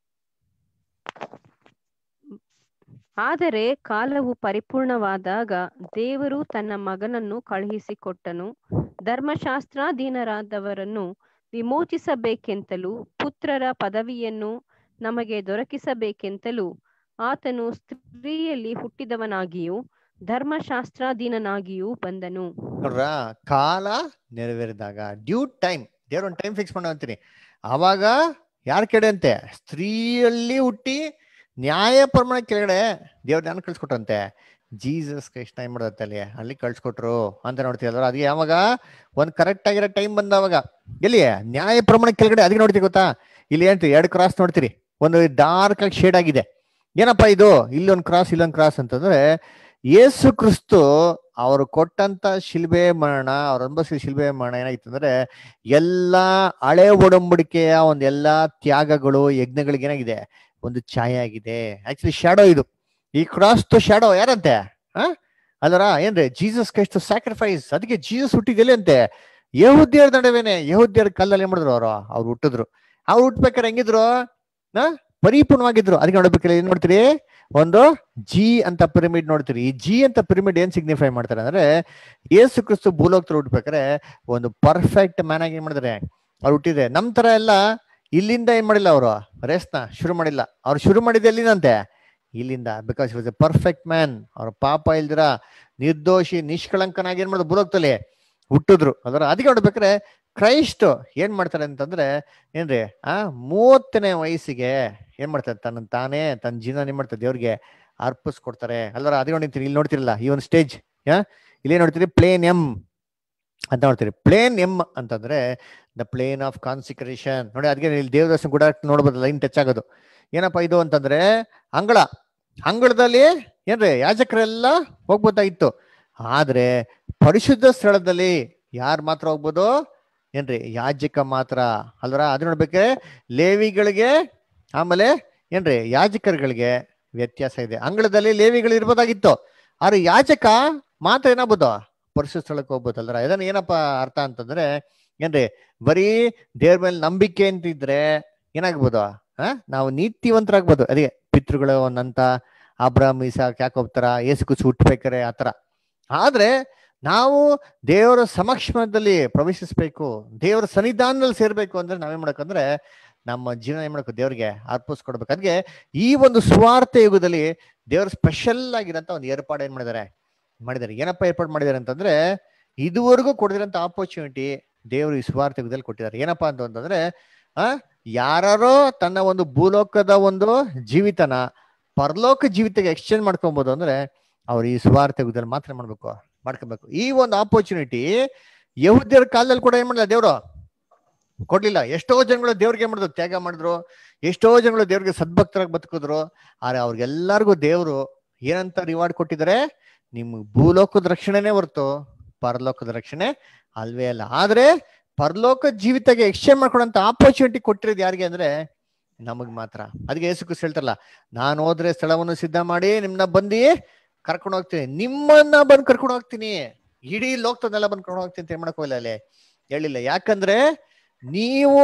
ಆದರೆ ಕಾಲವು ಪರಿಪೂರ್ಣವಾದಾಗ ದೇವರು ತನ್ನ ಮಗನನ್ನು ಕಳುಹಿಸಿಕೊಟ್ಟನು ಧರ್ಮಶಾಸ್ತ್ರಾಧೀನರಾದವರನ್ನು ವಿಮೋಚಿಸಬೇಕೆಂತಲೂ ಪುತ್ರರ ಪದವಿಯನ್ನು ನಮಗೆ ದೊರಕಿಸಬೇಕೆಂತಲೂ ಆತನು ಸ್ತ್ರೀಯಲ್ಲಿ ಹುಟ್ಟಿದವನಾಗಿಯೂ ಧರ್ಮಶಾಸ್ತ್ರಾಧೀನನಾಗಿಯೂ ಬಂದನು ನೋಡ್ರ ಕಾಲ ನೆರವೇರಿದಾಗ ಡ್ಯೂ ಟೈಮ್ ದೇವ್ರ ಒಂದು ಟೈಮ್ ಫಿಕ್ಸ್ ಮಾಡೋ ಅಂತೀನಿ ಆವಾಗ ಯಾರ ಕಡೆ ಅಂತೆ ಸ್ತ್ರೀಯಲ್ಲಿ ಹುಟ್ಟಿ ನ್ಯಾಯ ಪ್ರಮಾಣ ಕೆಳಗಡೆ ದೇವ್ರ ಜ್ಞಾನ ಕಳ್ಸ್ಕೊಟ್ರಂತೆ ಜೀಸಸ್ ಕೃಷ್ಣ ಏನ್ ಮಾಡೋದತ್ತೆ ಅಲ್ಲಿ ಅಲ್ಲಿ ಕಳ್ಸ್ಕೊಟ್ರು ಅಂತ ನೋಡ್ತೀವಲ್ಲ ಅದು ಯಾವಾಗ ಒಂದ್ ಕರೆಕ್ಟ್ ಆಗಿರೋ ಟೈಮ್ ಬಂದವಾಗ ಎಲ್ಲಿ ನ್ಯಾಯ ಪ್ರಮಾಣ ಕೆಳಗಡೆ ಅದಕ್ಕೆ ನೋಡ್ತೀವಿ ಗೊತ್ತಾ ಇಲ್ಲಿ ಏನ್ರಿ ಎರಡು ಕ್ರಾಸ್ ನೋಡ್ತೀರಿ ಒಂದು ಡಾರ್ಕ್ ಆಗಿ ಶೇಡ್ ಆಗಿದೆ ಏನಪ್ಪಾ ಇದು ಇಲ್ಲೊಂದು ಕ್ರಾಸ್ ಇಲ್ಲೊಂದು ಕ್ರಾಸ್ ಅಂತಂದ್ರೆ ಯೇಸು ಕ್ರಿಸ್ತು ಅವರು ಕೊಟ್ಟಂತ ಶಿಲ್ಬೆ ಮರಣ ಅವ್ರ ಅನುಭವಿಸಿದ ಶಿಲ್ಬೆ ಮರಣ ಏನಾಗಿತ್ತು ಅಂದ್ರೆ ಎಲ್ಲಾ ಹಳೆ ಒಡಂಬಡಿಕೆಯ ಒಂದ್ ಎಲ್ಲಾ ತ್ಯಾಗಗಳು ಯಜ್ಞಗಳಿಗೆ ಏನಾಗಿದೆ ಒಂದು ಛಾಯೆ ಆಗಿದೆ ಆಕ್ಚುಲಿ ಶಾಡೋ ಇದು ಈ ಕ್ರಾಸ್ ಟು ಶಾಡೋ ಯಾರಂತೆ ಹ ಅಲ್ಲರ ಏನ್ರಿ ಜೀಸಸ್ ಕ್ರೈಸ್ಟ್ ಸ್ಯಾಕ್ರಿಫೈಸ್ ಅದಕ್ಕೆ ಜೀಸಸ್ ಹುಟ್ಟಿದೆಲ್ಲಿ ಅಂತೆ ಯಹುದ್ಯರ ನಡುವೆನೆ ಯಹುದ್ಯರ ಕಲ್ಲಲ್ಲಿ ಏನ್ ಮಾಡಿದ್ರು ಅವರು ಅವ್ರು ಹುಟ್ಟಿದ್ರು ಅವ್ರು ಹುಟ್ಬೇಕಾರೆ ಹೆಂಗಿದ್ರು ಹ ಪರಿಪೂರ್ಣವಾಗಿದ್ರು ಅದಕ್ಕೆ ನೋಡ್ಬೇಕಿಲ್ಲ ಏನ್ ನೋಡ್ತೀರಿ ಒಂದು ಜಿ ಅಂತ ಪಿರಮಿಡ್ ನೋಡ್ತೀರಿ ಈ ಜಿ ಅಂತ ಪಿರಮಿಡ್ ಏನ್ ಸಿಗ್ನಿಫೈ ಮಾಡ್ತಾರೆ ಅಂದ್ರೆ ಯೇಸು ಕ್ರಿಸ್ತು ಭೂಲೋಕದಲ್ಲಿ ಹುಟ್ಬೇಕಾರೆ ಒಂದು ಪರ್ಫೆಕ್ಟ್ ಮ್ಯಾನ್ ಆಗಿ ಏನ್ ಮಾಡಿದ್ರೆ ಅವ್ರು ಹುಟ್ಟಿದ್ರೆ ನಮ್ ತರ ಎಲ್ಲ ಇಲ್ಲಿಂದ ಏನ್ ಮಾಡಿಲ್ಲ ಅವರು ರೇಸ್ನ ಶುರು ಮಾಡಿಲ್ಲ ಅವ್ರು ಶುರು ಮಾಡಿದ ಎಲ್ಲಿಂದಂತೆ ಇಲ್ಲಿಂದ because was a perfect man ಅವ್ರ ಪಾಪ ಇಲ್ದಿರ ನಿರ್ದೋಷಿ ನಿಷ್ಕಳಂಕನಾಗಿ ಏನ್ ಮಾಡಿದ್ರು ಭೂಲೋಕದಲ್ಲಿ ಹುಟ್ಟಿದ್ರು ಅದರ ಅದಕ್ಕೆ ನೋಡ್ಬೇಕಾರೆ ಕ್ರೈಸ್ಟ್ ಏನ್ ಮಾಡ್ತಾರೆ ಅಂತಂದ್ರೆ ಏನ್ರಿ ಆ ಮೂವತ್ತನೇ ವಯಸ್ಸಿಗೆ ಏನ್ ಮಾಡ್ತಾರೆ ತನ್ನ ತಾನೇ ತನ್ನ ಜೀವನ ಏನ್ ಮಾಡ್ತಾರೆ ದೇವ್ರಿಗೆ ಅರ್ಪಿಸ್ಕೊಡ್ತಾರೆ ಅಲ್ವರ ಅದಕ್ಕೆ ನೋಡಿರ್ತೀನಿ ಇಲ್ಲಿ ನೋಡ್ತಿರಲ್ಲ ಈ ಒಂದು ಸ್ಟೇಜ್ ಯಾ ಇಲ್ಲಿ ನೋಡ್ತೀರಿ ಪ್ಲೇನ್ ಎಂ ಅಂತ ನೋಡ್ತೀರಿ ಪ್ಲೇನ್ ಎಮ್ ಅಂತಂದ್ರೆ ದ ಪ್ಲೇನ್ ಆಫ್ ಕಾನ್ಸಿಕ್ರೇಷನ್ ನೋಡಿ ಅದಕ್ಕೆ ಇಲ್ಲಿ ದೇವದಾಸನ ಕೂಡ ನೋಡ್ಬೋದು ಲೈನ್ ಟಚ್ ಆಗೋದು ಏನಪ್ಪಾ ಇದು ಅಂತಂದ್ರೆ ಅಂಗಳ ಅಂಗಳದಲ್ಲಿ ಏನ್ರಿ ಯಾಜಕರೆಲ್ಲ ಹೋಗ್ಬೋದಾಗಿತ್ತು ಆದ್ರೆ ಪರಿಶುದ್ಧ ಸ್ಥಳದಲ್ಲಿ ಯಾರು ಮಾತ್ರ ಹೋಗ್ಬೋದು ಏನ್ರಿ ಯಾಜಕ ಮಾತ್ರ ಅಲ್ವರ ಅದು ನೋಡ್ಬೇಕೆ ಲೇವಿಗಳಿಗೆ ಆಮೇಲೆ ಏನ್ರಿ ಯಾಜಕರುಗಳಿಗೆ ವ್ಯತ್ಯಾಸ ಇದೆ ಅಂಗಳದಲ್ಲಿ ಲೇವಿಗಳು ಇರ್ಬೋದಾಗಿತ್ತು ಆದ್ರೆ ಯಾಜಕ ಮಾತ್ರ ಏನಾಗ್ಬೋದು ಪರಿಶುದ್ಧ ಸ್ಥಳಕ್ಕೆ ಹೋಗ್ಬೋದು ಅಲ್ರ ಇದನ್ನ ಏನಪ್ಪ ಅರ್ಥ ಅಂತಂದ್ರೆ ಏನ್ರಿ ಬರೀ ದೇವ್ರ ಮೇಲೆ ನಂಬಿಕೆ ಅಂತಿದ್ರೆ ಏನಾಗ್ಬೋದು ಆ ನಾವು ನೀತಿವಂತರಾಗ್ಬೋದು ಅದೇ ಪಿತೃಗಳು ಒಂದಂತ ಅಬ್ರಾಮ್ ಇಸಾಕ್ ಯಾಕೋಬ್ತಾರ ಏಸು ಕುಸು ಹುಟ್ಬೇಕಾರೆ ಆತರ ಆದ್ರೆ ನಾವು ದೇವರ ಸಮಕ್ಷಮದಲ್ಲಿ ಪ್ರವೇಶಿಸ್ಬೇಕು ದೇವರ ಸನ್ನಿಧಾನದಲ್ಲಿ ಸೇರ್ಬೇಕು ಅಂದ್ರೆ ನಾವೇನ್ ಮಾಡ್ಬೇಕಂದ್ರೆ ನಮ್ಮ ಜೀವನ ಏನ್ ಮಾಡ್ಬೇಕು ದೇವ್ರಿಗೆ ಅರ್ಪಿಸ್ಕೊಡ್ಬೇಕು ಅದಕ್ಕೆ ಈ ಒಂದು ಸುವಾರ್ಥ ಯುಗದಲ್ಲಿ ದೇವ್ರ ಸ್ಪೆಷಲ್ ಆಗಿರಂತ ಒಂದು ಏರ್ಪಾಡು ಏನ್ ಮಾಡಿದ್ದಾರೆ ಮಾಡಿದ್ದಾರೆ ಏನಪ್ಪ ಏರ್ಪಾಡು ಮಾಡಿದ್ದಾರೆ ಅಂತಂದ್ರೆ ಇದುವರೆಗೂ ಕೊಡದಿರಂತ ಆಪರ್ಚುನಿಟಿ ದೇವರು ಈ ಸುವಾರ್ಥ ಯುಗದಲ್ಲಿ ಕೊಟ್ಟಿದ್ದಾರೆ ಏನಪ್ಪಾ ಅಂತ ಅಂತಂದ್ರೆ ಆ ಯಾರೋ ತನ್ನ ಒಂದು ಭೂಲೋಕದ ಒಂದು ಜೀವಿತನ ಪರಲೋಕ ಜೀವಿತಕ್ಕೆ ಎಕ್ಸ್ಚೇಂಜ್ ಮಾಡ್ಕೊಬಹುದು ಅಂದ್ರೆ ಅವ್ರು ಈ ಸುವಾರ್ಥ ಯುಗದಲ್ಲಿ ಮಾತ್ರ ಮಾಡ್ಬೇಕು ಮಾಡ್ಕೊಬೇಕು ಈ ಒಂದು ಆಪರ್ಚುನಿಟಿ ಯಹುದ್ಯರ ಕಾಲದಲ್ಲಿ ಕೂಡ ಏನ್ ಮಾಡಿಲ್ಲ ದೇವ್ರು ಕೊಡ್ಲಿಲ್ಲ ಎಷ್ಟೋ ಜನಗಳು ದೇವ್ರಿಗೆ ಏನ್ ಮಾಡಿದ್ರು ತ್ಯಾಗ ಮಾಡಿದ್ರು ಎಷ್ಟೋ ಜನಗಳು ದೇವ್ರಿಗೆ ಸದ್ಭಕ್ತರಾಗಿ ಬದುಕಿದ್ರು ಆದ್ರೆ ಅವ್ರಿಗೆಲ್ಲರಿಗೂ ದೇವ್ರು ಏನಂತ ರಿವಾರ್ಡ್ ಕೊಟ್ಟಿದ್ದಾರೆ ನಿಮ್ ಭೂಲೋಕದ ರಕ್ಷಣೆನೇ ಹೊರ್ತು ಪರಲೋಕದ ರಕ್ಷಣೆ ಅಲ್ವೇ ಅಲ್ಲ ಆದ್ರೆ ಪರಲೋಕ ಜೀವಿತಕ್ಕೆ ಎಕ್ಸ್ಚೇಂಜ್ ಮಾಡ್ಕೊಡಂತ ಆಪರ್ಚುನಿಟಿ ಕೊಟ್ಟಿರೋದು ಯಾರಿಗೆ ಅಂದ್ರೆ ನಮಗ್ ಮಾತ್ರ ಅದಕ್ಕೆ ಯೇಸು ಕ್ರಿಸ್ತ ಹೇಳ್ತಾರಲ್ಲ ನಾನು ಹೋದ್ರೆ ಸ್ಥಳವನ್ನು ಸಿದ್ಧ ಮಾಡಿ ನಿಮ್ನ ಬಂದು ಕರ್ಕೊಂಡು ಹೋಗ್ತೀನಿ ನಿಮ್ಮನ್ನ ಬಂದು ಕರ್ಕೊಂಡು ಹೋಗ್ತೀನಿ ಇಡೀ ಲೋಕದನ್ನೆಲ್ಲ ಬಂದು ಕರ್ಕೊಂಡು ಹೋಗ್ತೀನಿ ಅಂತ ಏನ್ ಮಾಡಕ್ ಹೋಗಿಲ್ಲ ಅಲ್ಲಿ ಹೇಳಿಲ್ಲ ಯಾಕಂದ್ರೆ ನೀವು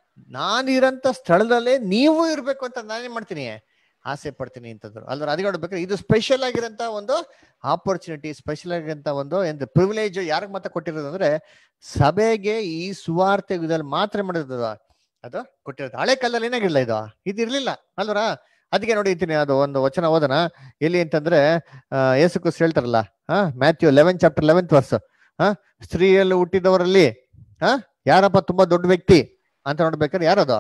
ನಾನಿರಂತ ಸ್ಥಳದಲ್ಲೇ ನೀವು ಇರ್ಬೇಕು ಅಂತ ನಾನೇನ್ ಮಾಡ್ತೀನಿ ಆಸೆ ಪಡ್ತೀನಿ ಅಂತಂದ್ರು ಅಲ್ವ ಅದಕ್ಕೆ ನೋಡ್ಬೇಕಾದ್ರೆ ಇದು ಸ್ಪೆಷಲ್ ಆಗಿರಂತ ಒಂದು ಆಪರ್ಚುನಿಟಿ ಸ್ಪೆಷಲ್ ಆಗಿರಂತ ಒಂದು ಎಂತ ಪ್ರಿವಿಲೇಜ್ ಯಾರಿಗೆ ಮಾತ್ರ ಕೊಟ್ಟಿರೋದು ಅಂದ್ರೆ ಸಭೆಗೆ ಈ ಸುವಾರ್ಥ ಯುಗದಲ್ಲಿ ಮಾತ್ರ ಮಾಡಿರೋದು ಅದು ಕೊಟ್ಟಿರೋದು ಹಳೆ ಕಾಲದಲ್ಲಿ ಏನಾಗಿರ್ಲಿಲ್ಲ ಇದು ಇದು ಇರ್ಲಿಲ್ಲ ಅಲ್ವರ ಅದಕ್ಕೆ ನೋಡಿ ಇದ್ದೀನಿ ಅದು ಒಂದು ವಚನ ಓದನ ಎಲ್ಲಿ ಅಂತಂದ್ರೆ ಆ ಯೇಸು ಕ್ರಿಸ್ತ ಹೇಳ್ತಾರಲ್ಲ ಹಾ Matthew eleven chapter eleventh verse ಹಾ ಸ್ತ್ರೀಯಲ್ಲಿ ಹುಟ್ಟಿದವರಲ್ಲಿ ಹಾ ಯಾರಪ್ಪ ತುಂಬಾ ದೊಡ್ಡ ವ್ಯಕ್ತಿ ಅಂತ ನೋಡ್ಬೇಕಾದ್ರೆ ಯಾರದು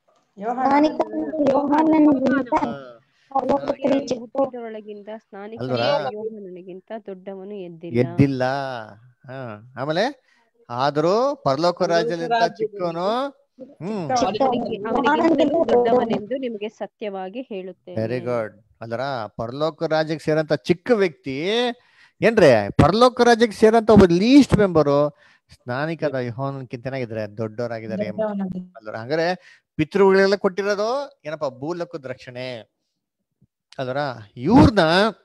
ಹುಟ್ಟಿದವರೊಳಗಿಂದ ಸ್ನಾನಿಕ ಅಲ್ವರಾ? ಯೋಹಾನನಿಗಿಂತ ದೊಡ್ಡವನು ಎದ್ದಿಲ್ಲ ಎದ್ದಿಲ್ಲ ಹಾ ಆಮೇಲೆ ಆದ್ರೂ ಪರಲೋಕ ರಾಜ್ಯದಿಂದ ಚಿಕ್ಕವನು ಹ್ಮ್ ಅವನಿಗೆ- ಅವನಿಗಿಂತಲೂ ದೊಡ್ಡವನೆಂದು ನಿಮಗೆ ಸತ್ಯವಾಗಿ ಹೇಳುತ್ತೇನೆ ವೆರಿ ಗುಡ್ ಅಲ್ರ ಪರಲೋಕ ರಾಜ್ಯಕ್ಕೆ ಸೇರಂತ ಚಿಕ್ಕ ವ್ಯಕ್ತಿ ಏನ್ರಿ ಪರಲೋಕ ರಾಜ್ಯಕ್ಕೆ ಸೇರಂತ ಒಬ್ಬ ಲೀಸ್ಟ್ ಮೆಂಬರು ಸ್ನಾನಿಕದ ಯೋಹಾನನ್ಕಿಂತ ಏನಾಗಿದ್ದಾರೆ ದೊಡ್ಡವರಾಗಿದ್ದಾರೆ ಅಲ್ರ ಹಂಗಾರೆ ಪಿತೃಗಳೆಲ್ಲ ಕೊಟ್ಟಿರೋದು ಏನಪ್ಪ ಭೂಲೋಕದ ರಕ್ಷಣೆ ಅಲ್ರ ಇವ್ರನ್ನ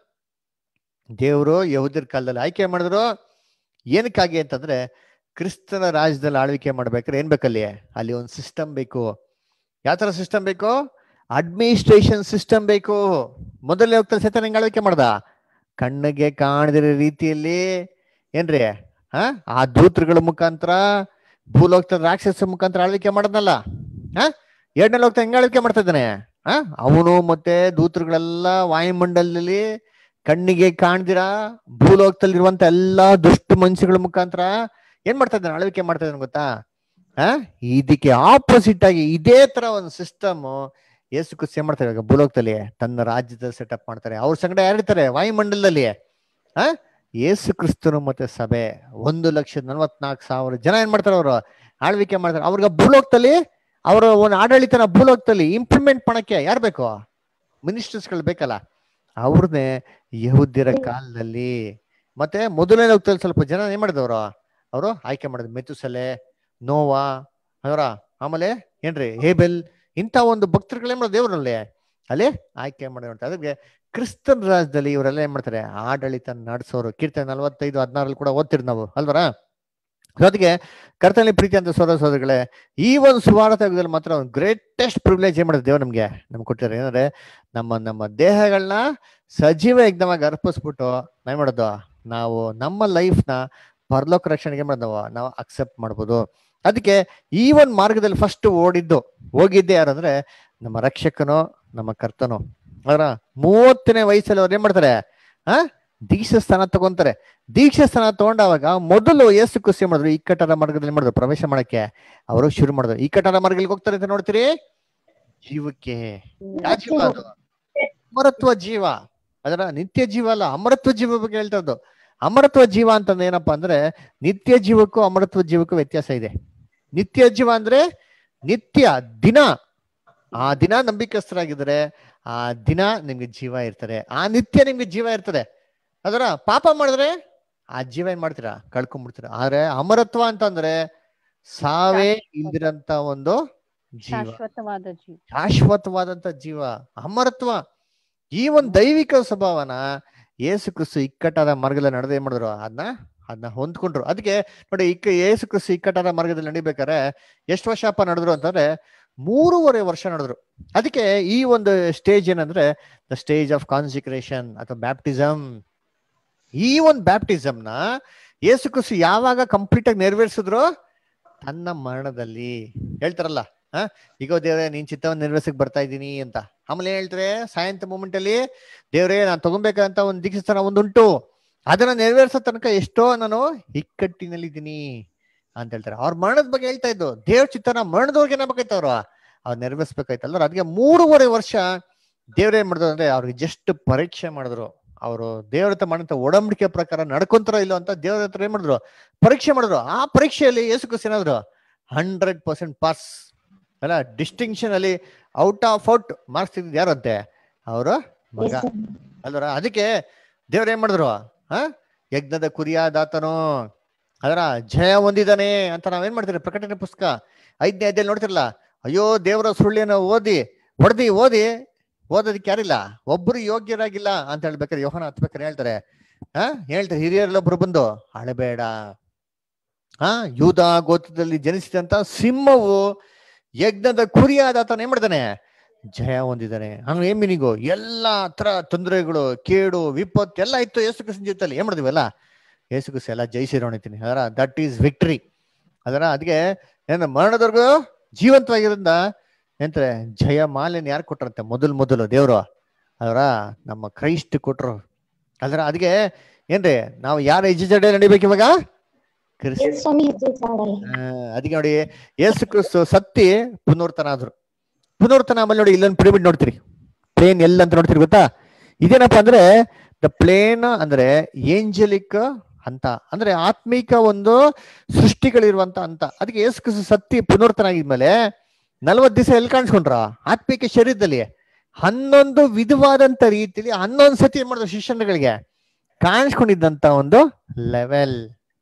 ದೇವರು ಯಹೂದ್ಯರ ಕಾಲದಲ್ಲಿ ಆಯ್ಕೆ ಮಾಡಿದ್ರು ಏನಕ್ಕಾಗಿ ಅಂತಂದ್ರೆ ಕ್ರಿಸ್ತನ ರಾಜ್ಯದಲ್ಲಿ ಆಳ್ವಿಕೆ ಮಾಡ್ಬೇಕಾದ್ರೆ ಏನ್ ಬೇಕಲ್ಲಿ ಅಲ್ಲಿ ಒಂದು ಸಿಸ್ಟಮ್ ಬೇಕು ಯಾವ ತರ ಸಿಸ್ಟಮ್ ಬೇಕು ಅಡ್ಮಿನಿಸ್ಟ್ರೇಷನ್ ಸಿಸ್ಟಮ್ ಬೇಕು ಮೊದಲನೇ ಹೋಗ್ತಾರೆ ಸೈತಾನ ಹೆಂಗ್ ಆಳ್ವಿಕೆ ಮಾಡ್ದ ಕಣ್ಣಿಗೆ ಕಾಣದಿರೋ ರೀತಿಯಲ್ಲಿ ಏನ್ರಿ ಹ ಆ ದೂತರುಗಳ ಮುಖಾಂತರ ಭೂಲೋಕದ ರಾಕ್ಷಸ ಮುಖಾಂತರ ಆಳ್ವಿಕೆ ಮಾಡದ್ನಲ್ಲ ಹ ಎರಡನೇ ಲೋಕದ ಹೆಂಗ್ ಆಳ್ವಿಕೆ ಮಾಡ್ತಾ ಇದ್ದಾನೆ ಹ ಅವನು ಮತ್ತೆ ದೂತರುಗಳೆಲ್ಲ ವಾಯುಮಂಡಲದಲ್ಲಿ ಕಣ್ಣಿಗೆ ಕಾಣ್ದಿರ ಭೂಲೋಕದಲ್ಲಿರುವಂತ ಎಲ್ಲಾ ದುಷ್ಟ ಮನುಷ್ಯಗಳ ಮುಖಾಂತರ ಏನ್ ಮಾಡ್ತಾ ಇದ್ದಾನೆ ಆಳ್ವಿಕೆ ಮಾಡ್ತಾ ಇದ್ದಾನೆ ಗೊತ್ತಾ ಆ ಇದಕ್ಕೆ ಆಪೋಸಿಟ್ ಆಗಿ ಇದೇ ತರ ಒಂದು ಸಿಸ್ಟಮ್ ಯೇಸು ಕ್ರಿಸ್ತ ಏನ್ ಮಾಡ್ತಾರೆ ಇವಾಗ ಭೂಲೋಕದಲ್ಲಿ ತನ್ನ ರಾಜ್ಯದ ಸೆಟಪ್ ಮಾಡ್ತಾರೆ ಅವ್ರ ಸಂಗಡ ಯಾರಿರ್ತಾರೆ ವಾಯುಮಂಡಲದಲ್ಲಿ ಆ ಯೇಸು ಕ್ರಿಸ್ತನು ಮತ್ತೆ ಸಭೆ ಒಂದು ಲಕ್ಷದ ನಲ್ವತ್ನಾಲ್ಕು ಸಾವಿರ ಜನ ಏನ್ ಮಾಡ್ತಾರೆ ಅವರು ಆಳ್ವಿಕೆ ಮಾಡ್ತಾರೆ ಅವ್ರಿಗೆ ಭೂಲೋಕದಲ್ಲಿ ಅವರ ಒಂದು ಆಡಳಿತನ ಭೂಲೋಕದಲ್ಲಿ ಇಂಪ್ಲಿಮೆಂಟ್ ಮಾಡಕ್ಕೆ ಯಾರು ಬೇಕು ಮಿನಿಸ್ಟರ್ಸ್ಗಳು ಬೇಕಲ್ಲ ಅವ್ರನ್ನೇ ಯಹುದ್ಯರ ಕಾಲದಲ್ಲಿ ಮತ್ತೆ ಮೊದಲನೇ ಲೋಕದಲ್ಲಿ ಸ್ವಲ್ಪ ಜನ ಏನ್ ಮಾಡಿದವರು ಅವರು ಆಯ್ಕೆ ಮಾಡಿದ್ರು ಮೆತುಸಲೆ ನೋವಾ ಅವರ ಆಮೇಲೆ ಏನ್ರಿ ಹೇಬೆಲ್ ಇಂಥ ಒಂದು ಭಕ್ತರುಗಳೇನ್ ಮಾಡೋದು ದೇವರಲ್ಲಿ ಅಲ್ಲಿ ಆಯ್ಕೆ ಮಾಡಿದಂತ ಅದಕ್ಕೆ ಕ್ರಿಸ್ತನ್ ರಾಜ್ಯದಲ್ಲಿ ಇವರೆಲ್ಲ ಏನ್ ಮಾಡ್ತಾರೆ ಆಡಳಿತ ನಡೆಸೋರು ಕೀರ್ತನೆ ನಲವತ್ತೈದು ಹದಿನಾರಲ್ಲಿ ಕೂಡ ಓದ್ತಿರ್ ನಾವು ಅಲ್ವರಾ ಜೊತೆಗೆ ಕರ್ತನಲ್ಲಿ ಪ್ರೀತಿ ಅಂತ ಸೋದರ ಸೋದರಿಗಳೇ ಈ ಒಂದು ಸುವಾರ್ಥ ಯುಗದಲ್ಲಿ ಮಾತ್ರ ಒಂದು ಗ್ರೇಟೆಸ್ಟ್ ಪ್ರಿವಿಲೇಜ್ ಏನ್ ಮಾಡಿದ್ರೆ ದೇವ್ರು ನಮ್ಗೆ ನಮ್ಗೆ ಕೊಟ್ಟಿದ್ದಾರೆ ಏನಂದ್ರೆ ನಮ್ಮ ನಮ್ಮ ದೇಹಗಳನ್ನ ಸಜೀವ ಯಜ್ಞವಾಗಿ ಅರ್ಪಿಸ್ಬಿಟ್ಟು ನಾವ್ ಮಾಡೋದು ನಾವು ನಮ್ಮ ಲೈಫ್ನ ಪರಲೋಕ ರಕ್ಷಣೆಗೆ ಮಾಡೋದು ನಾವು ಅಕ್ಸೆಪ್ಟ್ ಮಾಡ್ಬೋದು ಅದಕ್ಕೆ ಈ ಒಂದು ಮಾರ್ಗದಲ್ಲಿ ಫಸ್ಟ್ ಓಡಿದ್ದು ಹೋಗಿದ್ದೆ ಯಾರಂದ್ರೆ ನಮ್ಮ ರಕ್ಷಕನು ನಮ್ಮ ಕರ್ತನು ಅವರ ಮೂವತ್ತನೇ ವಯಸ್ಸಲ್ಲಿ ಅವ್ರು ಏನ್ ಮಾಡ್ತಾರೆ ಆ ದೀಕ್ಷಾ ಸ್ಥಾನ ತಗೊಂತಾರೆ ದೀಕ್ಷಾ ಸ್ಥಾನ ತಗೊಂಡಾಗ ಮೊದಲು ಏಸು ಕುಸಿ ಮಾಡಿದ್ರು ಇಕ್ಕಟ್ಟರ ಮಾರ್ಗದಲ್ಲಿ ಮಾಡಿದ್ರು ಪ್ರವೇಶ ಮಾಡಕ್ಕೆ ಅವರು ಶುರು ಮಾಡಿದ್ರು ಇಕ್ಕಟ್ಟರ ಮಾರ್ಗದಲ್ಲಿ ಹೋಗ್ತಾರೆ ಅಂತ ನೋಡ್ತೀರಿ ಜೀವಕ್ಕೆ ಯಾವ ಜೀವ ಅದು ಅಮರತ್ವ ಜೀವ ಅದರ ನಿತ್ಯ ಜೀವ ಅಲ್ಲ ಅಮರತ್ವ ಜೀವ ಬಗ್ಗೆ ಹೇಳ್ತಾ ಇದ್ದು ಅಮರತ್ವ ಜೀವ ಅಂತಂದ್ರೆ ಏನಪ್ಪಾ ಅಂದ್ರೆ ನಿತ್ಯ ಜೀವಕ್ಕೂ ಅಮರತ್ವ ಜೀವಕ್ಕೂ ವ್ಯತ್ಯಾಸ ಇದೆ ನಿತ್ಯ ಜೀವ ಅಂದ್ರೆ ನಿತ್ಯ ದಿನ ಆ ದಿನ ನಂಬಿಕಸ್ಥರಾಗಿದ್ರೆ ಆ ದಿನ ನಿಮ್ಗೆ ಜೀವ ಇರ್ತಾರೆ ಆ ನಿತ್ಯ ನಿಮ್ಗೆ ಜೀವ ಇರ್ತದೆ ಅದರ ಪಾಪ ಮಾಡಿದ್ರೆ ಆ ಜೀವ ಏನ್ ಮಾಡ್ತೀರಾ ಕಳ್ಕೊಂಡ್ಬಿಡ್ತೀರಾ ಆದ್ರೆ ಅಮರತ್ವ ಅಂತಂದ್ರೆ ಸಾವೇ ಇಲ್ದಿರಂತ ಒಂದು ಜೀವ ಶಾಶ್ವತವಾದ ಜೀವ ಶಾಶ್ವತವಾದಂತ ಜೀವ ಅಮರತ್ವ ಈ ಒಂದು ದೈವಿಕ ಸ್ವಭಾವನ ಯೇಸು ಕ್ರಿಸ್ತು ಇಕ್ಕಟ್ಟಾದ ಮಾರ್ಗದಲ್ಲಿ ನಡೆದೇ ಮಾಡಿದ್ರು ಅದನ್ನ ಅದನ್ನ ಹೊಂದ್ಕೊಂಡ್ರು ಅದಕ್ಕೆ ನೋಡಿ ಇಕ್ಕ ಯೇಸು ಕ್ರಿಸ್ತು ಇಕ್ಕಟ್ಟಾದ ಮಾರ್ಗದಲ್ಲಿ ನಡಿಬೇಕಾರೆ ಎಷ್ಟು ವರ್ಷ ಅಪ್ಪ ನಡೆದ್ರು ಅಂತಂದ್ರೆ ಮೂರುವರೆ ವರ್ಷ ನಡೆದ್ರು ಅದಕ್ಕೆ ಈ ಒಂದು ಸ್ಟೇಜ್ ಏನಂದ್ರೆ ದ ಸ್ಟೇಜ್ ಆಫ್ ಕಾನ್ಸಿಕ್ರೇಷನ್ ಅಥವಾ ಬ್ಯಾಪ್ಟಿಸಮ್ ಈ ಒಂದು ಬ್ಯಾಪ್ಟಿಸಮ್ನ ಯೇಸು ಕ್ರಿಸ್ತು ಯಾವಾಗ ಕಂಪ್ಲೀಟ್ ಆಗಿ ನೆರವೇರಿಸಿದ್ರು ತನ್ನ ಮರಣದಲ್ಲಿ ಹೇಳ್ತಾರಲ್ಲ ಹ ಈಗ ದೇವ್ರೆ ನೀನ್ ಚಿತ್ತವನ್ನು ನೆರವೇರ್ಸಕ್ ಬರ್ತಾ ಇದ್ದೀನಿ ಅಂತ ಆಮೇಲೆ ಏನ್ ಹೇಳ್ತಾರೆ ಸಾಯಂತ ಮೂಮೆಂಟ್ ಅಲ್ಲಿ ದೇವ್ರೇ ನಾನು ತಗೊಬೇಕಂತ ಒಂದು ದೀಕ್ಷಾಸ್ಥಾನ ಒಂದುಂಟು ಅದನ್ನ ನೆರವೇರ್ಸೋ ತನಕ ಎಷ್ಟೋ ನಾನು ಇಕ್ಕಟ್ಟಿನಲ್ಲಿದ್ದೀನಿ ಅಂತ ಹೇಳ್ತಾರೆ ಅವ್ರ ಮರಣದ ಬಗ್ಗೆ ಹೇಳ್ತಾ ಇದ್ದು ದೇವ್ರ ಚಿತ್ತನ ಮರಣದವ್ರಿಗೆ ಏನಾಗಬೇಕಾಯ್ತು ಅವ್ರು ಅವ್ರು ನೆರವೇರ್ಸ್ಬೇಕಾಯ್ತಲ್ಲ ಅದಕ್ಕೆ ಮೂರುವರೆ ವರ್ಷ ದೇವ್ರ ಏನ್ ಮಾಡಿದ್ರು ಅಂದ್ರೆ ಅವ್ರಿಗೆ ಜಸ್ಟ್ ಪರೀಕ್ಷೆ ಮಾಡಿದ್ರು ಅವರು ದೇವ್ರ ಹತ್ರ ಮಾಡಂತ ಒಡಂಬಡಿಕೆ ಪ್ರಕಾರ ನಡ್ಕೊಂತಾರೋ ಇಲ್ಲೋ ಅಂತ ದೇವ್ರ ಹತ್ರ ಏನ್ ಮಾಡಿದ್ರು ಪರೀಕ್ಷೆ ಮಾಡಿದ್ರು ಆ ಪರೀಕ್ಷೆಯಲ್ಲಿ ಯೇಸು ಕ್ರಿಸ್ತ ಏನಾದ್ರು ಹಂಡ್ರೆಡ್ ಪರ್ಸೆಂಟ್ ಪಾಸ್ ಅಲ್ಲ ಡಿಸ್ಟಿಂಕ್ಷನ್ ಅಲ್ಲಿ ಔಟ್ ಆಫ್ ಔಟ್ ಮಾರ್ಕ್ಸ್ ತೆಗೆದು ಯಾರಂತೆ ಅವರು ಮಗ ಅಲ್ವರ ಅದಕ್ಕೆ ದೇವ್ರ ಏನ್ ಮಾಡಿದ್ರು ಹ ಯಜ್ಞದ ಕುರಿಯಾದಾತನು ಅದರ ಜಯ ಹೊಂದಿದಾನೆ ಅಂತ ನಾವೇನ್ ಮಾಡ್ತೀರಿ ಪ್ರಕಟಣೆ ಪುಸ್ತಕ ಐದನೇ ಅಧ್ಯಾಯ ನೋಡ್ತಿರಲ್ಲ ಅಯ್ಯೋ ದೇವರ ಸುಳ್ಳಿನ ಓದಿ ಹೊಡೆದಿ ಓದಿ ಓದೋದಕ್ಕೆ ಯಾರಿಲ್ಲ ಒಬ್ರು ಯೋಗ್ಯರಾಗಿಲ್ಲ ಅಂತ ಹೇಳ್ಬೇಕಾದ್ರೆ ಯೋಹನ ಹತ್ಬೇಕಾರೆ ಹೇಳ್ತಾರೆ ಹ ಹೇಳ್ತಾರೆ ಹಿರಿಯರೆಲ್ಲೊಬ್ರು ಬಂದು ಅಳಬೇಡ ಆ ಯೂದ ಗೋತ್ರದಲ್ಲಿ ಜನಿಸಿದಂತ ಸಿಂಹವು ಯಜ್ಞದ ಕುರಿಯಾದ ಆತನ ಏನ್ ಮಾಡ್ತಾನೆ ಜಯ ಹೊಂದಿದ್ದಾನೆ ಹಂಗ ಏನ್ ಮೀನಿಂಗು ಎಲ್ಲಾ ತರ ತೊಂದರೆಗಳು ಕೇಡು ವಿಪತ್ತು ಎಲ್ಲ ಇತ್ತು ಯೇಸು ಕ್ರಿಸ್ತನ ಜೀವಿತದಲ್ಲಿ ಏನ್ ಮಾಡಿದ್ವಿ ಯೇಸು ಕ್ರಿಸ್ತ ಎಲ್ಲ ಜಯಿಸಿರೋಣಿತೀನಿ ಅದರ ದಟ್ ಈಸ್ ವಿಕ್ಟ್ರಿ ಅದರ ಅದಕ್ಕೆ ಏನು ಮರಣದವರೆಗೂ ಜೀವಂತವಾಗಿರೋದ್ರಿಂದ ಎಂತಾರೆ ಜಯ ಮಾಲೆನ ಯಾರು ಕೊಟ್ರಂತೆ ಮೊದಲು ಮೊದಲು ದೇವ್ರು ಅದರ ನಮ್ಮ ಕ್ರೈಸ್ಟ್ ಕೊಟ್ರು ಅದರ ಅದಕ್ಕೆ ಏನ್ರಿ ನಾವು ಯಾರ ಹೆಜ್ಜೆ ನಡಿಬೇಕು ಇವಾಗ ಕ್ರಿಸ್ತ ಸ್ವಾಮಿ ಹೆಜ್ಜೆ ಜಾಡಲ್ಲಿ ಆ, ಅದಕ್ಕೆ ನೋಡಿ ಯೇಸು ಕ್ರಿಸ್ತು ಸತ್ತಿ ಪುನರ್ತನ ಆದ್ರು ಪುನರ್ತನ ಆಮೇಲೆ ನೋಡಿ ಇಲ್ಲೊಂದು ಪಿರಮಿಡ್ ನೋಡ್ತೀರಿ ಪ್ಲೇನ್ ಎಲ್ಲ ಅಂತ ನೋಡ್ತೀರಿ ಗೊತ್ತಾ ಇದೇನಪ್ಪ ಅಂದ್ರೆ ದ ಪ್ಲೇನ್ ಅಂದ್ರೆ ಏಂಜಲಿಕ್ ಹಂತ ಅಂದ್ರೆ ಆತ್ಮಿಕ ಒಂದು ಸೃಷ್ಟಿಗಳಿರುವಂತ ಹಂತ ಅದಕ್ಕೆ ಯೇಸು ಕ್ರಿಸ್ತು ಸತ್ತಿ ಪುನರ್ತನ ಆಗಿದ್ಮೇಲೆ ನಲ್ವತ್ ದಿವಸ ಎಲ್ಲಿ ಕಾಣಿಸ್ಕೊಂಡ್ರ ಆತ್ಮಿಕ ಶರೀರದಲ್ಲಿ ಹನ್ನೊಂದು ವಿಧವಾದಂತ ರೀತಿಯಲ್ಲಿ ಹನ್ನೊಂದು ಸತಿ ಏನ್ ಮಾಡಿದ್ರು ಶಿಷ್ಯರುಗಳಿಗೆ ಕಾಣಿಸ್ಕೊಂಡಿದ್ದಂತ ಒಂದು ಲೆವೆಲ್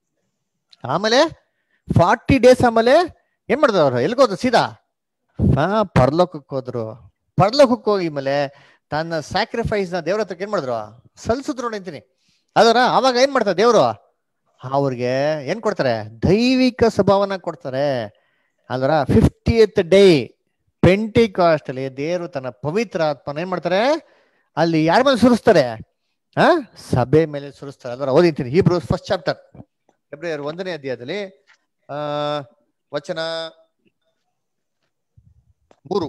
ಆಮೇಲೆ ಫಾರ್ಟಿ ಡೇಸ್ ಆಮೇಲೆ ಏನ್ ಮಾಡಿದ್ರು ಅವ್ರು ಎಲ್ಗೋದ್ರು ಸೀದಾ ಹಾ ಪರಲೋಕಕ್ಕೆ ಹೋದ್ರು ಪರಲೋಕಕ್ಕೆ ಹೋಗಿ ಮೇಲೆ ತನ್ನ ಸ್ಯಾಕ್ರಿಫೈಸ್ ನ ದೇವ್ರ ಹತ್ರಕ್ಕೆ ಏನ್ ಮಾಡಿದ್ರು ಸಲ್ಸಿದ್ರು ಅಂತೀನಿ ಅದರ ಅವಾಗ ಏನ್ ಮಾಡ್ತಾರೆ ದೇವ್ರು ಅವ್ರಿಗೆ ಏನ್ ಕೊಡ್ತಾರೆ ದೈವಿಕ ಸ್ವಭಾವನ ಕೊಡ್ತಾರೆ ಅದರ ಫಿಫ್ಟಿಯತ್ ಡೇ ಪೆಂಟಿ ಕಾಸ್ಟ್ ಅಲ್ಲಿ ದೇವರು ತನ್ನ ಪವಿತ್ರ ಆತ್ಮನ ಏನ್ ಮಾಡ್ತಾರೆ ಅಲ್ಲಿ ಯಾರ ಮೇಲೆ ಸುರಿಸ್ತಾರೆ ಆ ಸಭೆ ಮೇಲೆ ಸುರಿಸ್ತಾರೆ ಅದರ ಓದಿತೀನಿ ಹೀಬ್ರೂ ಫಸ್ಟ್ ಚಾಪ್ಟರ್ ಫೆಬ್ರವರಿ ಒಂದನೇ ಅಧ್ಯಾಯದಲ್ಲಿ ಆ ವಚನ ಮೂರು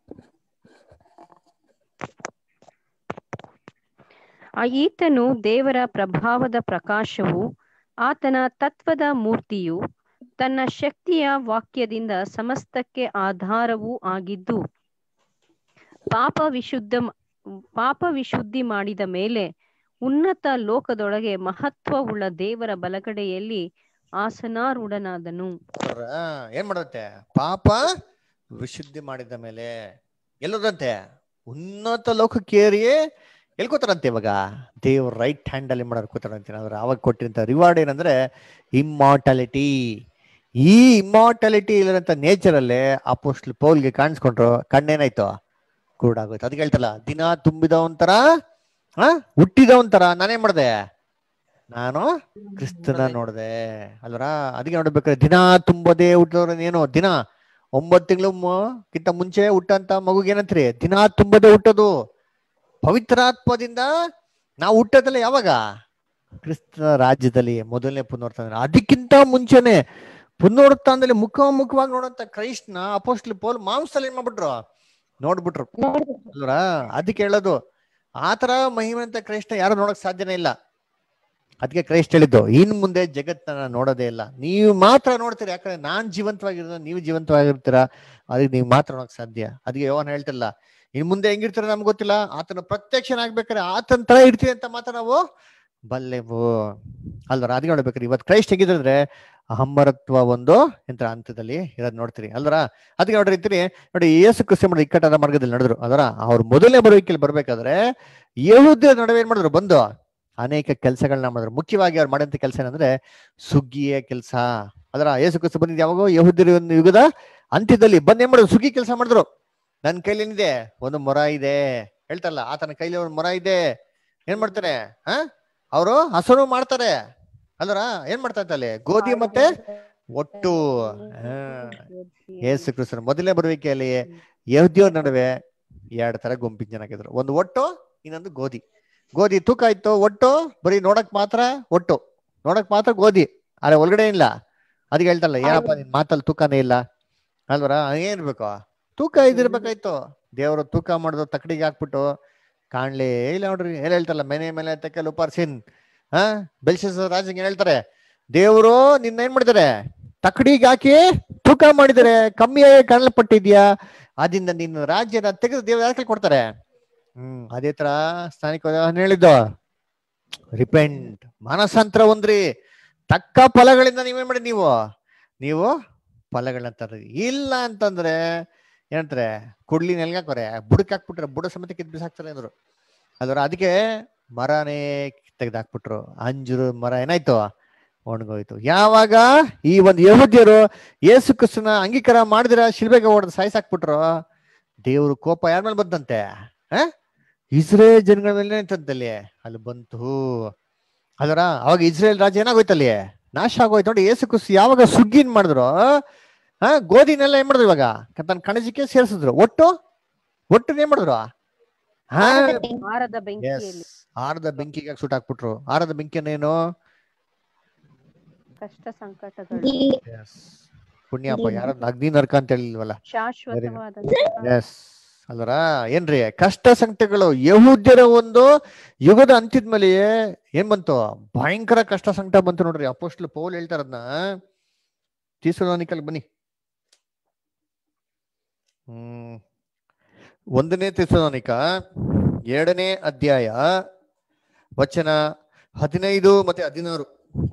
ಆ ಈತನು ದೇವರ ಪ್ರಭಾವದ ಪ್ರಕಾಶವು ಆತನ ತತ್ವದ ಮೂರ್ತಿಯು ತನ್ನ ಶಕ್ತಿಯ ವಾಕ್ಯದಿಂದ ಸಮಸ್ತಕ್ಕೆ ಆಧಾರವೂ ಆಗಿದ್ದು ಪಾಪ ವಿಶುದ್ಧ ಪಾಪ ವಿಶುದ್ಧಿ ಮಾಡಿದ ಮೇಲೆ ಉನ್ನತ ಲೋಕದೊಳಗೆ ಮಹತ್ವವುಳ್ಳ ದೇವರ ಬಲಗಡೆಯಲ್ಲಿ ಆಸನಾರೂಢನಾದನು ಅವ್ರ ಏನ್ ಮಾಡತ್ತೆ ಪಾಪ ವಿಶುದ್ಧಿ ಮಾಡಿದ ಮೇಲೆ ಎಲ್ಲದಂತೆ ಉನ್ನತ ಲೋಕಕ್ಕೇರಿ ಎಲ್ಕೋತಾರಂತೆ ಇವಾಗ ದೇವ್ರ ರೈಟ್ ಹ್ಯಾಂಡ್ ಅಲ್ಲಿ ಮಾಡೋರು ಕೂತಾರಂತೆ ಅವ್ರು ಅವಾಗ ಕೊಟ್ಟಿರಂತ ರಿವಾರ್ಡ್ ಏನಂದ್ರೆ ಇಮ್ಮಾರ್ಟಾಲಿಟಿ ಈ ಇಮ್ಮಾರ್ಟಾಲಿಟಿ ಇಲ್ಲಿರಂತ ನೇಚರ್ ಅಲ್ಲೇ ಅಪೋಸ್ಟ್ಲ್ ಪೌಲ್ಗೆ ಕಾಣಿಸ್ಕೊಂಡ್ರು ಕಣ್ಣೇನಾಯ್ತು ಕೂಡಾಗೋಯ್ತು ಅದಕ್ಕೆ ಹೇಳ್ತಲ್ಲ ದಿನ ತುಂಬಿದ ಒಂಥರ ಆ ಹುಟ್ಟಿದ ಒಂಥರ ನಾನೇನ್ ಮಾಡ್ದೆ ನಾನು ಕ್ರಿಸ್ತನ ನೋಡ್ದೆ ಅಲ್ವರ ಅದಕ್ಕೆ ನೋಡ್ಬೇಕಾದ್ರೆ ದಿನ ತುಂಬದೇ ಹುಟ್ಟಿದವ್ರ ಏನು ದಿನ ಒಂಬತ್ತು ತಿಂಗಳು ಕಿಂತ ಮುಂಚೆ ಹುಟ್ಟಂತ ಮಗುಗೆ ಏನಂತ್ರಿ ದಿನ ತುಂಬದೇ ಹುಟ್ಟೋದು ಪವಿತ್ರಾತ್ಮದಿಂದ ನಾವು ಹುಟ್ಟೋದಲ್ಲ ಯಾವಾಗ ಕ್ರಿಸ್ತನ ರಾಜ್ಯದಲ್ಲಿ ಮೊದಲನೇ ಪುನರುತ್ಥಾನ ಅದಕ್ಕಿಂತ ಮುಂಚೆನೆ ಪುನರುತ್ಥಾನದಲ್ಲಿ ಮುಖಾಮುಖವಾಗಿ ನೋಡಂತ ಕ್ರೈಸ್ಟ್ನ ಅಪೋಸ್ಟ್ಲಿ ಪೋಲ್ ಮಾಂಸದಲ್ಲಿ ಏನ್ ಮಾಡ್ಬಿಟ್ರು ನೋಡ್ಬಿಟ್ರು ಅಲ್ವರ ಅದಕ್ಕೆ ಹೇಳೋದು ಆತರ ಮಹಿಮೆ ಅಂತ ಕ್ರೈಸ್ಟ್ನ ಯಾರು ನೋಡಕ್ ಸಾಧ್ಯನೇ ಇಲ್ಲ ಅದಕ್ಕೆ ಕ್ರೈಸ್ಟ್ ಹೇಳಿದ್ದು ಇನ್ ಮುಂದೆ ಜಗತ್ತನ್ನ ನೋಡೋದೇ ಇಲ್ಲ ನೀವು ಮಾತ್ರ ನೋಡ್ತೀರಿ ಯಾಕಂದ್ರೆ ನಾನ್ ಜೀವಂತವಾಗಿರೋದು ನೀವು ಜೀವಂತವಾಗಿರ್ತೀರಾ ಅದಕ್ಕೆ ನೀವು ಮಾತ್ರ ನೋಡಕ್ ಸಾಧ್ಯ ಅದಕ್ಕೆ ಯೋವನ್ ಹೇಳ್ತಿಲ್ಲ ಇನ್ ಮುಂದೆ ಹೆಂಗಿರ್ತೀರ ನಮ್ಗೆ ಗೊತ್ತಿಲ್ಲ ಆತನ ಪ್ರತ್ಯಕ್ಷನಾಗ್ಬೇಕಾದ್ರೆ ಆತನ ತರ ಇರ್ತೀವಿ ಅಂತ ಮಾತ್ರ ನಾವು ಬಲ್ಲೆವು ಅಲ್ವರ ಅದಕ್ಕೆ ನೋಡ್ಬೇಕ್ರಿ ಇವತ್ತು ಕ್ರೈಸ್ಟ್ ಹೇಗಿದ್ರೆ ಅಹಂಬರತ್ವ ಒಂದು ಎಂತ ಹಂತದಲ್ಲಿ ಇರೋದ್ ನೋಡ್ತೀರಿ ಅಲ್ವರ ಅದಕ್ಕೆ ನೋಡಿರ್ತೀರಿ ನೋಡಿ ಯೇಸು ಕ್ರಿಸ್ತ ಮಾಡಿದ ಇಕ್ಕಟ್ಟಾದ ಮಾರ್ಗದಲ್ಲಿ ನಡೆದ್ರು ಅದರ ಅವ್ರ ಮೊದಲನೇ ಬರುವಿಕೆಯಲ್ಲಿ ಬರ್ಬೇಕಾದ್ರೆ ಯಹೂದ್ಯರ ನಡುವೆ ಏನ್ ಮಾಡಿದ್ರು ಬಂದು ಅನೇಕ ಕೆಲಸಗಳನ್ನ ಮಾಡಿದ್ರು ಮುಖ್ಯವಾಗಿ ಅವ್ರು ಮಾಡಿದಂತ ಕೆಲಸ ಏನಂದ್ರೆ ಸುಗ್ಗಿಯ ಕೆಲಸ ಅದರ ಯೇಸು ಕ್ರಿಸ್ತ ಬಂದಿದ್ದು ಯಾವಾಗೋ ಯಹೂದ್ಯರ ಒಂದು ಯುಗದ ಅಂತ್ಯದಲ್ಲಿ ಬಂದ್ ಏನ್ ಮಾಡಿದ್ರು ಸುಗ್ಗಿ ಕೆಲಸ ಮಾಡಿದ್ರು ನನ್ನ ಕೈಲಿ ಏನಿದೆ ಒಂದು ಮೊರ ಇದೆ ಹೇಳ್ತಾರಲ್ಲ ಆತನ ಕೈಲಿ ಒಂದು ಮೊರ ಇದೆ ಏನ್ ಮಾಡ್ತಾರೆ ಹ ಅವರು ಹಸರು ಮಾಡ್ತಾರೆ ಅಲ್ವರ ಏನ್ ಮಾಡ್ತಾ ಇತ್ತಲ್ಲಿ ಗೋಧಿ ಮತ್ತೆ ಒಟ್ಟು ಹಾ ಯೇಸು ಕ್ರಿಸ್ತನ ಮೊದಲನೇ ಬರುವಿಕೆಯಲ್ಲಿ ಯಹೂದ್ಯರ ನಡುವೆ ಎರಡು ತರ ಗುಂಪಿನ ಜನ ಆಗಿದ್ರು ಒಂದು ಒಟ್ಟು ಇನ್ನೊಂದು ಗೋಧಿ ಗೋಧಿ ತೂಕ ಇತ್ತು ಒಟ್ಟು ಬರೀ ನೋಡಕ್ ಮಾತ್ರ ಒಟ್ಟು ನೋಡಕ್ ಮಾತ್ರ ಗೋಧಿ ಆದ್ರೆ ಒಳಗಡೆ ಇಲ್ಲ ಅದಕ್ಕೆ ಹೇಳ್ತಲ್ಲ ಏನಪ್ಪ ನಿನ್ ಮಾತಲ್ಲಿ ತೂಕನೇ ಇಲ್ಲ ಅಲ್ವರ ಏನಿರ್ಬೇಕು ತೂಕ ಇದಿರ್ಬೇಕಾಯ್ತು ದೇವರು ತೂಕ ಮಾಡಿದ್ರು ತಕ್ಕಡಿಗೆ ಹಾಕ್ಬಿಟ್ಟು ಕಾಣ್ಲೇ ಇಲ್ಲ ನೋಡ್ರಿ ಏನ್ ಹೇಳ್ತಾರಲ್ಲ ಮನೆ ಮೇಲೆ ತೆಕ್ಕಲ್ ಉಪಾರ್ಸಿನ್ ಹಾ ಬೆಲ್ಶಸ್ ರಾಜಂಗೆ ಏನ್ ಹೇಳ್ತಾರೆ ದೇವರು ನಿನ್ನ ಏನ್ ಮಾಡಿದ್ದಾರೆ ತಕ್ಕಡಿಗೆ ಹಾಕಿ ತೂಕ ಮಾಡಿದರೆ ಕಮ್ಮಿಯಾಗಿ ಕಾಣಲ್ಪಟ್ಟಿದ್ಯಾ ಅದರಿಂದ ನಿನ್ನ ರಾಜ್ಯನ ತೆಗೆದು ದೇವ್ರ ಯಾಕೆ ಕೊಡ್ತಾರೆ ಹ್ಮ್ ಅದೇ ತರ ಸ್ಥಾನಿಕ ಹೇಳಿದ್ದು ರಿಪೆಂಟ್ ಮಾನಸಾಂತರ ಒಂದ್ರಿ ತಕ್ಕ ಫಲಗಳಿಂದ ನೀವೇನ್ ಮಾಡಿ ನೀವು ನೀವು ಫಲಗಳನ್ನ ತರ್ರಿ ಇಲ್ಲ ಅಂತಂದ್ರೆ ಏನಂತಾರೆ ಕುಡ್ಲಿ ನೆಲ್ಗಾಕೋರೆ ಬುಡಕ್ ಹಾಕ್ಬಿಟ್ರೆ ಬುಡ ಸಮೇತ ಕಿತ್ ಬಿಸಾಕ್ತಾರೆ ಅಂದ್ರು ಅದರ ಅದಕ್ಕೆ ಮರನೇ ತೆಗೆದಾಕ್ಬಿಟ್ರು ಅಂಜೂರು ಮರ ಏನಾಯ್ತು ಒಣಗೋಯ್ತು ಯಾವಾಗ ಈ ಒಂದು ಯಹೂದ್ಯರು ಯೇಸು ಕ್ರಿಸ್ತನ ಅಂಗೀಕಾರ ಮಾಡಿದ್ರ ಶಿಲ್ಬೆಗೆ ಹೊಡೆದು ಸಾಯಿಸಾಕ್ಬಿಟ್ರು ದೇವ್ರ ಕೋಪ ಯಾರ ಮೇಲೆ ಬಂತಂತೆ ಹ ಇಸ್ರೇಲ್ ಜನಗಳ ಮೇಲೆ ನಿಂತಂತಲ್ಲಿ ಅಲ್ಲಿ ಬಂತು ಅದರ ಅವಾಗ ಇಸ್ರೇಲ್ ರಾಜ್ಯ ಏನಾಗೋಯ್ತಲ್ಲಿ ನಾಶ ಆಗೋಯ್ತು ನೋಡಿ ಯೇಸು ಕ್ರಿಸ್ತ ಯಾವಾಗ ಸುಗ್ಗಿನ್ ಮಾಡಿದ್ರು ಹಾ ಗೋಧಿನೆಲ್ಲ ಏನ್ ಮಾಡಿದ್ರು ಇವಾಗ ತನ್ನ ಕಣಜಕ್ಕೆ ಸೇರಿಸಿದ್ರು ಒಟ್ಟು ಒಟ್ಟು ಏನ್ ಮಾಡಿದ್ರು ಹಾ ಆರದ ಬೆಂಕಿಯಲ್ಲಿ ಆರದ ಬೆಂಕಿಗೆ ಸುಟ್ ಹಾಕ್ಬಿಟ್ರು ಆರದ ಬೆಂಕಿಯನ್ನೇನು ಕಷ್ಟ ಸಂಕಟಗಳು ಪುಣ್ಯಪ್ಪ ಯಾರ ಅಗ್ನಿ ನರಕ ಅಂತ ಹೇಳಿಲ್ವಲ್ಲ ಶಾಶ್ವತವಾದ ಎಸ್ ಅಲ್ವರ ಏನ್ರಿ ಕಷ್ಟ ಸಂಕಟಗಳು ಯಹೂದ್ಯರ ಒಂದು ಯುಗದ ಅಂತ್ಯದ ಮೇಲೆ ಏನ್ ಬಂತು ಭಯಂಕರ ಕಷ್ಟ ಸಂಕಟ ಬಂತು ನೋಡ್ರಿ ಅಪೋಸ್ಟ್ಲ್ ಪೌಲ್ ಹೇಳ್ತಾರದ್ನ ತೀಸಲೋನಿಕಲ್ ಬನ್ನಿ ಹ್ಮ್ ಒಂದನೇ ತಿಸಲೋನಿಕ ಎರಡನೇ ಅಧ್ಯಾಯ ವಚನ ಹದಿನೈದು ಮತ್ತೆ ಹದಿನಾರು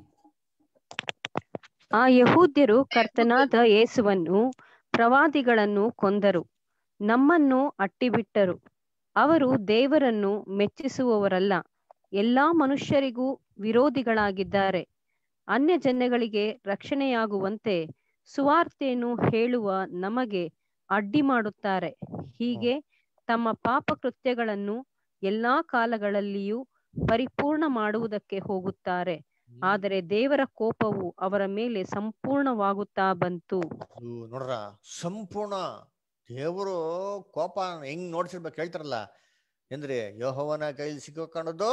ಆ ಯಹೂದ್ಯರು ಕರ್ತನಾದ ಯೇಸುವನ್ನು ಪ್ರವಾದಿಗಳನ್ನು ಕೊಂದರು ನಮ್ಮನ್ನು ಅಟ್ಟಿಬಿಟ್ಟರು ಅವರು ದೇವರನ್ನು ಮೆಚ್ಚಿಸುವವರಲ್ಲ ಎಲ್ಲಾ ಮನುಷ್ಯರಿಗೂ ವಿರೋಧಿಗಳಾಗಿದ್ದಾರೆ ಅನ್ಯ ಜನಗಳಿಗೆ ರಕ್ಷಣೆಯಾಗುವಂತೆ ಸುವಾರ್ತೆಯನ್ನು ಹೇಳುವ ನಮಗೆ ಅಡ್ಡಿ ಮಾಡುತ್ತಾರೆ ಹೀಗೆ ತಮ್ಮ ಪಾಪ ಕೃತ್ಯಗಳನ್ನು ಎಲ್ಲಾ ಕಾಲಗಳಲ್ಲಿಯೂ ಪರಿಪೂರ್ಣ ಮಾಡುವುದಕ್ಕೆ ಹೋಗುತ್ತಾರೆ ಆದರೆ ದೇವರ ಕೋಪವು ಅವರ ಮೇಲೆ ಸಂಪೂರ್ಣವಾಗುತ್ತಾ ಬಂತು ನೋಡ್ರ ಸಂಪೂರ್ಣ ದೇವರು ಕೋಪ ಹೆಂಗ್ ನೋಡ್ಸಿರ್ಬೇಕು ಹೇಳ್ತಾರಲ್ಲ ಅಂದ್ರೆ ಯೋಹವನ ಕೈಲಿ ಸಿಕ್ಕಾಕೊಂಡದ್ದು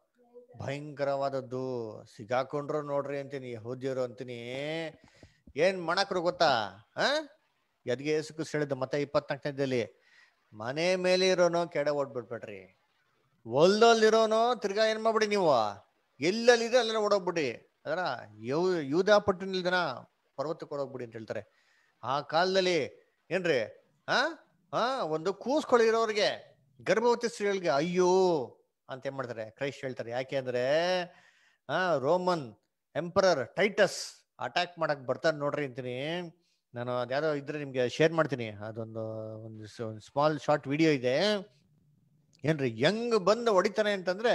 ಭಯಂಕರವಾದದ್ದು ಸಿಗಾಕೊಂಡ್ರು ನೋಡ್ರಿ ಅಂತೀನಿ ಯಹೂದ್ಯರು ಅಂತೀನಿ ಏನ್ ಮಾಡಕ್ರು ಗೊತ್ತಾ ಆ ಎದ್ಗೆ ಏಸುಕು ಹೇಳಿದ್ದು ಮತ್ತೆ ಇಪ್ಪತ್ನಾಲ್ಕನೇದಲ್ಲಿ ಮನೆ ಮೇಲೆ ಇರೋನು ಕೆಡ ಓಡ್ಬಿಡ್ಬೇಡ್ರಿ ಹೊಲ್ದಲ್ಲಿರೋನು ತಿರ್ಗಾ ಏನ್ ಮಾಡ್ಬಿಡಿ ನೀವು ಎಲ್ಲಲ್ಲಿದೆ ಅಲ್ಲೆಲ್ಲ ಓಡೋಗ್ಬಿಡಿ ಅದರ ಯೂ ಯೂದಾ ಪಟ್ಟಣದನ ಪರ್ವತಕ್ಕೆ ಓಡೋಗ್ಬಿಡಿ ಅಂತ ಹೇಳ್ತಾರೆ ಆ ಕಾಲದಲ್ಲಿ ಏನ್ರಿ ಆ ಆ ಒಂದು ಕೂಸ್ಕೊಳ್ಳಿರೋರಿಗೆ ಗರ್ಭವತಿ ಸ್ತ್ರೀಗಳಿಗೆ ಅಯ್ಯೋ ಅಂತ ಏನ್ ಮಾಡ್ತಾರೆ ಕ್ರೈಸ್ಟ್ ಹೇಳ್ತಾರೆ ಯಾಕೆ ಅಂದ್ರೆ ಆ ರೋಮನ್ ಎಂಪರರ್ ಟೈಟಸ್ ಅಟ್ಯಾಕ್ ಮಾಡಕ್ ಬರ್ತಾರೆ ನೋಡ್ರಿ ಅಂತೀನಿ ನಾನು ಅದ್ಯಾವುದೋ ಇದ್ರೆ ನಿಮ್ಗೆ ಶೇರ್ ಮಾಡ್ತೀನಿ ಅದೊಂದು ಒಂದು ಸ್ಮಾಲ್ ಶಾರ್ಟ್ ವಿಡಿಯೋ ಇದೆ ಏನ್ರಿ ಹೆಂಗ್ ಬಂದು ಹೊಡಿತಾನೆ ಅಂತಂದ್ರೆ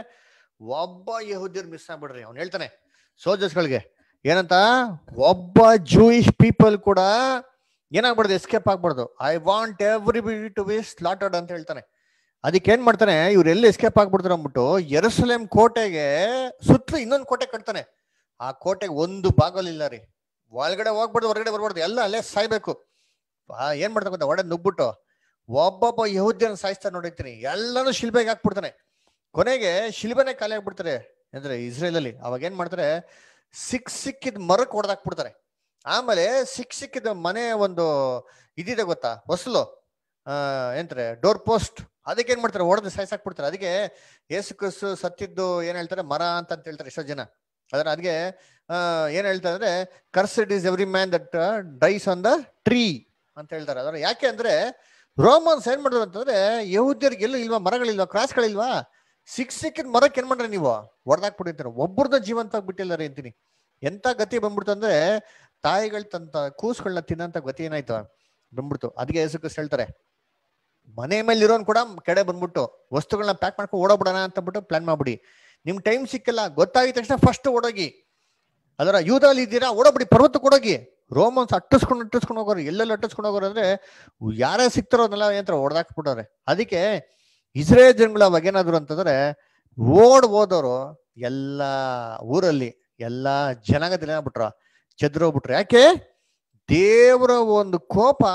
ಒಬ್ಬ ಯಹೂದ್ಯರು ಮಿಸ್ ಆಗ್ಬಿಡ್ರಿ ಅವ್ನು ಹೇಳ್ತಾನೆ ಸೋಲ್ಜರ್ಸ್ಗಳಿಗೆ ಏನಂತ ಒಬ್ಬ ಜೂಯಿಶ್ ಪೀಪಲ್ ಕೂಡ ಏನಾಗ್ಬಾರ್ದು ಎಸ್ಕೇಪ್ ಆಗ್ಬಾರ್ದು I want everybody to be slaughtered ಅಂತ ಹೇಳ್ತಾನೆ ಅದಕ್ಕೆ ಏನ್ ಮಾಡ್ತಾನೆ ಇವ್ರು ಎಲ್ಲಿ ಎಸ್ಕೇಪ್ ಆಗ್ಬಿಡ್ತಾರೆ ಅಂದ್ಬಿಟ್ಟು ಎರಸಲೇಂ ಕೋಟೆಗೆ ಸುತ್ತಲೂ ಇನ್ನೊಂದು ಕೋಟೆ ಕಟ್ತಾನೆ ಆ ಕೋಟೆಗೆ ಒಂದು ಬಾಗಲಿಲ್ಲ ರೀ ಒಳಗಡೆ ಹೋಗ್ಬಾರ್ದು ಹೊರಗಡೆ ಬರ್ಬಾರ್ದು ಎಲ್ಲ ಅಲ್ಲೇ ಸಾಯ್ಬೇಕು ಆ, ಏನ್ ಮಾಡ್ತಾನೆ ಗೊತ್ತಾ ಒಡೆ ನುಗ್ಬಿಟ್ಟು ಒಬ್ಬೊಬ್ಬ ಯಹೂದ್ಯನ ಸಾಯಿಸ್ತಾನೆ ನೋಡಿರ್ತೀನಿ ಎಲ್ಲಾನು ಶಿಲ್ಬೆಗೆ ಹಾಕ್ಬಿಡ್ತಾನೆ ಕೊನೆಗೆ ಶಿಲ್ಬೆನೆ ಖಾಲಿ ಆಗ್ಬಿಡ್ತಾರೆ ಅಂದ್ರೆ ಇಸ್ರೇಲ್ ಅಲ್ಲಿ ಅವಾಗ ಏನ್ ಮಾಡ್ತಾರೆ ಸಿಕ್ ಸಿಕ್ಕಿದ ಮರಕ್ಕೆ ಹೊಡೆದಾಕ್ಬಿಡ್ತಾರೆ ಆಮೇಲೆ ಸಿಕ್ ಸಿಕ್ಕಿದ ಮನೆ ಒಂದು ಇದಿದೆ ಗೊತ್ತಾ ಹೊಸಲು ಆ ಏನಂತಾರೆ ಡೋರ್ ಪೋಸ್ಟ್ ಅದಕ್ಕೆ ಏನ್ ಮಾಡ್ತಾರೆ ಹೊಡೆದು ಸಾಯ್ಸಾಕ್ಬಿಡ್ತಾರೆ ಅದಕ್ಕೆ ಏಸು ಕ್ರಿಸ್ತು ಸತ್ತಿದ್ದು ಏನ್ ಹೇಳ್ತಾರೆ ಮರ ಅಂತ ಅಂತ ಹೇಳ್ತಾರೆ ಎಷ್ಟೋ ಜನ ಅದರ ಅದಕ್ಕೆ ಆ ಏನ್ ಹೇಳ್ತಾರೆ ಅಂದ್ರೆ cursed is every man that dies on the tree ಅಂತ ಹೇಳ್ತಾರೆ ಅದರ ಯಾಕೆ ಅಂದ್ರೆ ರೋಮನ್ಸ್ ಏನ್ ಮಾಡಿದ್ರು ಅಂತಂದ್ರೆ ಯಹೂದ್ಯರಿಗೆ ಎಲ್ಲೂ ಇಲ್ವಾ ಮರಗಳಿಲ್ವಾ ಕ್ರಾಸ್ಗಳಿಲ್ವಾ ಸಿಕ್ ಸಿಕ್ಕಿದ ಮರಕ್ಕೆ ಏನ್ ಮಾಡ್ರಿ ನೀವು ಹೊಡೆದಾಕ್ಬಿಟ್ಟಿರ್ತೀರ ಒಬ್ಬರದ ಜೀವಂತ ಬಿಟ್ಟಿಲ್ಲ ಅಂತೀನಿ ಎಂತ ಗತಿ ಬಂದ್ಬಿಡ್ತು ಅಂದ್ರೆ ತಾಯಿಗಳು ತಂತ ಕೂಸುಗಳನ್ನ ತಿನ್ನಂತ ಗತಿ ಏನಾಯ್ತು ಬಂದ್ಬಿಡ್ತು ಅದಕ್ಕೆ ಹೆಸರು ಹೇಳ್ತಾರೆ ಮನೆ ಮೇಲೆ ಇರೋನ್ ಕೂಡ ಕೆಡೆ ಬಂದ್ಬಿಟ್ಟು ವಸ್ತುಗಳನ್ನ ಪ್ಯಾಕ್ ಮಾಡ್ಕೊಂಡು ಓಡೋಗ್ಬಿಡೋಣ ಅಂತ ಬಿಟ್ಟು ಪ್ಲಾನ್ ಮಾಡ್ಬಿಡಿ ನಿಮ್ ಟೈಮ್ ಸಿಕ್ಕಿಲ್ಲ ಗೊತ್ತಾಗಿದ ತಕ್ಷಣ ಫಸ್ಟ್ ಓಡೋಗಿ ಅದರ ಯೂದಲ್ಲಿ ಇದ್ದೀರಾ ಓಡೋಗ್ಬಿಡಿ ಪರ್ವತ ಕೊಡೋಗಿ ರೋಮನ್ಸ್ ಅಟ್ಟಿಸ್ಕೊಂಡು ಅಟ್ಟಿಸ್ಕೊಂಡು ಹೋಗೋರು ಎಲ್ಲೆಲ್ಲ ಅಟ್ಟಿಸ್ಕೊಂಡು ಹೋಗೋರು ಅಂದ್ರೆ ಯಾರೇ ಸಿಗ್ತಾರೋ ಅದನ್ನೆಲ್ಲ ಏನಂತಾರೆ ಹೊಡೆದಾಕ್ಬಿಟ್ಟವ್ರೆ ಅದಕ್ಕೆ ಇಸ್ರೇಲ್ ಜನಗಳ ಅವಾಗ ಏನಾದ್ರು ಅಂತಂದ್ರೆ ಓಡ್ ಹೋದವರು ಎಲ್ಲ ಊರಲ್ಲಿ ಎಲ್ಲಾ ಜನಾಂಗದಲ್ಲಿ ಏನಾಗ್ಬಿಟ್ರ ಚೆದ್ರೋಗ್ಬಿಟ್ರು ಯಾಕೆ ದೇವರ ಒಂದು ಕೋಪ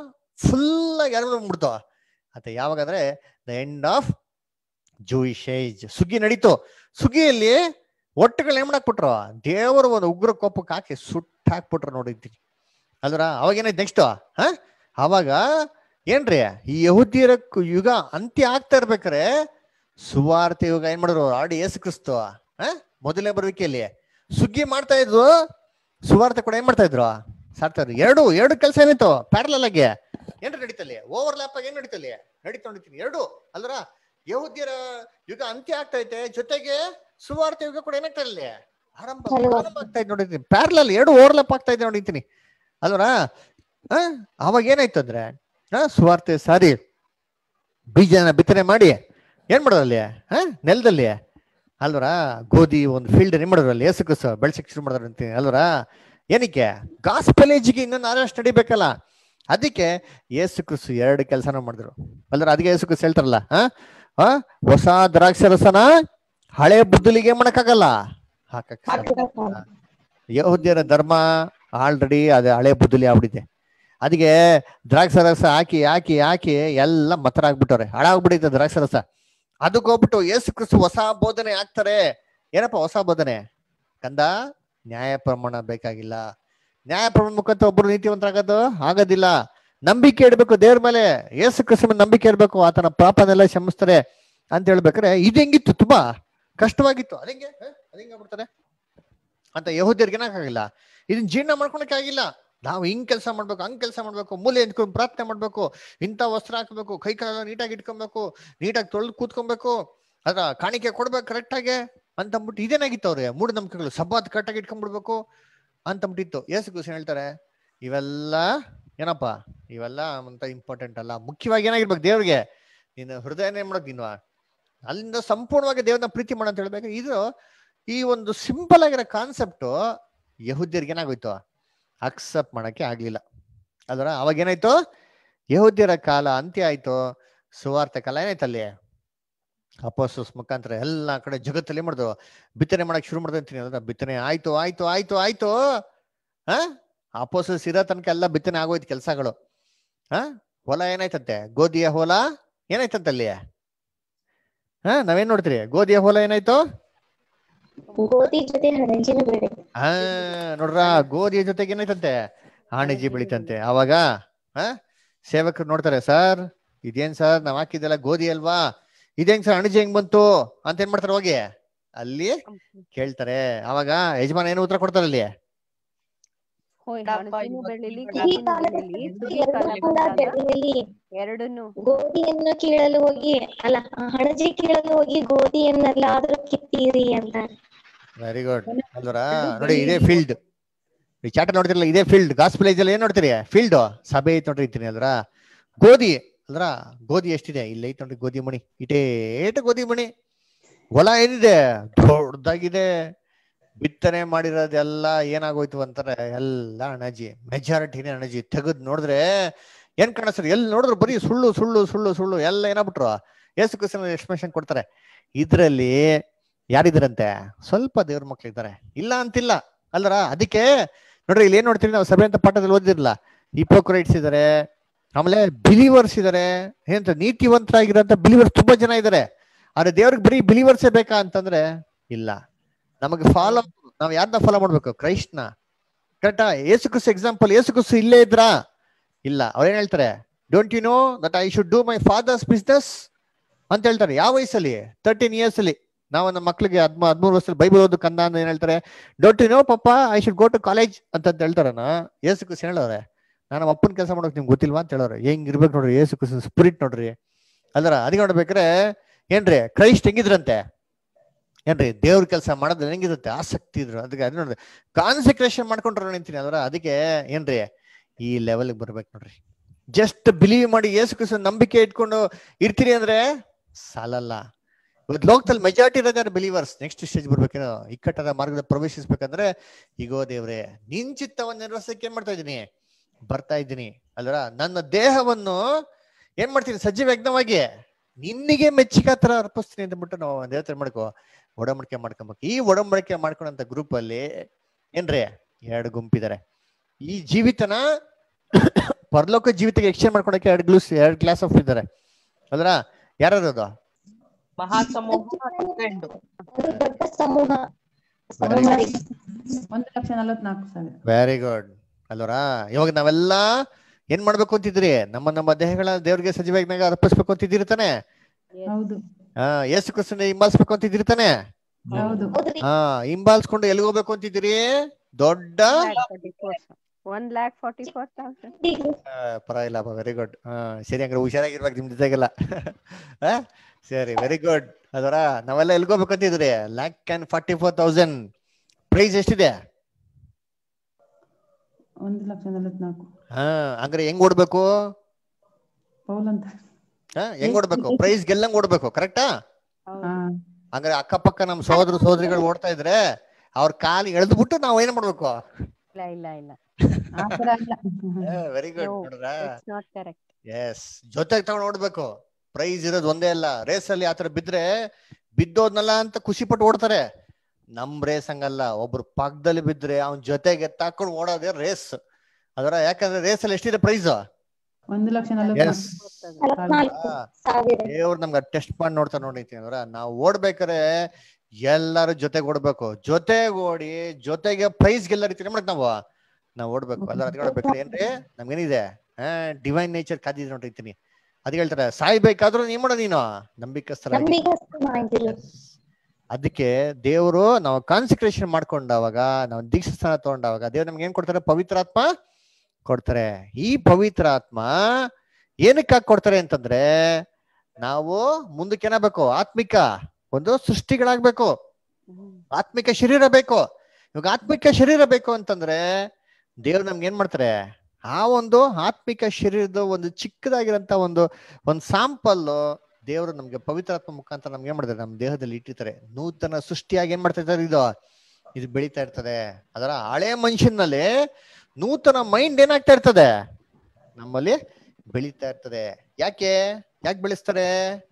ಫುಲ್ ಆಗಿ ಯಾರು ಬಂದ್ಬಿಡ್ತಾವ ಮತ್ತೆ ಯಾವಾಗಂದ್ರೆ the end of Jewish age ಸುಗ್ಗಿ ನಡೀತು ಸುಗ್ಗಿಯಲ್ಲಿ ಒಟ್ಟುಗಳು ಏನ್ ಮಾಡಾಕ್ಬಿಟ್ರು ದೇವರ ಒಂದು ಉಗ್ರ ಕೋಪಕ್ಕೆ ಹಾಕಿ ಸುಟ್ಟು ಹಾಕ್ಬಿಟ್ರು ನೋಡಿದ್ದೀನಿ ಅಲ್ರ ಅವಾಗ ಏನಾಯ್ತು ನೆಕ್ಸ್ಟ್ ಹ ಅವಾಗ ಏನ್ರಿ ಈ ಯಹುದಿಯರ ಕು- ಯುಗ ಅಂತ್ಯ ಆಗ್ತಾ ಇರ್ಬೇಕಾರೆ ಸುವಾರ್ತೆ ಯುಗ ಏನ್ ಮಾಡಿದ್ರು ಆಡಿ ಏಸು ಕ್ರಿಸ್ತು ಹ ಮೊದಲನೇ ಬರುವಿಕೆಯಲ್ಲಿ ಸುಗ್ಗಿ ಮಾಡ್ತಾ ಇದ್ರು ಸುವಾರ್ತೆ ಕೂಡ ಏನ್ ಮಾಡ್ತಾ ಇದ್ರು ಸಾರ್ತಾ ಇದ್ರು ಎರಡು ಎರಡು ಕೆಲಸ ಏನಿತ್ತು ಪ್ಯಾರಲಲ್ ಆಗಿ ಏನ್ರಿ ನಡೀತಲ್ಲಿ ಓವರ್ ಲ್ಯಾಪ್ ಆಗಿ ಏನ್ ನಡೀತಲ್ಲಿ ನಡೀತಾ ನಡೀತೀನಿ ಎರಡು ಅಲ್ರ ಯಹುದ್ಯರ ಯುಗ ಅಂತ್ಯ ಆಗ್ತಾ ಐತೆ ಜೊತೆಗೆ ಸುವಾರ್ತೆ ಯುಗ ಕೂಡ ಏನಾಗ್ತಾ ಇಲ್ಲಿ ಆರಂಭ ಪ್ರಾರಂಭ ಆಗ್ತಾ ಇದೆ ನೋಡಿದ್ದೀನಿ ಪ್ಯಾರಲಲ್ ಎರಡು ಓವರ್ ಲ್ಯಾಪ್ ಆಗ್ತಾ ಇದೆ ನೋಡಿದ್ದೀನಿ ಅಲ್ವರ ಆ ಅವಾಗ ಏನಾಯ್ತು ಅಂದ್ರೆ ಆ ಸುವಾರ್ತೆ ಸಾರಿ ಬೀಜನ ಬಿತ್ತನೆ ಮಾಡಿ ಏನ್ ಮಾಡೋದು ಅಲ್ಲಿ ಹಾ ನೆಲದಲ್ಲಿ ಅಲ್ವರ ಗೋಧಿ ಒಂದು ಫೀಲ್ಡ್ ಏನ್ ಮಾಡಿದ್ರು ಅಲ್ಲಿ ಏಸು ಕುಸ ಬೆಳ್ಸಕ್ ಶುರು ಮಾಡಿದ್ರು ಅಂತೀನಿ ಅಲ್ವರ ಏನಕ್ಕೆ ಗಾಸ್ಪಲೇಜಿಗೆ ಇನ್ನೊಂದು ಆರಷ್ಟು ನಡಿಬೇಕಲ್ಲ ಅದಕ್ಕೆ ಏಸು ಕ್ರಿಸ್ತು ಎರಡು ಕೆಲಸನ ಮಾಡಿದ್ರು ಅಲ್ದ್ರ ಅದಕ್ಕೆ ಏಸು ಕ್ರಿಸ್ತು ಹೇಳ್ತಾರಲ್ಲ ಆ ಆ ಹೊಸ ದ್ರಾಕ್ಷಿ ರಸನ ಹಳೆ ಬುದ್ದಲಿಗೆ ಏನ್ ಮಾಡಕ್ಕಾಗಲ್ಲ ಹಾಕಕ್ ಸಾಧ್ಯ ಇಲ್ಲ. ಯಹೂದ್ಯರ ಧರ್ಮ ಆಲ್ರೆಡಿ ಅದು ಹಳೆ ಬುದ್ದಲಿ ಆಗ್ಬಿಟ್ಟಿದೆ ಅದಕ್ಕೆ ದ್ರಾಕ್ಷಿ ರಸ ಹಾಕಿ ಹಾಕಿ ಹಾಕಿ ಎಲ್ಲ ಮತರ ಆಗ್ಬಿಟ್ಟವ್ರೆ ಹಾಳಾಗ್ಬಿಟ್ಟಿದೆ ದ್ರಾಕ್ಷಿ ರಸ ಅದಕ್ಕೆ ಹೋಗ್ಬಿಟ್ಟು ಏಸು ಕ್ರಿಸ್ತು ಹೊಸ ಬೋಧನೆ ಆಗ್ತಾರೆ ಏನಪ್ಪ ಹೊಸ ಬೋಧನೆ ಕಂದ ನ್ಯಾಯ ಪ್ರಮಾಣ ಬೇಕಾಗಿಲ್ಲ ನ್ಯಾಯ ಪ್ರಮಾಣ ಮುಖಾಂತರ ಒಬ್ರು ನೀತಿವಂತರಾಗೋದು ಆಗೋದಿಲ್ಲ ನಂಬಿಕೆ ಇಡಬೇಕು ದೇವ್ರ ಮೇಲೆ ಏಸು ಕ್ರಿಸ್ತು ಮೇಲೆ ನಂಬಿಕೆ ಇರಬೇಕು ಆತನ ಪಾಪನೆಲ್ಲ ಕ್ಷಮಿಸ್ತಾರೆ ಅಂತ ಹೇಳ್ಬೇಕಾರೆ ಇದು ಹೆಂಗಿತ್ತು ತುಂಬಾ ಕಷ್ಟವಾಗಿತ್ತು ಅದಂಗೆ ಅದಂಗೆ ಆಗ್ಬಿಡ್ತಾರೆ ಅಂತ ಯಹೂದ್ಯರಿಗೆ ಏನಾಗಿಲ್ಲ ಇದನ್ನ ಜೀರ್ಣ ಮಾಡ್ಕೊಳಕ್ಕೆ ಆಗಿಲ್ಲ ನಾವು ಹಿಂಗ್ ಕೆಲಸ ಮಾಡ್ಬೇಕು ಹಂಗ್ ಕೆಲಸ ಮಾಡ್ಬೇಕು ಮೂಲೆ ಎತ್ಕೊಂಡು ಪ್ರಾರ್ಥನೆ ಮಾಡ್ಬೇಕು ಇಂಥ ವಸ್ತ್ರ ಹಾಕ್ಬೇಕು ಕೈ ಕಾಲೆಲ್ಲ ನೀಟಾಗಿ ಇಟ್ಕೊಬೇಕು ನೀಟಾಗಿ ತೊಳೆದು ಕೂತ್ಕೊಬೇಕು ಅದ್ರ ಕಾಣಿಕೆ ಕೊಡ್ಬೇಕು ಕರೆಕ್ಟಾಗಿ ಅಂತಂದ್ಬಿಟ್ಟು ಇದೇನಾಗಿತ್ತು ಅವ್ರಿಗೆ ಮೂಢನಂಬಿಕೆಗಳು ಸಬ್ಬಾತ್ ಕರೆಕ್ಟಾಗಿ ಇಟ್ಕೊಂಡ್ಬಿಡ್ಬೇಕು ಅಂತಂದ್ಬಿಟ್ಟಿತ್ತು ಯೇಸು ಕ್ರಿಸ್ತ ಹೇಳ್ತಾರೆ ಇವೆಲ್ಲ ಏನಪ್ಪ ಇವೆಲ್ಲ ಅಂತ ಇಂಪಾರ್ಟೆಂಟ್ ಅಲ್ಲ ಮುಖ್ಯವಾಗಿ ಏನಾಗಿರ್ಬೇಕು ದೇವ್ರಿಗೆ ನೀನು ಹೃದಯನೇ ಮಾಡೋದು ನೀನು ಅಲ್ಲಿಂದ ಸಂಪೂರ್ಣವಾಗಿ ದೇವ್ರನ್ನ ಪ್ರೀತಿ ಮಾಡೋ ಅಂತ ಹೇಳ್ಬೇಕು ಇದು ಈ ಒಂದು ಸಿಂಪಲ್ ಆಗಿರೋ ಕಾನ್ಸೆಪ್ಟ್ ಯಹುದ್ಯರಿಗೆ ಏನಾಗೋಯ್ತು ಅಕ್ಸೆಪ್ಟ್ ಮಾಡಕ್ಕೆ ಆಗ್ಲಿಲ್ಲ ಅದರ ಅವಾಗ ಏನಾಯ್ತು ಯಹುದ್ಯರ ಕಾಲ ಅಂತ್ಯ ಆಯ್ತು ಸುವಾರ್ತೆ ಕಾಲ ಏನಾಯ್ತು ಅಲ್ಲಿ ಅಪೋಸಸ್ ಮುಖಾಂತರ ಎಲ್ಲಾ ಕಡೆ ಜಗತ್ತಲ್ಲಿ ಏನ್ ಮಾಡಿದ್ರು ಬಿತ್ತನೆ ಮಾಡಕ್ ಶುರು ಮಾಡ್ದೆ ಅಂತೀನಿ ಅದ್ರ ಬಿತ್ತನೆ ಆಯ್ತು ಆಯ್ತು ಆಯ್ತು ಆಯ್ತು ಹ ಅಪೋಸಸ್ ಇರೋ ತನಕ ಎಲ್ಲ ಬಿತ್ತನೆ ಆಗೋಯ್ತು ಕೆಲ್ಸಗಳು ಹ ಹೊಲ ಏನಾಯ್ತಂತೆ ಗೋಧಿಯ ಹೊಲ ಏನಾಯ್ತಂತೆ ಅಲ್ಲಿ ಹ ನಾವೇನ್ ನೋಡ್ತೀರಿ ಗೋಧಿಯ ಹೊಲ ಏನಾಯ್ತು ಗೋಧಿ ಜೊತೆ ಹಣಜಿನ ಬೆಳೆ ಹಾ ನೋಡ್ರ ಗೋಧಿಯ ಜೊತೆಗೆ ಏನಾಯ್ತಂತೆ ಆಣಿಜಿ ಬೆಳಿತಂತೆ ಅವಾಗ ಹ ಸೇವಕರು ನೋಡ್ತಾರೆ ಸರ್ ಇದೇನ್ ಸರ್ ನಾವ್ ಹಾಕಿದ್ದೆಲ್ಲ ಗೋಧಿ ಅಲ್ವಾ ಇದೇಂಗ್ ಸರ್ ಅಣಿಜಿ ಹೆಂಗ್ ಬಂತು ಅಂತ ಏನ್ ಮಾಡ್ತಾರೆ ಹೋಗಿ ಅಲ್ಲಿ ಕೇಳ್ತಾರೆ ಅವಾಗ ಯಜಮಾನ ಏನು ಉತ್ತರ ಕೊಡ್ತಾರೆ ಅಲ್ಲಿ ಹೋಯ್ ಇಲ್ಲಪ್ಪ, ಹಣಸಿನೂ ಇವತ್ತು ಬೆಳಿಲಿ ಈ ಗೋಧಿನೂ ಕಾಲ- ಬೆಳಿಲಿ ಸುಗ್ಗಿ ಎರಡು ಕಾಲ ಕೂಡ ಬಂದಾಗ ಬೆಳೆಯಲಿ ಎರಡನ್ನು ಗೋಧಿಯನ್ನು ಕೀಳಲು ಹೋಗಿ ಅಲ್ಲ ಹಣಜಿ ಕೀಳಲು ಹೋಗಿ ಗೋಧಿಯನ್ನೆಲ್ಲಾದ್ರೂ ಕಿತ್ತೀರಿ ಅಂತ ವೆರಿ ಗುಡ್ ಅಲ್ವರ ನೋಡಿ ಇದೇ ಫೀಲ್ಡ್ ಈ ಚಾಟ ನೋಡ್ತಿರಲ್ಲ ಇದೇ ಫೀಲ್ಡ್ ಗಾಸ್ಪಿಲೇಜ್ ಅಲ್ಲಿ ಏನ್ ನೋಡ್ತೀರಿ ಫೀಲ್ಡ್ ಸಭೆ ಐತ್ ನೋಡ್ರಿ ಇರ್ತೀನಿ ಅಲ್ರ ಗೋಧಿ ಅಲ್ರ ಗೋಧಿ ಎಷ್ಟಿದೆ ಇಲ್ಲ ಐತ್ ನೋಡ್ರಿ ಗೋಧಿ ಮಣಿ ಇಟೇಟ ಗೋಧಿ ಮಣಿ ಹೊಲ ಏನಿದೆ ದೊಡ್ಡದಾಗಿದೆ ಬಿತ್ತನೆ ಮಾಡಿರೋದೆಲ್ಲ ಏನಾಗೋಯ್ತು ಅಂತಾರೆ ಎಲ್ಲ ಅಣಜಿ ಮೆಜಾರಿಟಿನೇ ಅಣಜಿ ತೆಗೆದ್ ನೋಡಿದ್ರೆ ಏನ್ ಕಾಣಿಸ್ತಾರೆ ಎಲ್ಲಿ ನೋಡಿದ್ರು ಬರೀ ಸುಳ್ಳು ಸುಳ್ಳು ಸುಳ್ಳು ಸುಳ್ಳು ಎಲ್ಲ ಏನಾಗ್ಬಿಟ್ರು ಏಸು ಕ್ರಿಸ್ತನ ಎಕ್ಸ್ಪ್ರೆಷನ್ ಕೊಡ್ತಾರೆ ಇದ್ರಲ್ಲಿ ಯಾರಿದಾರಂತೆ ಸ್ವಲ್ಪ ದೇವ್ರ ಮಕ್ಳು ಇದ್ದಾರೆ ಇಲ್ಲ ಅಂತಿಲ್ಲ ಅಲ್ಲರ ಅದಕ್ಕೆ ನೋಡ್ರಿ ಇಲ್ಲಿ ಏನ್ ನೋಡ್ತೀವಿ ನಾವು ಸಭೆ ಅಂತ ಪಾಠದಲ್ಲಿ ಓದಿರಲ್ಲ ಹಿಪೋಕ್ರೈಟ್ಸ್ ಇದಾರೆ ಆಮೇಲೆ ಬಿಲಿವರ್ಸ್ ಇದಾರೆ ಏನಂತ ನೀತಿವಂತರಾಗಿರೋಂಥ ಬಿಲಿವರ್ಸ್ ತುಂಬಾ ಜನ ಇದಾರೆ ಆದ್ರೆ ದೇವ್ರಿಗೆ ಬರೀ ಬಿಲಿವರ್ಸೇ ಬೇಕಾ ಅಂತಂದ್ರೆ ಇಲ್ಲ ನಮಗೆ ಫಾಲೋ ನಾವ್ ಯಾರನ್ನ ಫಾಲೋ ಮಾಡ್ಬೇಕು ಕ್ರೈಸ್ಟ್ನ ಕರೆಕ್ಟಾ ಏಸು ಕ್ರಿಸ್ತು ಎಕ್ಸಾಂಪಲ್ ಏಸು ಕ್ರಿಸ್ತು ಇಲ್ಲೇ ಇದ್ರಾ ಇಲ್ಲ ಅವ್ರೇನ್ ಹೇಳ್ತಾರೆ don't you know that I should do my father's business ಅಂತ ಹೇಳ್ತಾರೆ ಯಾವ ವಯಸ್ಸಲ್ಲಿ ತರ್ಟೀನ್ ಇಯರ್ಸ್ ಅಲ್ಲಿ ನಾವು ನಮ್ಮ ಮಕ್ಳಿಗೆ ಹದ್ಮ ಹದ್ಮೂರು ವರ್ಷದಲ್ಲಿ ಬೈಬಲ್ ಓದು ಕಂದ ಅಂತ ಏನ್ ಹೇಳ್ತಾರೆ don't you know papa I should go to college ಅಂತ ಹೇಳ್ತಾರನ ಏಸು ಕ್ರಿಸ್ತು ಹೇಳೋರೆ ನಾನು ನಮ್ಮ ಅಪ್ಪನ ಕೆಲಸ ಮಾಡೋಕೆ ನಿಮ್ಗೆ ಗೊತ್ತಿಲ್ವಾ ಅಂತ ಹೇಳೋರು ಹೆಂಗ್ ಇರ್ಬೇಕು ನೋಡ್ರಿ ಏಸು ಕ್ರಿಸ್ತು ಸ್ಪಿರಿಟ್ ನೋಡ್ರಿ ಅಲ್ರ ಅದಕ್ಕೆ ನೋಡ್ಬೇಕಾರೆ ಏನ್ರಿ ಕ್ರೈಸ್ಟ್ ಹೆಂಗಿದ್ರಂತೆ ಏನ್ರಿ ದೇವ್ರ ಕೆಲಸ ಮಾಡೋದು ಹೆಂಗಿರುತ್ತೆ ಆಸಕ್ತಿ ಇದ್ರು ಅದಕ್ಕೆ ಅದು ನೋಡ್ರಿ ಕಾನ್ಸಂಟ್ರೇಷನ್ ಮಾಡ್ಕೊಂಡ್ರು ನಿಂತೀನಿ ಅದರ ಅದಕ್ಕೆ ಏನ್ರಿ ಈ ಲೆವೆಲ್ಗೆ ಬರ್ಬೇಕು ನೋಡ್ರಿ ಜಸ್ಟ್ ಬಿಲೀವ್ ಮಾಡಿ ಯೇಸು ಕ್ರಿಸ್ತ ನಂಬಿಕೆ ಇಟ್ಕೊಂಡು ಇರ್ತೀರಿ ಅಂದ್ರೆ ಸಾಲಲ್ಲ ಇವತ್ತು ಲೋಕದಲ್ಲಿ ಮೆಜಾರಿಟಿ ಇರೋದಾರೆ ಬಿಲೀವರ್ಸ್ ನೆಕ್ಸ್ಟ್ ಸ್ಟೇಜ್ ಬರ್ಬೇಕೇನೋ ಇಕ್ಕಟ್ಟಾದ ಮಾರ್ಗದ ಪ್ರವೇಶಿಸ್ಬೇಕಂದ್ರೆ ಈಗೋ ದೇವ್ರೆ ನಿನ್ ಚಿತ್ತವನ್ನು ನೆರವೇರಿಸಕ್ಕೆ ಏನ್ ಮಾಡ್ತಾ ಇದ್ದೀನಿ ಬರ್ತಾ ಇದ್ದೀನಿ ಅಲ್ರ ನನ್ನ ದೇಹವನ್ನು ಏನ್ ಮಾಡ್ತೀನಿ ಸಜೀವ ಯಜ್ಞವಾಗಿ ನಿನ್ನಿಗೆ ಮೆಚ್ಚಿಗೆ ತರ ಅರ್ಪಿಸ್ತೀನಿ ಅಂತ ಬಿಟ್ಟು ನಾವು ದೇವತೆ ಮಾಡ್ಕೋ ಒಡಂಬಡಿಕೆ ಮಾಡ್ಕೊಬೇಕು ಈ ಒಡಂಬಡಿಕೆ ಮಾಡ್ಕೊಂಡಂತ ಗ್ರೂಪ್ ಅಲ್ಲಿ ಏನ್ರಿ ಎರಡು ಗುಂಪಿದ್ದಾರೆ ಈ ಜೀವಿತನ ಪರಲೋಕ ಜೀವಿತಕ್ಕೆ ಎಕ್ಸ್ಚೇಂಜ್ ಮಾಡ್ಕೊಳಕ್ಕೆ ಎರಡು ಗ್ಲೂಸ್ ಎರಡು ಕ್ಲಾಸ್ ಆಫ್ ಇದ್ದಾರೆ ಅಲ್ರ ಯಾರದು ಮಹಾಸಮೂಹ ಗಂಡು ಒಂದು ದೊಡ್ಡ ಸಮೂಹ Very good. ಸಮೂಹರಿಗೆ ಒಂದು ಲಕ್ಷ ನಲವತ್ನಾಲ್ಕು ಸಾವಿರ ವೆರಿ ಗುಡ್ ಅಲ್ವರಾ ಇವಾಗ ನಾವೆಲ್ಲ ಏನ್ ಮಾಡ್ಬೇಕು ಅಂತಿದ್ರಿ ನಮ್ಮ ನಮ್ಮ ದೇಹಗಳ ದೇವ್ರಿಗೆ ಸಜೀವಾಗಿ ಅರ್ಪಿಸ್ಬೇಕು ಅಂತಿದ್ದೀರಿ ತಾನೆ ಹೌದು ಹಾ ಯೇಸು ಕ್ರಿಸ್ತನ ಹಿಂಬಾಲಿಸ್ಬೇಕು ಅಂತಿದ್ದೀರಿ ತಾನೆ ಹೌದು ಹೌದ್ರಿ ಹಾ ಹಿಂಬಾಲಿಸ್ಕೊಂಡು ಎಲ್ಲಿಗೆ ಹೋಗ್ಬೇಕು ಅಂತಿದ್ದೀರಿ ದೊಡ್ಡ one lakh forty four thousand ಆ, ಪರವಾಗಿಲ್ಲ ವೆರಿ ಗುಡ್ ಹಾ ಸರಿ ಹಂಗಾರೆ ಹುಷಾರಾಗಿರ್ಬೇಕು ನಿಮ್ ಜೊತೆಗೆಲ್ಲ ಆ? ಸರಿ ವೆರಿ ಗುಡ್ ಅದರ ನಾವೆಲ್ಲ ಎಲ್ಗೋಗ್ಬೇಕು ಅಂತಿದ್ರಿ lakh and forty four thousand price ಎಷ್ಟಿದೆ ಒಂದು ಲಕ್ಷ ನಲವತ್ನಾಲ್ಕು ಹಾ ಹಂಗಾರೆ ಹೆಂಗ್ ಓಡ್ಬೇಕು ಪೌಲ್ ಅಂತ ಹಾ ಹೆಂಗ್ ಓಡ್ಬೇಕು ಪ್ರೈಸ್ ಗೆಲ್ಲಂಗ್ ಓಡ್ಬೇಕು ಕರೆಕ್ಟಾ ಹಾ ಹಂಗಾರೆ ಅಕ್ಕಪಕ್ಕ ನಮ್ ಸಹೋದರ ಸಹೋದರಿಗಳು ಓಡ್ತಾ ಇದ್ರೆ ಅವ್ರ ಕಾಲು ಎಳೆದು ಬಿಟ್ಟು ನಾವ್ ಏನ್ ಮಾಡ್ಬೇಕು ಇಲ್ಲ ಇಲ್ಲ ಇಲ್ಲ ಆ ತರ ಅಲ್ಲ ವೆರಿ ಗುಡ್ No, ನೋಡ್ರ ಇಟ್ಸ್ ನಾಟ್ ಕರೆಕ್ಟ್ ಎಸ್ ಜೊತೆಗೆ ತಗೊಂಡ್ ಓಡ್ಬೇಕು ಪ್ರೈಸ್ ಇರೋದು ಒಂದೇ ಅಲ್ಲ ರೇಸ್ ಅಲ್ಲಿ ಆತರ ಬಿದ್ರೆ ಬಿದ್ದೋದ್ನಲ್ಲ ಅಂತ ಖುಷಿ ಪಟ್ಟು ಓಡ್ತಾರೆ ನಮ್ ರೇಸ್ ಹಂಗಲ್ಲ ಒಬ್ರು ಪಕ್ಕದಲ್ಲಿ ಬಿದ್ರೆ ಅವ್ನ ಜೊತೆಗೆ ತಾಕೊಂಡು ಓಡೋದೇ ರೇಸ್ ಅದರ ಯಾಕಂದ್ರೆ ರೇಸ್ ಅಲ್ಲಿ ಎಷ್ಟಿದೆ ಪ್ರೈಸ್ ಒಂದು ಲಕ್ಷ ಎಸ್ ನಲವತ್ನಾಲ್ಕು ನಲವತ್ನಾಲ್ಕು ಸಾವಿರ ದೇವ್ರು ನಮ್ಗೆ ಟೆಸ್ಟ್ ಮಾಡಿ ನೋಡ್ತಾ ನೋಡಿತೀನಿ ಅಂದ್ರ ನಾವು ಓಡ್ಬೇಕಾರೆ ಎಲ್ಲಾರು ಜೊತೆಗೆ ಓಡ್ಬೇಕು ಜೊತೆಗೆ ಓಡಿ ಜೊತೆಗೆ ಪ್ರೈಸ್ ಗೆಲ್ಲ ರೀತಿ ಮಾಡಕ್ ನಾವು ನಾವು ಓಡ್ಬೇಕು ಅಲ್ಲ ಅದಕ್ಕೆ ಓಡ್ಬೇಕಾದ್ರೆ ಏನ್ರಿ ನಮ್ಗೇನಿದೆ ಹಾ ಡಿವೈನ್ ನೇಚರ್ ಕಾದಿದೆ ನೋಡಿರ್ತೀನಿ ಅದಕ್ಕೆ ಹೇಳ್ತಾರೆ ಸಾಯ್ಬೇಕಾದ್ರೂ ನೀ ಮಾಡೋ ನೀನು ನಂಬಿಕಸ್ಥರಾಗಿ ನಂಬಿಗಸ್ತನಾಗಿರು ಅದಕ್ಕೆ ದೇವರು ನಾವು ಕಾನ್ಸಂಟ್ರೇಷನ್ ಮಾಡ್ಕೊಂಡಾಗ ನಾವು ದೀಕ್ಷಾ ಸ್ಥಾನ ತಗೊಂಡಾಗ ದೇವ್ರು ನಮ್ಗೆ ಏನ್ ಕೊಡ್ತಾರೆ ಪವಿತ್ರಾತ್ಮ ಕೊಡ್ತಾರೆ ಈ ಪವಿತ್ರಾತ್ಮ ಏನಕ್ಕಾಗಿ ಕೊಡ್ತಾರೆ ಅಂತಂದ್ರೆ ನಾವು ಮುಂದಕ್ಕೆ ಏನಾಗಬೇಕು ಆತ್ಮಿಕ ಒಂದು ಸೃಷ್ಟಿಗಳಾಗ್ಬೇಕು ಆತ್ಮಿಕ ಶರೀರ ಬೇಕು ಇವಾಗ ಆತ್ಮಿಕ ಶರೀರ ಬೇಕು ಅಂತಂದ್ರೆ ದೇವ್ರು ನಮ್ಗೆ ಏನ್ ಮಾಡ್ತಾರೆ ಆ ಒಂದು ಆತ್ಮಿಕ ಶರೀರದ ಒಂದು ಚಿಕ್ಕದಾಗಿರಂತ ಒಂದು ಒಂದು ಸಾಂಪಲ್ ದೇವರು ನಮ್ಗೆ ಪವಿತ್ರಾತ್ಮ ಮುಖಾಂತರ ನಮ್ಗೆ ಏನ್ ಮಾಡ್ತಾರೆ ನಮ್ಮ ದೇಹದಲ್ಲಿ ಇಟ್ಟಿರ್ತಾರೆ ನೂತನ ಸೃಷ್ಟಿಯಾಗಿ ಏನ್ ಮಾಡ್ತಾ ಇದ್ದಾರೆ ಇದು ಇದು ಬೆಳೀತಾ ಇರ್ತದೆ ಅದರ ಹಳೆ ಮನುಷ್ಯನಲ್ಲಿ ನೂತನ ಮೈಂಡ್ ಏನಾಗ್ತಾ ಇರ್ತದೆ ನಮ್ಮಲ್ಲಿ ಬೆಳೀತಾ ಇರ್ತದೆ ಯಾಕೆ ಯಾಕೆ ಬೆಳೆಸ್ತಾರೆ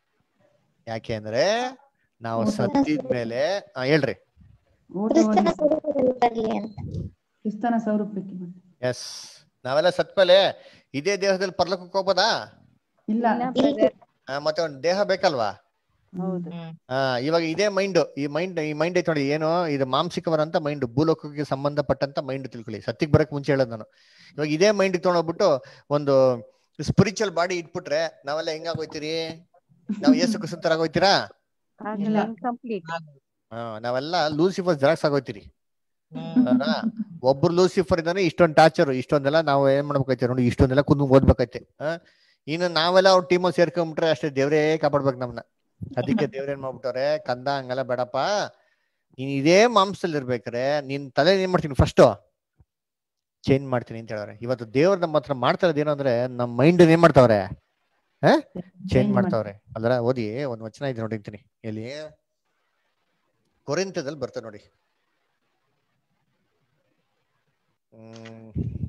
ಯಾಕೆ ಅಂದ್ರೆ ನಾವು ಸತ್ತಿದ್ಮೇಲೆ ಆ, ಹೇಳ್ರಿ ಊಟ ಕ್ರಿಸ್ತನ ಹೋಗಿ ಸ್ವರೂಪದಲ್ಲಿ ಬರಲಿ ಅಂತ ಕ್ರಿಸ್ತನ ಸ್ವರೂಪಕ್ಕೆ ಬಂದು ಎಸ್ ನಾವೆಲ್ಲ ಸತ್ಮೇಲೆ ಇದೇ ದೇಹದಲ್ಲಿ ಪರ್ಲಕ್ಕಕ್ಕೆ ಹೋಗ್ಬೋದಾ ಇಲ್ಲ ಇಲ್ಲ ಬ್ರದರ್ ಆ, ಮತ್ತೆ ಒಂದು ದೇಹ ಬೇಕಲ್ವಾ ಹೌದು ಆ ಇವಾಗ ಇದೇ ಮೈಂಡ್ ಈ ಮೈಂಡ್ ಈ ಮೈಂಡ್ ಐತೆ ನೋಡಿ ಏನು ಇದು ಮಾಂಸಿಕವರಂತ ಮೈಂಡ್ ಭೂಲೋಕಕ್ಕೆ ಸಂಬಂಧಪಟ್ಟಂತ ಮೈಂಡ್ ತಿಳ್ಕೊಳ್ಳಿ ಸತ್ತಿಗೆ ಬರಕ್ ಮುಂಚೆ ಹೇಳೋದು ನಾನು ಇವಾಗ ಇದೇ ಮೈಂಡ್ ತಗೊಂಡೋಗ್ಬಿಟ್ಟು ಒಂದು ಸ್ಪಿರಿಚುವಲ್ ಬಾಡಿ ಇಟ್ಬಿಟ್ರೆ ನಾವೆಲ್ಲ ಹೆಂಗಾಗೋಯ್ತೀರಿ ನಾವು ಏಸು ಕುಸಂತರ ಆಗೋಯ್ತೀರಾ ಇಲ್ಲ. ಇನ್ಕಂಪ್ಲೀಟ್ ಹಾ ನಾವೆಲ್ಲ ಲೂಸಿಫರ್ ಜೆರಾಕ್ಸ್ ಆಗೋಯ್ತೀರಿ ಹೌದಾ? ಒಬ್ರು ಲೂಸಿಫರ್ ಇದ್ದಾನೆ ಇಷ್ಟೊಂದು ಟಾರ್ಚರ್ ಇಷ್ಟೊಂದೆಲ್ಲ ನಾವು ಏನ್ ಮಾಡ್ಬೇಕೈತೆ ನೋಡಿ ಇಷ್ಟೊಂದೆಲ್ಲ ಕುಂದು ಓದ್ಬೇಕೈತೆ ಆ ಇನ್ನು ನಾವೆಲ್ಲ ಅವ್ರ ಟೀಮ್ ಸೇರ್ಕೊಂಡ್ಬಿಟ್ರೆ ಅಷ್ಟೇ ದೇವ್ರೇ ಕಾಪಾಡ್ಬೇಕು ನಮ್ನ ಅದಕ್ಕೆ ದೇವ್ರ ಏನ್ ಮಾಡ್ಬಿಟ್ಟವ್ರೆ ಕಂದ ಹಂಗೆಲ್ಲ ಬೇಡಪ್ಪ ನೀನ್ ಇದೇ ಮಾಂಸದಲ್ಲಿ ಇರ್ಬೇಕಾರೆ ನಿನ್ ತಲೆ ಏನ್ ಮಾಡ್ತೀನಿ ಫಸ್ಟ್ ಚೇಂಜ್ ಮಾಡ್ತೀನಿ ಅಂತ ಹೇಳವ್ರೆ ಇವತ್ತು ದೇವ್ರ ನಮ್ಮ ಹತ್ರ ಮಾಡ್ತಾ ಇರೋದು ಏನು ಅಂದ್ರೆ ನಮ್ಮ ಮೈಂಡ್ ಏನ್ ಮಾಡ್ತಾವ್ರೆ ಚೇಂಜ್ ಮಾಡ್ತಾವ್ರೆ ಅದ್ರ ಓದಿ ಒಂದ್ ವಚನ ಇದೆ ನೋಡಿರ್ತೀನಿ ಎಲ್ಲಿ ಕೊರಿಂತದಲ್ಲಿ ಬರ್ತದೆ ನೋಡಿ ಹ್ಮ್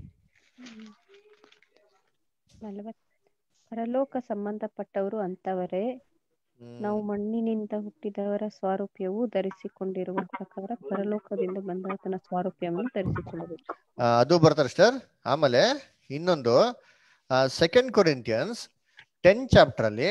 ನಲವತ್ ಪರಲೋಕ ಸಂಬಂಧಪಟ್ಟವರು ಅಂತವರೇ ಹ್ಮ್. ನಾವು ಮಣ್ಣಿನಿಂದ ಹುಟ್ಟಿದವರ ಸ್ವಾರೂಪ್ಯವು ಧರಿಸಿಕೊಂಡಿರುವ ಪ್ರಕಾರ ಪರಲೋಕದಿಂದ ಬಂದಾತನ ಸ್ವಾರೂಪ್ಯವನ್ನು ಧರಿಸಿಕೊಳ್ಳಬೇಕು ಆ, ಅದು ಬರ್ತಾರೆ ಸರ್ ಆಮೇಲೆ ಇನ್ನೊಂದು ಸೆಕೆಂಡ್ ಕೊರಿಂತಿಯನ್ಸ್ ಟೆನ್ ಚಾಪ್ಟರ್ ಅಲ್ಲಿ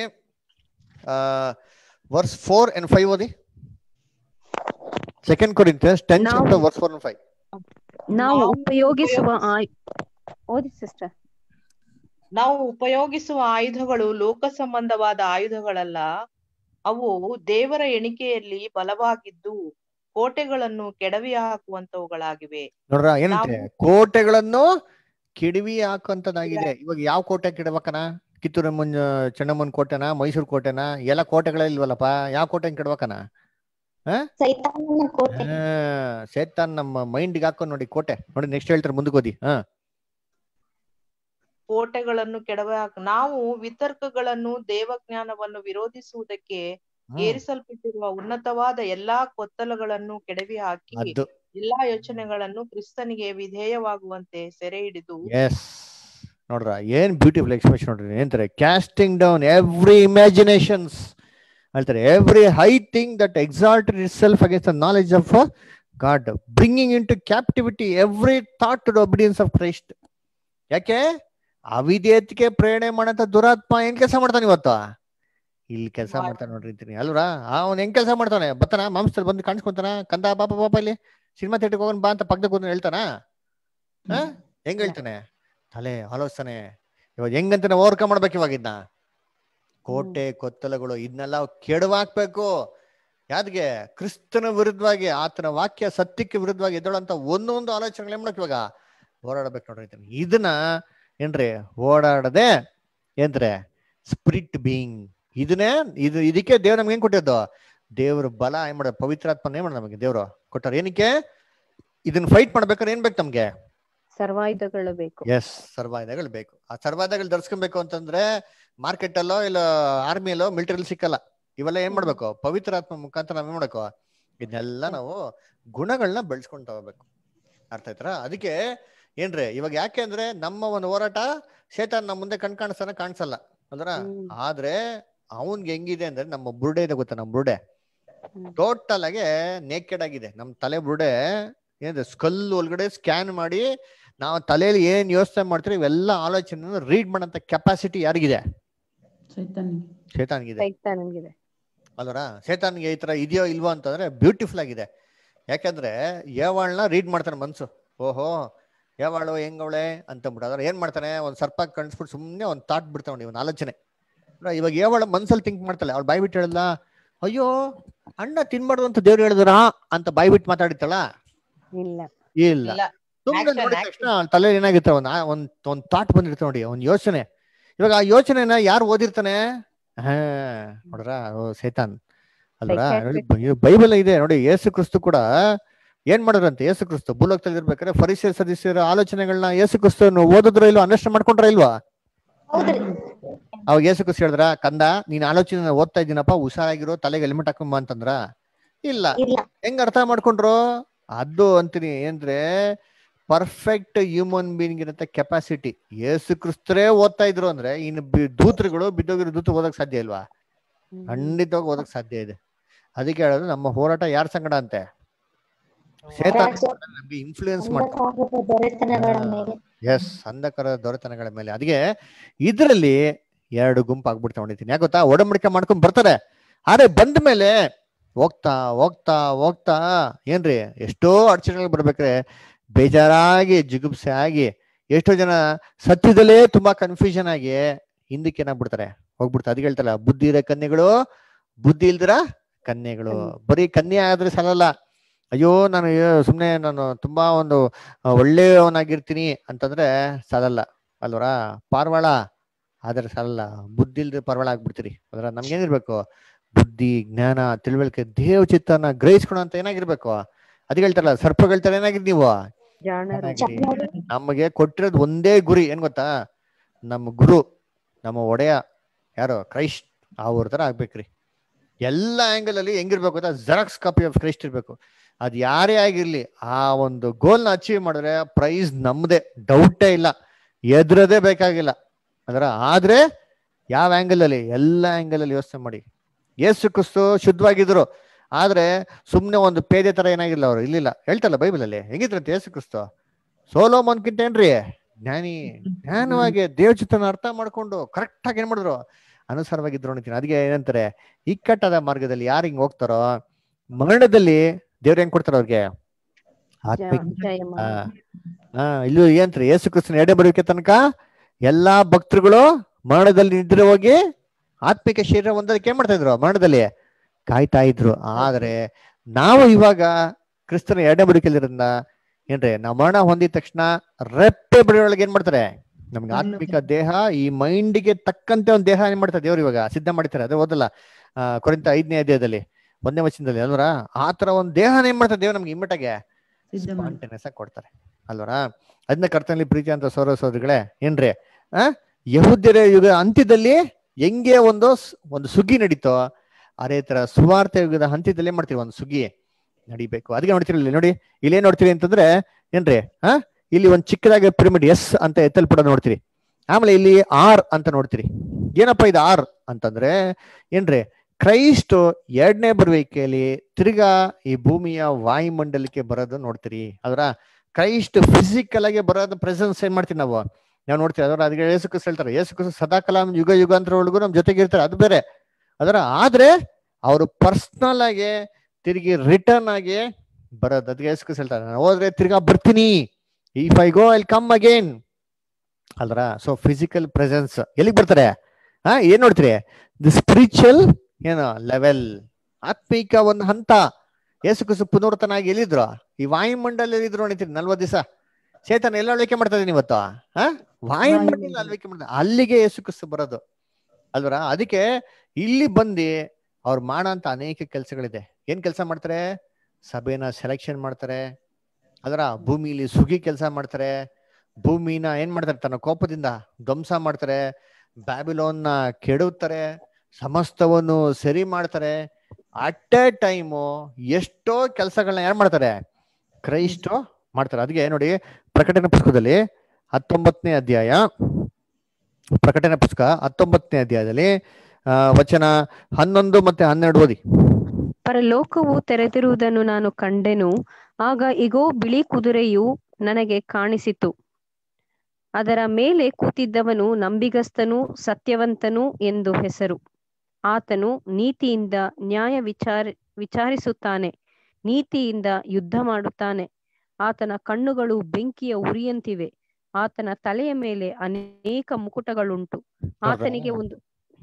ವರ್ಸ್ ಫೋರ್ ಅಂಡ್ ಫೈವ್ ಓದಿ ಸೆಕೆಂಡ್ ಕೊರಿಂತಿಯನ್ಸ್ ಟೆನ್ ನಾವು- chapter verse four and five ನಾವು ನಾವು ಉಪಯೋಗಿಸುವ ಆಯ್- ಓದಿ ಸಿಸ್ಟರ್ ನಾವು ಉಪಯೋಗಿಸುವ ಆಯುಧಗಳು ಲೋಕ ಸಂಬಂಧವಾದ ಆಯುಧಗಳಲ್ಲ ಅವು ದೇವರ ಎಣಿಕೆಯಲ್ಲಿ ಬಲವಾಗಿದ್ದು ಕೋಟೆಗಳನ್ನು ಕೆಡವಿ ಹಾಕುವಂತವುಗಳಾಗಿವೆ ನೋಡ್ರ ಏನಂತೆ ಕೋಟೆಗಳನ್ನು ಕೆಡವಿ ಹಾಕುವಂತದ್ದಾಗಿದೆ ಇವಾಗ ಯಾವ ಕೋಟೆ ಕೆಡಬೇಕನ ಕಿತ್ತೂರು ಮುಂಜ ಚೆನ್ನಮ್ಮನ ಕೋಟೆನಾ ಮೈಸೂರು ಕೋಟೆನಾ ಎಲ್ಲ ಕೋಟೆಗಳಿಲ್ವಲ್ಲಪ್ಪ ಯಾವ ಕೋಟೆ ಕೆಡ್ಬೇಕನ ಸೈತಾನನ ಕೋಟೆ ಹಾ ಸೇತಾನ್ ನಮ್ಮ ಮೈಂಡ್ಗೆ ಹಾಕೊಂಡು ನೋಡಿ ಕೋಟೆ ನೋಡಿ ನೆಕ್ಸ್ಟ್ ಹೇಳ್ತಾರೆ ಮುಂದಕ್ಕೆ ಓದಿ ಹಾ ಕೋಟೆಗಳನ್ನು ಕೆಡವ ನಾವು ವಿತರ್ಕಗಳನ್ನು ದೇವಜ್ಞಾನವನ್ನು ವಿರೋಧಿಸುವುದಕ್ಕೆ ಏರಿಸಲ್ಪಟ್ಟಿರುವ ಉನ್ನತವಾದ ಎಲ್ಲಾ ಕೊತ್ತಲಗಳನ್ನು ಕೆಡವಿ ಹಾಕಿ ಅದು ಎಲ್ಲಾ ಯೋಚನೆಗಳನ್ನು ಕ್ರಿಸ್ತನಿಗೆ ವಿಧೇಯವಾಗುವಂತೆ ಸೆರೆ ಹಿಡಿದು ಎಸ್ ನೋಡ್ರ ಏನ್ ಬ್ಯೂಟಿಫುಲ್ ಎಕ್ಸ್ಪ್ರೆಷನ್ ನೋಡ್ರಿ ಏನಂತಾರೆ ಕ್ಯಾಸ್ಟಿಂಗ್ ಡೌನ್ ಎವ್ರಿ ಇಮ್ಯಾಜಿನೇಷನ್ಸ್ ಹೇಳ್ತಾರೆ every high thing that exalted itself against the knowledge of God bringing into captivity every thought to obedience of Christ ಯಾಕೆ ಅವಿಧೇಯತೆಗೆ ಪ್ರೇರಣೆ ಮಾಡಂತ ದುರಾತ್ಮ ಏನ್ ಕೆಲಸ ಮಾಡ್ತಾನೆ ಇವತ್ತು ಇಲ್ಲಿ ಕೆಲಸ ಮಾಡ್ತಾನೆ ನೋಡ್ರಿ ಅಂತೀನಿ ಅಲ್ವಾ ಅವ್ನ್ ಹೆಂಗ್ ಕೆಲಸ ಮಾಡ್ತಾನೆ ಬರ್ತಾನ ಮಾಂಸದಲ್ಲಿ ಬಂದು ಕಾಣಿಸ್ಕೊಂತಾನ ಕಂದ ಪಾಪ ಪಾಪ ಇಲ್ಲಿ ಸಿನಿಮಾ ಥಿಯೇಟರ್ಗೆ ಹೋಗೋಣ ಬಾ ಅಂತ ಪಕ್ಕದ ಕೂತ್ಕೊಂಡು ಹೇಳ್ತಾನ ಹಾ ಹೆಂಗ್ ಹೇಳ್ತಾನೆ ತಲೆ ಆಲೋಚನೆ ಇವಾಗ ಹೆಂಗಂತ ಓವರ್ಕಮ್ ಮಾಡ್ಬೇಕು ಇವಾಗ ಇದನ್ನ ಕೋಟೆ ಕೊತ್ತಲಗಳು ಇದನ್ನೆಲ್ಲ ಕೆಡವಾಕ್ಬೇಕು ಯಾವ್ದಿಗೆ ಕ್ರಿಸ್ತನ ವಿರುದ್ಧವಾಗಿ ಆತನ ವಾಕ್ಯ ಸತ್ಯಕ್ಕೆ ವಿರುದ್ಧವಾಗಿ ಎದ್ದೋಳಂತ ಒಂದೊಂದು ಆಲೋಚನೆಗಳು ಏನ್ ಮಾಡಕ್ ಇವಾಗ ಓಡಾಡ್ಬೇಕು ನೋಡ್ರಿ ಅಂತೀನಿ. ಇದನ್ನ ಏನ್ರಿ ಓಡಾಡದೆ ಏನ್ರೆ ಸ್ಪಿರಿಟ್ ಬೀಯಿಂಗ್ ಇದನ್ನೇ ಇದು ಇದಕ್ಕೆ ದೇವ್ರ ನಮ್ಗೆ ಏನ್ ಕೊಟ್ಟಿದ್ದು ದೇವ್ರ ಬಲ ಏನ್ ಮಾಡೋದು ಪವಿತ್ರಾತ್ಮನ ಏನ್ ಮಾಡೋದು ನಮಗೆ ದೇವ್ರು ಕೊಟ್ಟಾರ ಏನಕ್ಕೆ ಇದನ್ನ ಫೈಟ್ ಮಾಡ್ಬೇಕಾದ್ರೆ ಏನ್ ಬೇಕು ನಮ್ಗೆ ಸರ್ವಾಯುಧಗಳು ಬೇಕು ಎಸ್ ಸರ್ವಾಯುಧಗಳು ಬೇಕು ಆ ಸರ್ವಾಯುಧಗಳು ಧರಿಸ್ಕೊಬೇಕು ಅಂತಂದ್ರೆ ಮಾರ್ಕೆಟ್ ಅಲ್ಲೋ ಇಲ್ಲ ಆರ್ಮಿಯಲ್ಲೋ ಮಿಲಿಟರಿ ಸಿಕ್ಕಲ್ಲ ಇವೆಲ್ಲ ಏನ್ ಮಾಡ್ಬೇಕು ಪವಿತ್ರಾತ್ಮ ಮುಖಾಂತರ ನಾವ್ ಏನ್ ಮಾಡ್ಬೇಕು ಇದನ್ನೆಲ್ಲ ನಾವು ಗುಣಗಳನ್ನ ಬೆಳೆಸ್ಕೊಂಡ್ ತಗೋಬೇಕು ಅರ್ಥ ಆಯ್ತರ ಅದಕ್ಕೆ ಏನ್ರಿ ಇವಾಗ ಯಾಕೆ ಅಂದ್ರೆ ನಮ್ಮ ಒಂದು ಹೋರಾಟ ಶೇತಾನ್ ನಮ್ಮ ಮುಂದೆ ಕಣ್ ಕಾಣಿಸ್ತಾನ ಕಾಣಿಸಲ್ಲ ಅಂದ್ರ ಆದ್ರೆ ಅವನ್ಗೆ ಹೆಂಗಿದೆ ಅಂದ್ರೆ ನಮ್ಮ ಬುರುಡೆ ಇದೆ ಗೊತ್ತಾ ನಮ್ಮ ಬುರುಡೆ ಟೋಟಲ್ ಆಗಿ ನೇಕೆಡ್ ಆಗಿದೆ ನಮ್ಮ ತಲೆ ಬುರುಡೆ ಏನಿದೆ ಸ್ಕಲ್ ಒಳಗಡೆ ಸ್ಕ್ಯಾನ್ ಮಾಡಿ ನಾವು ತಲೆಯಲ್ಲಿ ಏನ್ ಯೋಚನೆ ಮಾಡ್ತೀವಿ ಇವೆಲ್ಲ ಆಲೋಚನೆ ರೀಡ್ ಮಾಡಂತ ಕೆಪಾಸಿಟಿ ಯಾರಿಗಿದೆ ಚೈತನ್ಯ ಶೇತಾನ್ಗಿದೆ ಸೈತಾನಂಗಿದೆ ಅಲ್ವರ ಶೇತಾನ್ಗೆ ಈ ತರ ಇದೆಯೋ ಇಲ್ವೋ ಅಂತಂದ್ರೆ ಬ್ಯೂಟಿಫುಲ್ ಆಗಿದೆ ಯಾಕಂದ್ರೆ ಯಾವಾಳ್ನ ರೀಡ್ ಮಾಡ್ತಾನೆ ಮನ್ಸು ಓಹೋ ಯಾವಾಳು ಹೆಂಗವಳೆ ಅಂತಂದ್ಬಿಟ್ಟು ಅದ್ರ ಏನ್ ಮಾಡ್ತಾನೆ ಒಂದ್ ಸರ್ಪ ಕಣ್ಸ್ಬಿಟ್ಟು ಸುಮ್ನೆ ಒಂದ್ ತಾಟ್ ಬಿಡ್ತಾವ ಒಂದ್ ಆಲೋಚನೆ ಅಲ್ವಾ, ಇವಾಗ ಯಾವಾಳ ಮನ್ಸಲ್ಲಿ ಥಿಂಕ್ ಮಾಡ್ತಾಳೆ ಅವ್ಳು ಬಾಯ್ ಬಿಟ್ಟು ಹೇಳಲ್ಲ ಅಯ್ಯೋ ಅಣ್ಣ ತಿನ್ಬಾರ್ದು ಅಂತ ದೇವ್ರು ಹೇಳಿದ್ರ ಅಂತ ಬಾಯ್ ಬಿಟ್ಟು ಮಾತಾಡಿತ್ತಲ್ಲ ಇಲ್ಲ ಇಲ್ಲ ಇಲ್ಲ ಸುಮ್ಮನೆ Action, ನೋಡಿದ action. ತಕ್ಷಣ ಅವ್ನ್ ತಲೆ ಏನಾಗಿರ್ತಾವ ಒಂದ್ ಆ- ಒಂದ್ ಒಂದ್ ಥಾಟ್ ಬಂದಿರ್ತಾವ ನೋಡಿ ಒಂದ್ ಯೋಚನೆ ಇವಾಗ ಆ ಯೋಚನೆನ ಯಾರು ಓದಿರ್ತಾನೆ ಹಾ ನೋಡ್ರ ಓ ಸೇತಾನ್ ಅಲ್ವಾ Psychiatric. ಬೈಬಲ್ ಇದೆ ನೋಡಿ ಯೇಸು ಕ್ರಿಸ್ತು ಕೂಡ ಏನ್ ಮಾಡಿದ್ರಂತೆ ಯೇಸು ಕ್ರಿಸ್ತು ಭೂಲೋಕದಲ್ಲಿ ಇರ್ಬೇಕಾದ್ರೆ ಪರಿಸರ ಸದಸ್ಯರ ಆಲೋಚನೆಗಳನ್ನ ಯೇಸು ಕ್ರಿಸ್ತು ಓದಿದ್ರ ಇಲ್ವಾ ಅಂಡರ್ಸ್ಟ್ಯಾಂಡ್ ಮಾಡ್ಕೊಂಡ್ರ ಇಲ್ವಾ ಹೌದ್ರಿ ಅವಾಗ ಯೇಸು ಕ್ರಿಸ್ತು ಹೇಳಿದ್ರ ಕಂದ ನೀನ್ ಆಲೋಚನೆ ಓದ್ತಾ ಇದ್ದೀನಪ್ಪ ಹುಷಾರಾಗಿರೋ ತಲೆಗೆ ಹೆಲ್ಮೆಟ್ ಹಾಕೊಂಬ ಅಂತಂದ್ರ ಇಲ್ಲ ಇಲ್ಲ ಹೆಂಗ್ ಅರ್ಥ ಮಾಡ್ಕೊಂಡ್ರು ಅದು ಅಂತೀನಿ ಏನ್ರೆ ಪರ್ಫೆಕ್ಟ್ ಹ್ಯೂಮನ್ ಬೀಯಿಂಗ್ ಇರತ್ತೆ ಕೆಪಾಸಿಟಿ ಯೇಸು ಕ್ರಿಸ್ತರೇ ಓದ್ತಾ ಇದ್ರು ಅಂದ್ರೆ ಇನ್ನು ಬಿ- ದೂತರುಗಳು ಬಿದ್ದೋಗಿರೋ ದೂತ ಓದಕ್ ಸಾಧ್ಯ ಇಲ್ವಾ ಖಂಡಿತವಾಗಿ ಓದಕ್ ಸಾಧ್ಯ ಇದೆ ಅದಕ್ಕೆ ಹೇಳೋದು ನಮ್ಮ ಹೋರಾಟ ಯಾರ ಸಂಗಡ ಅಂತೆ ಸೇತಾನ್ ರಾಜ್ಯ- ನಮ್ಗೆ ಇನ್ಫ್ಲೂಯೆನ್ಸ್ ಮಾಡ್ತಾರೆ ಅಂಧಕಾರದ ದೊರೆತನಗಳ ಮೇಲೆ ಎಸ್ ಅಂಧಕರ ದೊರೆತನಗಳ ಮೇಲೆ ಅದಕ್ಕೆ ಇದರಲ್ಲಿ ಎರಡು ಗುಂಪು ಆಗ್ಬಿಡ್ತಾ ಹೊಡಿತೀನಿ ಯಾಕೆ ಗೊತ್ತಾ ಒಡಂಬಡಿಕೆ ಮಾಡ್ಕೊಂಡ್ ಬರ್ತಾರೆ ಆದ್ರೆ ಬಂದ ಮೇಲೆ ಹೋಗ್ತಾ ಹೋಗ್ತಾ ಹೋಗ್ತಾ ಏನ್ರಿ ಎಷ್ಟೋ ಅಡಚಣೆಗಳು ಬರ್ಬೇಕ್ರೆ ಬೇಜಾರಾಗಿ ಜಿಗುಪ್ಸೆ ಆಗಿ ಎಷ್ಟೋ ಜನ ಸತ್ಯದಲ್ಲೇ ತುಂಬಾ ಕನ್ಫ್ಯೂಷನ್ ಆಗಿ ಹಿಂದಕ್ಕೆ ಏನಾಗ್ಬಿಡ್ತಾರೆ ಹೋಗ್ಬಿಡ್ತಾರೆ ಅದಕ್ಕೆ ಹೇಳ್ತಾರಲ್ಲ ಬುದ್ಧಿ ಇರೋ ಕನ್ಯೆಗಳು ಬುದ್ಧಿ ಇಲ್ದಿರ ಕನ್ಯೆಗಳು ಬರೀ ಕನ್ಯೆ ಆದ್ರೆ ಸಾಲಲ್ಲ ಅಯ್ಯೋ ನಾನು ಏ- ಸುಮ್ನೆ ನಾನು ತುಂಬಾ ಒಂದು ಆ, ಒಳ್ಳೆಯವನಾಗಿರ್ತೀನಿ ಅಂತಂದ್ರೆ ಸಾಲಲ್ಲ ಅಲ್ವರ ಪಾರ್ವಾಳ ಆದ್ರೆ ಸಾಲಲ್ಲ ಬುದ್ಧಿ ಇಲ್ದೆ ಪಾರ್ವಾಳ ಆಗ್ಬಿಡ್ತೀರಿ ಅದ್ರ ನಮ್ಗೇನಿರ್ಬೇಕು ಬುದ್ಧಿ ಜ್ಞಾನ ತಿಳುವಳಿಕೆ ದೇವ್ ಚಿತ್ತನ ಗ್ರಹಿಸ್ಕೊಳ ಅಂತ ಏನಾಗಿರ್ಬೇಕು ಅದಕ್ಕೆ ಹೇಳ್ತಾರಲ್ಲ ಸರ್ಪಗಳ್ತಾರೆ ಏನಾಗಿರ್ ನೀವು ಜಾಣರು ಚೆನ್ನಾಗಿರಿ. ನಮಗೆ ಕೊಟ್ಟಿರೋದು ಒಂದೇ ಗುರಿ ಏನ್ ಗೊತ್ತಾ ನಮ್ಮ ಗುರು ನಮ್ಮ ಒಡೆಯ ಯಾರು ಕ್ರೈಸ್ಟ್ ಅವ್ರ ತರ ಆಗ್ಬೇಕ್ರಿ ಎಲ್ಲ ಆಂಗಲ್ ಅಲ್ಲಿ ಹೆಂಗಿರ್ಬೇಕು ಗೊತ್ತಾ ಜೆರಾಕ್ಸ್ ಕಾಪಿ ಆಫ್ ಕ್ರೈಸ್ಟ್ ಇರ್ಬೇಕು ಅದ್ ಯಾರೇ ಆಗಿರ್ಲಿ ಆ ಒಂದು ಗೋಲ್ನ ಅಚೀವ್ ಮಾಡಿದ್ರೆ ಪ್ರೈಸ್ ನಮ್ದೇ ಡೌಟೇ ಇಲ್ಲ ಎದ್ರದೇ ಬೇಕಾಗಿಲ್ಲ ಅದರ ಆದ್ರೆ ಯಾವ ಆಂಗಲ್ ಅಲ್ಲಿ ಎಲ್ಲ ಆಂಗಲ್ ಅಲ್ಲಿ ಯೋಚನೆ ಮಾಡಿ ಯೇಸು ಕ್ರಿಸ್ತು ಶುದ್ಧವಾಗಿದ್ರು ಆದ್ರೆ ಸುಮ್ನೆ ಒಂದು ಪೇದೆ ತರ ಏನಾಗಿಲ್ಲ ಅವ್ರು ಇಲ್ಲಿಲ್ಲ ಹೇಳ್ತಲ್ಲ ಬೈಬಲ್ ಅಲ್ಲಿ ಹೆಂಗಿದ್ರಂತೆ ಯೇಸು ಕ್ರಿಸ್ತು ಸೋಲೋ ಮನ್ಕಿಂತ ಏನ್ರಿ ಜ್ಞಾನಿ ಜ್ಞಾನವಾಗಿ ದೇವಚಿತ್ತನ ಅರ್ಥ ಮಾಡ್ಕೊಂಡು ಕರೆಕ್ಟ್ ಆಗಿ ಏನ್ ಮಾಡಿದ್ರು ಅನುಸಾರವಾಗಿದ್ರು ಅಂತೀನಿ ಅದಕ್ಕೆ ಏನಂತಾರೆ ಇಕ್ಕಟ್ಟಾದ ಮಾರ್ಗದಲ್ಲಿ ಯಾರು ಹಿಂಗ್ ಹೋಗ್ತಾರೋ ಮರಣದಲ್ಲಿ ದೇವ್ರ ಹೆಂಗ್ ಕೊಡ್ತಾರ ಅವ್ರಿಗೆ ಆತ್ಮಿಕ ಜಯ ಆ, ಆ, ಇಲ್ಲೂ ಏನ್ರಿ ಯೇಸು ಕ್ರಿಸ್ತನ ಎಡೆ ಬರೋಕೆ ತನಕ ಎಲ್ಲಾ ಭಕ್ತರುಗಳು ಮರಣದಲ್ಲಿ ನಿದ್ರೆ ಹೋಗಿ ಆತ್ಮಿಕ ಶರೀರ ಒಂದಕ್ಕೆ ಏನ್ ಮಾಡ್ತಾ ಇದ್ರು ಮರಣದಲ್ಲಿ ಕಾಯ್ತಾ ಇದ್ರು ಆದ್ರೆ ನಾವು ಇವಾಗ ಕ್ರಿಸ್ತನ ಎಡೆ ಬದುಕಲಿರೋದ್ರಿಂದ ಏನ್ರಿ ನಾವು ಮರಣ ಹೊಂದಿದ ತಕ್ಷಣ ರೆಪ್ಪೆ ಬಡಿಯೊಳಗೆ ಏನ್ ಮಾಡ್ತಾರೆ ನಮ್ಗೆ ಆತ್ಮಿಕ ದೇಹ ಈ ಮೈಂಡ್ಗೆ ತಕ್ಕಂತೆ ಒಂದು ದೇಹ ಏನ್ ಮಾಡ್ತಾರೆ ದೇವ್ರು ಇವಾಗ ಸಿದ್ಧ ಮಾಡ್ತಾರೆ ಅದೇ ಓದಲ್ಲ ಆ ಕೊರಿಂತ ಐದನೇ ಅಧ್ಯಾಯದಲ್ಲಿ ಒಂದನೇ ವಚನದಲ್ಲಿ ಅಲ್ವರ ಆ ತರ ಒಂದು ದೇಹನ ಏನ್ ಮಾಡ್ತಾರೆ ದೇವ್ರು ನಮ್ಗೆ ಇಮ್ಮಟಗೆ ಸ್ಪಾಂಟೇನಿಯಸ್ ಆಗಿ ಕೊಡ್ತಾರೆ ಅಲ್ವರ ಅದನ್ನ ಕರ್ತನಲ್ಲಿ ಪ್ರೀತಿ ಅಂತ ಸೌರ ಸೋದರಿಗಳೇ ಏನ್ರಿ ಆ ಯಹುದ್ಯರ ಯುಗ ಅಂತ್ಯದಲ್ಲಿ ಹೆಂಗೆ ಒಂದು ಸ್- ಒಂದು ಸುಗ್ಗಿ ನಡೀತೋ ಅದೇ ತರ ಸುವಾರ್ಥ ಯುಗದ ಅಂತ್ಯದಲ್ಲಿ ಏನ್ ಮಾಡ್ತೀವಿ ಒಂದು ಸುಗ್ಗಿ ನಡಿಬೇಕು ಅದಕ್ಕೆ ನೋಡ್ತೀರಿ ಇಲ್ಲಿ ನೋಡಿ ಇಲ್ಲಿ ಏನ್ ನೋಡ್ತೀರಿ ಅಂತಂದ್ರೆ ಏನ್ರಿ ಆ ಇಲ್ಲಿ ಒಂದು ಚಿಕ್ಕದಾಗಿ ಪಿರಮಿಡ್ ಎಸ್ ಅಂತ ಎತ್ತಲ್ಪಡೋದು ನೋಡ್ತೀರಿ ಆಮೇಲೆ ಇಲ್ಲಿ ಆರ್ ಅಂತ ನೋಡ್ತೀರಿ ಏನಪ್ಪ ಇದು ಆರ್ ಅಂತಂದ್ರೆ ಏನ್ರಿ ಕ್ರೈಸ್ಟ್ ಎರಡನೇ ಬರುವಿಕೆಯಲ್ಲಿ ತಿರ್ಗಾ ಈ ಭೂಮಿಯ ವಾಯುಮಂಡಲಕ್ಕೆ ಬರೋದು ನೋಡ್ತೀರಿ ಅದರ ಕ್ರೈಸ್ಟ್ ಫಿಸಿಕಲ್ ಆಗಿ ಬರೋದು ಪ್ರೆಸೆನ್ಸ್ ಏನ್ ಮಾಡ್ತೀವಿ ನಾವು ನಾವು ನೋಡ್ತೀವಿ ಅದರ ಅದಕ್ಕೆ ಯೇಸು ಕ್ರಿಸ್ತ ಹೇಳ್ತಾರೆ ಯೇಸು ಕ್ರಿಸ್ತ ಸದಾಕಾಲ ಯುಗ ಯುಗಾಂತರ ಒಳಗೂ ನಮ್ ಜೊತೆಗೆ ಇರ್ತಾರೆ ಅದು ಬೇರೆ ಅದರ ಆದ್ರೆ ಅವರು ಪರ್ಸನಲ್ ಆಗಿ ತಿರುಗಿ ರಿಟರ್ನ್ ಆಗಿ ಬರೋದು ಅದಕ್ಕೆ ಯೇಸು ಕ್ರಿಸ್ತ ಹೇಳ್ತಾರೆ ನಾನು ಹೋದ್ರೆ ತಿರ್ಗಾ ಬರ್ತೀನಿ if I go I come again ಅಲ್ರ ಸೊ ಫಿಸಿಕಲ್ ಪ್ರೆಸೆನ್ಸ್ ಎಲ್ಲಿಗೆ ಬರ್ತಾರೆ ಹಾ ಏನ್ ನೋಡ್ತೀರಿ ದಿ ಸ್ಪಿರಿಚುವಲ್ ಏನು ಲೆವೆಲ್ ಆತ್ಮಿಕ ಒಂದು ಹಂತ ಯೇಸು ಕ್ರಿಸ್ತ ಪುನರ್ತನಾಗಿ ಎಲ್ಲಿದ್ರು ಈ ವಾಯುಮಂಡಲ ಎಲ್ಲಿದ್ರು ನೋಡ್ತೀರಿ ನಲ್ವತ್ತು ದಿವಸ ಚೇತನ ಎಲ್ಲ ಆಳ್ವಿಕೆ ಮಾಡ್ತಾ ಇದೀನಿ ಇವತ್ತು ಹಾ ವಾಯುಮಂಡಲ ಆಳ್ವಿಕೆ ಮಾಡ್ತಾ ಅಲ್ಲಿಗೆ ಯೇಸು ಕ್ರಿಸ್ತ ಬರೋದು ಅಲ್ವರ ಅದಕ್ಕೆ ಇಲ್ಲಿ ಬಂದು ಅವ್ರು ಮಾಡೋ ಅನೇಕ ಕೆಲಸಗಳಿದೆ ಏನ್ ಕೆಲಸ ಮಾಡ್ತಾರೆ ಸಭೆನ ಸೆಲೆಕ್ಷನ್ ಮಾಡ್ತಾರೆ ಅದರ ಭೂಮಿಲಿ ಸುಗಿ ಕೆಲಸ ಮಾಡ್ತಾರೆ ಭೂಮಿನ ಏನ್ ಮಾಡ್ತಾರೆ ತನ್ನ ಕೋಪದಿಂದ ಧ್ವಂಸ ಮಾಡ್ತಾರೆ ಬ್ಯಾಬಿಲೋನ್ನ ಕೆಡುತ್ತಾರೆ ಸಮಸ್ತವನ್ನು ಸರಿ ಮಾಡ್ತಾರೆ ಅಟ್ ಎ ಟೈಮು ಎಷ್ಟೋ ಕೆಲಸಗಳನ್ನ ಏನ್ ಮಾಡ್ತಾರೆ ಕ್ರೈಸ್ಟ್ ಮಾಡ್ತಾರೆ ಅದಕ್ಕೆ ನೋಡಿ ಪ್ರಕಟಣೆ ಪುಸ್ತಕದಲ್ಲಿ ಹತ್ತೊಂಬತ್ತನೇ ಅಧ್ಯಾಯ ಪ್ರಕಟಣೆ ಪುಸ್ತಕ ಹತ್ತೊಂಬತ್ತನೇ ಅಧ್ಯಾಯದಲ್ಲಿ ಆ, ವಚನ ಹನ್ನೊಂದು ಮತ್ತೆ ಹನ್ನೆರಡು ಓದಿ ಪರಲೋಕವು ತೆರೆದಿರುವುದನ್ನು ನಾನು ಕಂಡೆನು ಆಗ ಇಗೋ ಬಿಳಿ ಕುದುರೆಯು ನನಗೆ ಕಾಣಿಸಿತು ಅದರ ಮೇಲೆ ಕೂತಿದ್ದವನು ನಂಬಿಗಸ್ತನೂ ಸತ್ಯವಂತನೂ ಎಂದು ಹೆಸರು ಆತನು ನೀತಿಯಿಂದ ನ್ಯಾಯ ವಿಚಾರ ವಿಚಾರಿಸುತ್ತಾನೆ ನೀತಿಯಿಂದ ಯುದ್ಧ ಮಾಡುತ್ತಾನೆ ಆತನ ಕಣ್ಣುಗಳು ಬೆಂಕಿಯ ಉರಿಯಂತಿವೆ ಆತನ ತಲೆಯ ಮೇಲೆ ಅನೇಕ ಮುಕುಟಗಳುಂಟು ಆತನಿಗೆ ಒಂದು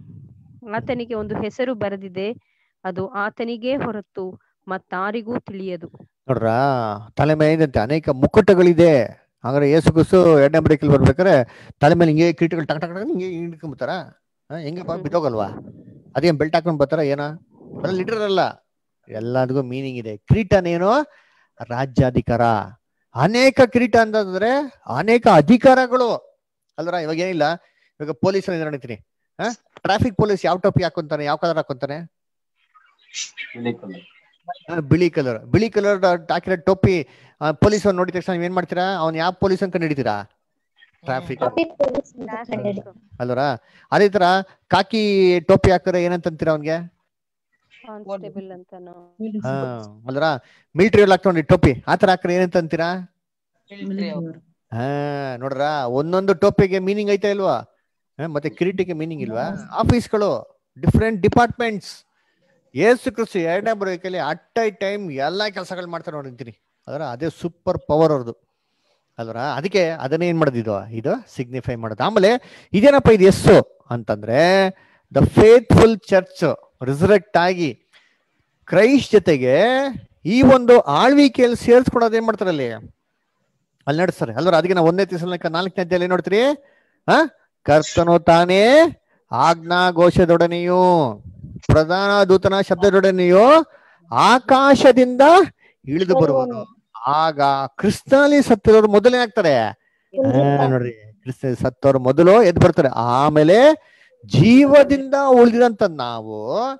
ಆತನಿಗೆ ಒಂದು ಹೆಸರು ಬರೆದಿದೆ ಅದು ಆತನಿಗೇ ಹೊರತು ಮತ್ತಾರಿಗೂ ತಿಳಿಯದು ನೋಡ್ರ ತಲೆ ಮೇಲಿದಂತೆ ಅನೇಕ ಮುಕ್ಕುಟಗಳಿದೆ ಹಾಗಾದ್ರೆ ಯೇಸು ಕ್ರಿಸ್ತು ಎರಡನೇ ಬರೀಕಲ್ಲಿ ಬರ್ಬೇಕಾದ್ರೆ ತಲೆ ಮೇಲೆ ಹಿಂಗೆ ಕಿರೀಟಗಳು ಟಕ್ ಟಕ್ ಟಕ್ ಹಿಂಗೆ ಹಿಡ್ಕೊಂಡ್ಬರ್ತಾರ ಹೆಂಗಪ್ಪ ಬಿದ್ದೋಗಲ್ವಾ ಅದೇನ್ ಬೆಲ್ಟ್ ಹಾಕೊಂಡ್ ಬರ್ತಾರ ಏನ ಲಿಟರ್ ಅಲ್ಲ ಎಲ್ಲದಕ್ಕೂ ಮೀನಿಂಗ್ ಇದೆ ಕಿರೀಟನೇನೋ ರಾಜ್ಯಾಧಿಕಾರ ಅನೇಕ ಕಿರೀಟ ಅಂತಂದ್ರೆ ಅನೇಕ ಅಧಿಕಾರಗಳು ಅಲ್ವರ ಇವಾಗ ಏನಿಲ್ಲ ಇವಾಗ ಪೊಲೀಸ್ ನಡೀತೀನಿ ಹಾ ಟ್ರಾಫಿಕ್ ಪೊಲೀಸ್ ಯಾವ ಟೋಪಿ ಹಾಕೊಂತಾನೆ ಯಾವ ಕಲರ್ ಹಾಕೊಂತಾನೆ ಆ, ಬಿಳಿ ಕಲರ್ ಬಿಳಿ ಕಲರ್ ಹಾಕಿರೋ ಟೋಪಿ ಪೊಲೀಸ್ ಅವ್ನು ನೋಡಿದ ತಕ್ಷಣ ನೀವ್ ಏನ್ ಮಾಡ್ತೀರಾ ಅವ್ನ್ ಯಾವ ಪೊಲೀಸ್ ಅಂತ ಹಿಡಿತೀರಾ ಟ್ರಾಫಿಕ್ ಅಲ್ವರ ಅದೇ ತರ ಕಾಕಿ ಟೋಪಿ ಹಾಕಿದ್ರೆ ಏನಂತ ಅವ್ನ್ಗೆ ಕಾನ್ಸ್ಟೇಬಲ್ ಅಂತನೋ ಹಾ ಅಲ್ವರ ಮಿಲಿಟರಿ ಅಲ್ಲಿ ಹಾಕೊಂಡಿ ಟೋಪಿ ಆತರ ಹಾಕ್ರೆ ಏನಂತ ಅಂತೀರಾ ಹಾ ನೋಡ್ರ ಒಂದೊಂದು ಟೋಪಿಗೆ ಮೀನಿಂಗ್ ಐತಾ ಇಲ್ವಾ ಹಾ, ಮತ್ತೆ ಕಿರೀಟಿಗೆ ಮೀನಿಂಗ್ ಇಲ್ವಾ ಆಫೀಸ್ಗಳು ಡಿಫ್ರೆಂಟ್ ಡಿಪಾರ್ಟ್ಮೆಂಟ್ಸ್ ಏಸು ಕ್ರಿಸ್ತು ಎರಡನೇ ಬರೋಕಲ್ಲಿ ಅಟ್ ಐ ಟೈಮ್ ಎಲ್ಲಾ ಕೆಲಸಗಳು ಮಾಡ್ತಾರೆ ನೋಡಿರ್ತೀನಿ ಅದರ ಅದೇ ಸೂಪರ್ ಪವರ್ ಅವ್ರದ್ದು ಅಲ್ವರ ಅದಕ್ಕೆ ಅದನ್ನೇ ಏನ್ ಮಾಡೋದು ಇದು ಸಿಗ್ನಿಫೈ ಮಾಡೋದು ಆಮೇಲೆ ಇದೇನಪ್ಪ ಇದು ಎಸ್ಸು ಅಂತಂದ್ರೆ ದ ಫೇತ್ಫುಲ್ ಚರ್ಚ್ ರಿಸರೆಕ್ಟ್ ಆಗಿ ಕ್ರೈಸ್ಟ್ ಜೊತೆಗೆ ಈ ಒಂದು ಆಳ್ವಿಕೆಯಲ್ಲಿ ಸೇರಿಸ್ಕೊಡೋದು ಏನ್ ಮಾಡ್ತಾರೆ ಅಲ್ಲಿ ಅಲ್ಲಿ ನಡೆಸ್ತಾರೆ ಅಲ್ವರ ಅದಕ್ಕೆ ನಾವು ಒಂದೇ ತಿಸಲಕ ನಾಲ್ಕನೇ ಅಧ್ಯಾಯ ಏನ್ ನೋಡ್ತೀರಿ ಆ ಕರ್ತನು ತಾನೇ ಆಜ್ಞಾ ಘೋಷದೊಡನೆಯೂ ಪ್ರಧಾನ ದೂತನ ಶಬ್ದದೊಡನೆಯೂ ಆಕಾಶದಿಂದ ಇಳಿದು ಬರುವನು ಆಗ ಕ್ರಿಸ್ತನಲ್ಲಿ ಸತ್ತಿರೋರು ಮೊದಲೇನಾಗ್ತಾರೆ ಆ, ನೋಡ್ರಿ ಕ್ರಿಸ್ತ ಸತ್ತವ್ರು ಮೊದಲು ಎದ್ದು ಬರ್ತಾರೆ ಆಮೇಲೆ ಜೀವದಿಂದ ಉಳಿದಿರಂತ ನಾವು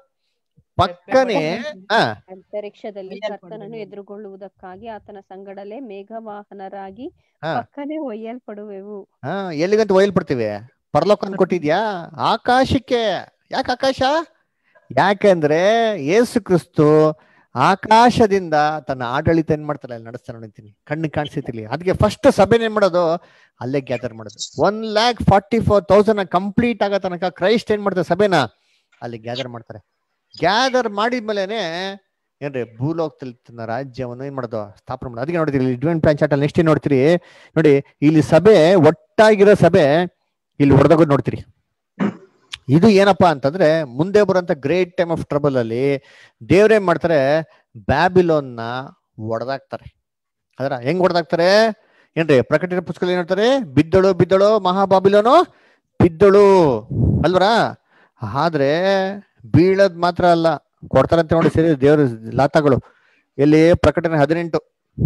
ಪಕ್ಕನೆ ಆ ಅಂತರಿಕ್ಷದಲ್ಲಿ ಕರ್ತನನ್ನು ಎದುರುಗೊಳ್ಳುವುದಕ್ಕಾಗಿ ಆತನ ಸಂಗಡಲೇ ಮೇಘವಾಹನರಾಗಿ ಹಾ. ಪಕ್ಕನೆ ಒಯ್ಯಲ್ಪಡುವೆವು ಹಾ ಎಲ್ಲಿಗಂತ ಒಯ್ಯಲ್ಪಡ್ತೀವಿ ಪರಲೋಕ ಅಂತ ಕೊಟ್ಟಿದ್ಯಾ ಆಕಾಶಕ್ಕೆ ಯಾಕೆ ಆಕಾಶ ಯಾಕೆಂದ್ರೆ ಯೇಸು ಕ್ರಿಸ್ತು ಆಕಾಶದಿಂದ ತನ್ನ ಆಡಳಿತ ಏನ್ ಮಾಡ್ತಾರೆ ಅಲ್ಲಿ ನಡೆಸ್ತಾನೆ ನೋಡಿದ್ದೀನಿ ಕಣ್ಣು ಕಾಣಿಸ್ತಿರ್ಲಿ ಅದಕ್ಕೆ ಫಸ್ಟ್ ಸಭೆನ ಏನ್ ಮಾಡೋದು ಅಲ್ಲೇ ಗ್ಯಾದರ್ ಮಾಡೋದು one lakh forty four thousand complete ಆಗೋ ತನಕ ಕ್ರೈಸ್ಟ್ ಏನ್ ಮಾಡ್ತಾರೆ ಸಭೆನ ಅಲ್ಲಿ ಗ್ಯಾದರ್ ಮಾಡ್ತಾರೆ ಗ್ಯಾದರ್ ಮಾಡಿದ್ಮೇಲೆನೆ ಏನ್ರಿ ಭೂಲೋಕದಲ್ಲಿ ತನ್ನ ರಾಜ್ಯವನ್ನು ಏನ್ ಮಾಡೋದು ಸ್ಥಾಪನೆ ಮಾಡೋದು ಅದಕ್ಕೆ ನೋಡಿದ್ರಿ ಇಲ್ಲಿ ಡಿವೈನ್ ಪ್ಲಾನ್ ಚಾರ್ಟ್ ಅಲ್ಲಿ ನೆಕ್ಸ್ಟ್ ಏನ್ ನೋಡ್ತೀರಿ ನೋಡಿ ಇಲ್ಲಿ ಸಭೆ ಒಟ್ಟಾಗಿರೋ ಸಭೆ ಇಲ್ಲಿ ಹೊಡೆದೋಗೋದು ನೋಡ್ತೀರಿ ಇದು ಏನಪ್ಪಾ ಅಂತಂದ್ರೆ ಮುಂದೆ ಬರುವಂತ ಗ್ರೇಟ್ ಟೈಮ್ ಆಫ್ ಟ್ರಬಲ್ ಅಲ್ಲಿ ದೇವ್ರೇನ್ ಮಾಡ್ತಾರೆ ಬ್ಯಾಬಿಲೋನ್ನ ಒಡೆದಾಕ್ತಾರೆ ಅದರ ಹೆಂಗ್ ಹೊಡೆದಾಕ್ತಾರೆ ಏನ್ರಿ ಪ್ರಕಟಣೆ ಪುಸ್ತಕ ಏನ್ ಹೇಳ್ತಾರೆ ಬಿದ್ದಳು ಬಿದ್ದಳು ಮಹಾಬಾಬಿಲೋನು ಬಿದ್ದಳು ಅಲ್ವರಾ ಆದ್ರೆ ಬೀಳದ್ ಮಾತ್ರ ಅಲ್ಲ ಕೊಡ್ತಾರಂತೆ ನೋಡಿ ಸರಿ ದೇವ್ರ ಲಾತಗಳು ಎಲ್ಲಿ ಪ್ರಕಟಣೆ ಹದಿನೆಂಟು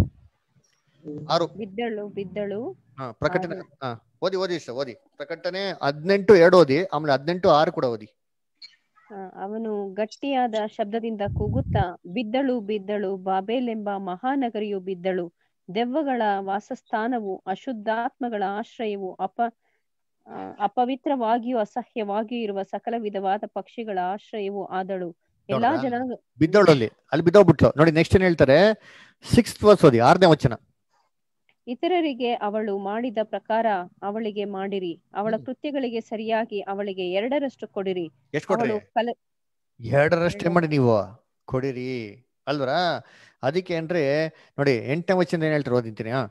ಆರು ಬಿದ್ದಳು ಬಿದ್ದಳು ಹಾ ಪ್ರಕಟಣೆ ಹಾ ಓದಿ ಓದಿ ಇಷ್ಟ ಓದಿ ಪ್ರಕಟಣೆ ಹದಿನೆಂಟು ಎರಡು ಓದಿ ಆಮೇಲೆ ಹದಿನೆಂಟು ಆರು ಕೂಡ ಓದಿ ಆ, ಅವನು ಗಟ್ಟಿಯಾದ ಶಬ್ದದಿಂದ ಕೂಗುತ್ತಾ ಬಿದ್ದಳು ಬಿದ್ದಳು ಬಾಬೇಲೆಂಬ ಮಹಾನಗರಿಯು ಬಿದ್ದಳು ದೆವ್ವಗಳ ವಾಸಸ್ಥಾನವು ಅಶುದ್ಧಾತ್ಮಗಳ ಆಶ್ರಯವು ಅಪ ಆ, ಅಪವಿತ್ರವಾಗಿಯೂ ಅಸಹ್ಯವಾಗಿಯೂ ಇರುವ ಸಕಲ ವಿಧವಾದ ಪಕ್ಷಿಗಳ ಆಶ್ರಯವು ಆದಳು ಎಲ್ಲಾ ನೋಡ್ರಾ? ಜನಾಂಗ ಬಿದ್ದವಳು ಅಲ್ಲಿ ಅಲ್ಲಿ ಬಿದ್ದೋಗ್ಬಿಟ್ಲು ನೋಡಿ ನೆಕ್ಸ್ಟ್ ಏನ್ ಹೇಳ್ತಾರೆ ಸಿಕ್ಸ್ತ್ ವರ್ಸ್ ಓದಿ ಆರನೇ ವಚನ ಇತರರಿಗೆ ಅವಳು ಮಾಡಿದ ಪ್ರಕಾರ ಅವಳಿಗೆ ಮಾಡಿರಿ ಅವಳ ಕೃತ್ಯಗಳಿಗೆ ಸರಿಯಾಗಿ ಅವಳಿಗೆ ಎರಡರಷ್ಟು ಕೊಡಿರಿ ಎಷ್ಟ್ ಕೊಟ್ರಿ ಅವಳು ಕಲೆ ಎರಡರಷ್ಟೇ ಮಾಡಿ ನೀವು ಕೊಡಿರಿ ಅಲ್ವರಾ ಅದಕ್ಕೆ ಏನ್ರಿ ನೋಡಿ ಎಂಟನೇ ವಚನ ಏನ್ ಹೇಳ್ತಾರೆ ಓದಿಂತೀನಿ ಹಾ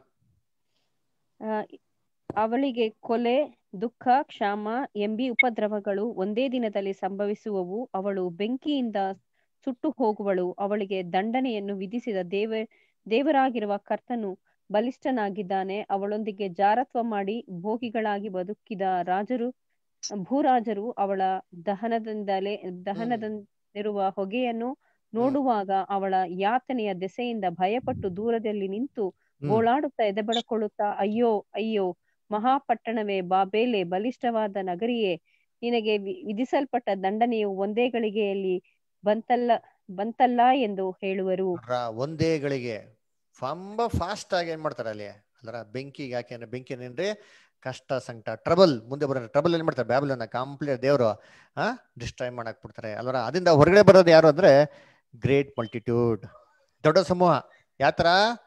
ಆ, ಅವಳಿಗೆ ಕೊಲೆ ದುಃಖ ಕ್ಷಾಮ ಎಂಬಿ ಉಪದ್ರವಗಳು ಒಂದೇ ದಿನದಲ್ಲಿ ಸಂಭವಿಸುವವು ಅವಳು ಬೆಂಕಿಯಿಂದ ಸುಟ್ಟು ಹೋಗುವಳು ಅವಳಿಗೆ ದಂಡನೆಯನ್ನು ವಿಧಿಸಿದ ದೇವ ದೇವರಾಗಿರುವ ಕರ್ತನು ಬಲಿಷ್ಠನಾಗಿದ್ದಾನೆ ಅವಳೊಂದಿಗೆ ಜಾರತ್ವ ಮಾಡಿ ಭೋಗಿಗಳಾಗಿ ಬದುಕಿದ ರಾಜರು ಭೂರಾಜರು ಅವಳ ದಹನದಿಂದಲೇ ದಹನದಿಂದಿರುವ ಹೊಗೆಯನ್ನು ನೋಡುವಾಗ ಅವಳ ಯಾತನೆಯ ದೆಸೆಯಿಂದ ಭಯಪಟ್ಟು ದೂರದಲ್ಲಿ ನಿಂತು ಗೋಳಾಡುತ್ತಾ ಎದೆಬಡಕೊಳ್ಳುತ್ತಾ ಅಯ್ಯೋ ಅಯ್ಯೋ ಮಹಾಪಟ್ಟಣವೇ ಬಾಬೇಲೆ ಬಲಿಷ್ಠವಾದ ನಗರಿಯೇ ನಿನಗೆ ವಿ- ವಿಧಿಸಲ್ಪಟ್ಟ ದಂಡನೆಯು ಒಂದೇ ಗಳಿಗೆಯಲ್ಲಿ ಬಂತಲ್ಲ ಬಂತಲ್ಲ ಎಂದು ಹೇಳುವರು ರ- ಒಂದೇ ಗಳಿಗೆ ತುಂಬಾ ಫಾಸ್ಟ್ ಆಗಿ ಏನ್ ಮಾಡ್ತಾರೆ ಅಲ್ಲಿ ಅಲ್ರ ಬೆಂಕಿಗೆ ಯಾಕೆ ಅಂದ್ರೆ ಬೆಂಕಿ ಏನೇನ್ರಿ ಕಷ್ಟ ಸಂಕಟ ಟ್ರಬಲ್ ಮುಂದೆ ಬರೋ ಟ್ರಬಲ್ ಏನ್ ಮಾಡ್ತಾರೆ ಬ್ಯಾಬಲನ್ನ ಕಂಪ್ಲೀಟ್ ದೇವರು ಆ ಡಿಸ್ಟ್ರಾಯ್ ಮಾಡಕ್ ಬಿಡ್ತಾರೆ ಅಲ್ವರ ಅದರಿಂದ ಹೊರಗಡೆ ಬರೋದು ಯಾರು ಅಂದ್ರೆ ಗ್ರೇಟ್ ಮಲ್ಟಿಟ್ಯೂಡ್ ದೊಡ್ಡ ಸಮೂಹ ಯಾತರ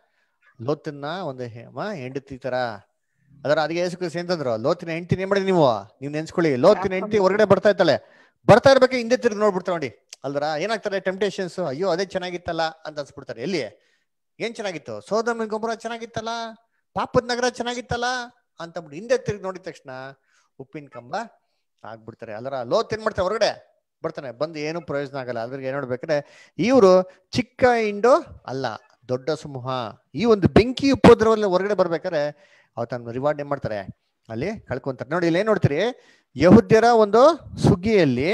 ಲೋತನ್ನ ಒಂದು ಹೇಮ ಹೆಂಡತಿ ತರ ಅದರ ಅದಕ್ಕೆ ಯೇಸು ಕ್ರಿಸ್ತ ಅಂತಂದ್ರು ಲೋತಿನ ಹೆಂಡತಿ ಏನ್ ಮಾಡಿ ನೀವು ನೀವು ನೆನ್ಸ್ಕೊಳ್ಳಿ ಲೋತಿನ ಹೆಂಡತಿ ಹೊರಗಡೆ ಬರ್ತಾ ಇದ್ದಾಳೆ ಬರ್ತಾ ಇರ್ಬೇಕು ಹಿಂದೆ ತಿರ್ಗಿ ನೋಡ್ಬಿಡ್ತಾರೆ ನೋಡಿ ಅಲ್ದ್ರ ಏನಾಗ್ತಾರೆ ಟೆಂಪ್ಟೇಷನ್ಸ್ ಅಯ್ಯೋ ಅದೇ ಚೆನ್ನಾಗಿತ್ತಲ್ಲ ಅಂತ ಅನ್ಸ್ಬಿಡ್ತಾರೆ ಎಲ್ಲಿ ಏನ್ ಚೆನ್ನಾಗಿತ್ತು ಸೋದಮ ಗೊಬ್ಬರ ಚೆನ್ನಾಗಿತ್ತಲ್ಲ ಪಾಪದ ನಗರ ಚೆನ್ನಾಗಿತ್ತಲ್ಲ ಅಂತ ಬಿಟ್ಟು ಹಿಂದೆ ತಿರುಗಿ ನೋಡಿದ ತಕ್ಷಣ ಉಪ್ಪಿನ ಕಂಬ ಆಗ್ಬಿಡ್ತಾರೆ ಅಲ್ಲರ ಲೋತ್ ಏನ್ ಮಾಡ್ತಾರೆ ಹೊರಗಡೆ ಬರ್ತಾನೆ ಬಂದು ಏನು ಪ್ರಯೋಜನ ಆಗಲ್ಲ ಅದ್ರಿಗೆ ಏನ್ ನೋಡ್ಬೇಕಾದ್ರೆ ಇವರು ಚಿಕ್ಕ ಇಂಡು ಅಲ್ಲ ದೊಡ್ಡ ಸಮೂಹ ಈ ಒಂದು ಬೆಂಕಿ ಉಪದ್ರವಲ್ಲಿ ಹೊರಗಡೆ ಬರ್ಬೇಕಾದ್ರೆ ಅವತ್ತನ್ನ ರಿವಾರ್ಡ್ ಏನ್ ಮಾಡ್ತಾರೆ ಅಲ್ಲಿ ಕಳ್ಕೊಂತಾರೆ ನೋಡಿ ಇಲ್ಲಿ ಏನ್ ನೋಡ್ತೀರಿ ಯಹುದ್ಯರ ಒಂದು ಸುಗ್ಗಿಯಲ್ಲಿ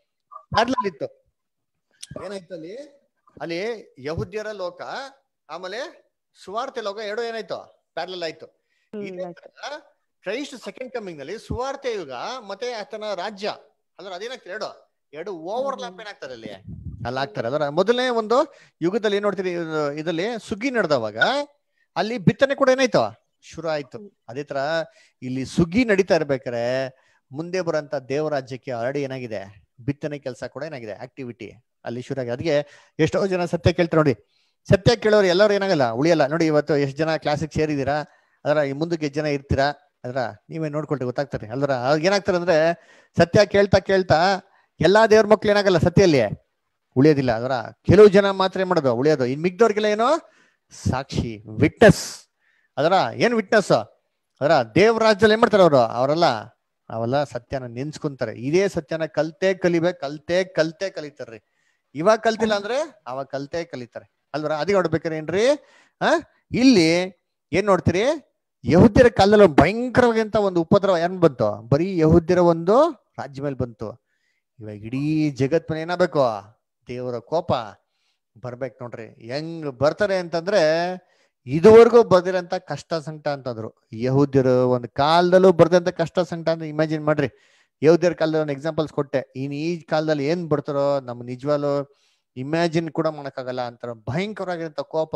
ಇತ್ತು ಏನಾಯ್ತು ಅಲ್ಲಿ ಅಲ್ಲಿ ಯಹುದ್ಯರ ಲೋಕ ಆಮೇಲೆ ಸುವಾರ್ತೆ ಲೋಕ ಎರಡು ಏನಾಯ್ತು ಪ್ಯಾರಲಲ್ ಆಯ್ತು ಇದೇ ತರ ಕ್ರೈಸ್ಟ್ ಸೆಕೆಂಡ್ ಕಮಿಂಗ್ ನಲ್ಲಿ ಸುವಾರ್ತೆ ಯುಗ ಮತ್ತೆ ಆತನ ರಾಜ್ಯ ಅಂದ್ರೆ ಅದೇನಾಗ್ತದೆ ಎರಡು ಎರಡು ಓವರ್ ಲ್ಯಾಪ್ ಏನಾಗ್ತದೆ ಅಲ್ಲಿ ಅಲ್ಲಿ ಆಗ್ತಾರೆ ಅದರ ಮೊದಲನೇ ಒಂದು ಯುಗದಲ್ಲಿ ಏನ್ ನೋಡ್ತೀರಿ ಇದು- ಇದಲ್ಲಿ ಸುಗ್ಗಿ ನಡೆದವಾಗ ಅಲ್ಲಿ ಬಿತ್ತನೆ ಕೂಡ ಏನಾಯ್ತು ಶುರು ಆಯ್ತು ಅದೇ ತರ ಇಲ್ಲಿ ಸುಗ್ಗಿ ನಡೀತಾ ಇರ್ಬೇಕಾರೆ ಮುಂದೆ ಬರೋಂತ ದೇವರಾಜ್ಯಕ್ಕೆ ಆಲ್ರೆಡಿ ಏನಾಗಿದೆ ಬಿತ್ತನೆ ಕೆಲಸ ಕೂಡ ಏನಾಗಿದೆ ಆಕ್ಟಿವಿಟಿ ಅಲ್ಲಿ ಶುರು ಆಗಿದೆ ಅದಕ್ಕೆ ಎಷ್ಟೋ ಜನ ಸತ್ಯ ಕೇಳ್ತಾರೆ ನೋಡಿ ಸತ್ಯ ಕೇಳೋರು ಎಲ್ಲರೂ ಏನಾಗಲ್ಲ ಉಳಿಯಲ್ಲ ನೋಡಿ ಇವತ್ತು ಎಷ್ಟು ಜನ ಕ್ಲಾಸಿಗೆ ಸೇರಿದೀರಾ ಅದರ ಈ ಮುಂದಕ್ಕೆ ಎಷ್ಟು ಜನ ಇರ್ತೀರಾ ಅದರ ನೀವೇ ನೋಡ್ಕೊಳ್ರಿ ಗೊತ್ತಾಗ್ತಾರೆ ಅಲ್ವರ ಅವಾಗ ಏನಾಗ್ತಾರೆ ಅಂದ್ರೆ ಸತ್ಯ ಕೇಳ್ತಾ ಕೇಳ್ತಾ ಎಲ್ಲಾ ದೇವ್ರ ಮಕ್ಳು ಏನಾಗಲ್ಲ ಸತ್ಯಲ್ಲಿ ಉಳಿಯೋದಿಲ್ಲ ಅದರ ಕೆಲವು ಜನ ಮಾತ್ರ ಏನ್ ಮಾಡೋದು ಉಳಿಯೋದು ಇನ್ ಮಿಗ್ದವ್ರಿಗೆಲ್ಲ ಏನೋ ಸಾಕ್ಷಿ ವಿಟ್ನೆಸ್ ಅದರ ಏನ್ ವಿಟ್ನೆಸ್ ಅದರ ದೇವ್ರ ರಾಜ್ಯದಲ್ಲಿ ಏನ್ ಮಾಡ್ತಾರೆ ಅವರು ಅವರೆಲ್ಲ ಅವೆಲ್ಲ ಸತ್ಯನ ನೆನ್ಸ್ಕೊಂತಾರೆ ಇದೇ ಸತ್ಯನ ಕಲ್ತೇ ಕಲಿಬೇಕು ಕಲ್ತೇ ಕಲ್ತೇ ಕಲಿತಾರ್ರಿ ಇವಾಗ ಕಲ್ತಿಲ್ಲ ಅಂದ್ರೆ ಅವಾಗ ಕಲ್ತೇ ಕಲಿತಾರೆ ಅಲ್ವರ ಅದಕ್ಕೆ ನೋಡ್ಬೇಕಾರೆ ಏನ್ರಿ ಆ ಇಲ್ಲಿ ಏನ್ ನೋಡ್ತೀರಿ ಯಹುದ್ಯರ ಕಾಲದಲ್ಲಿ ಒಂದು ಭಯಂಕರವಾದಂತ ಒಂದು ಉಪದ್ರವ ಏನ್ ಬಂತು ಬರೀ ಯಹುದ್ಯರ ಒಂದು ರಾಜ್ಯ ಮೇಲೆ ಬಂತು ಇವಾಗ ಇಡೀ ಜಗತ್ ಮೇಲೆ ಏನಾಗಬೇಕು ದೇವರ ಕೋಪ ಬರ್ಬೇಕು ನೋಡ್ರಿ ಹೆಂಗ್ ಬರ್ತಾರೆ ಅಂತಂದ್ರೆ ಇದುವರೆಗೂ ಬರ್ದಿರಂತ ಕಷ್ಟ ಸಂಕಟ ಅಂತಂದ್ರು ಯಹೂದ್ಯರು ಒಂದು ಕಾಲದಲ್ಲೂ ಬರ್ದಂತ ಕಷ್ಟ ಸಂಕಟ ಅಂತ ಇಮ್ಯಾಜಿನ್ ಮಾಡ್ರಿ ಯಹೂದ್ಯರ ಕಾಲದಲ್ಲಿ ಒಂದು ಎಕ್ಸಾಂಪಲ್ಸ್ ಕೊಟ್ಟೆ ಇನ್ ಈ ಕಾಲದಲ್ಲಿ ಏನ್ ಬರ್ತಾರೋ ನಮ್ ನಿಜವಾಲು ಇಮ್ಯಾಜಿನ್ ಕೂಡ ಮಾಡಕ್ಕಾಗಲ್ಲ ಅಂತಾರ ಭಯಂಕರವಾಗಿರಂತ ಕೋಪ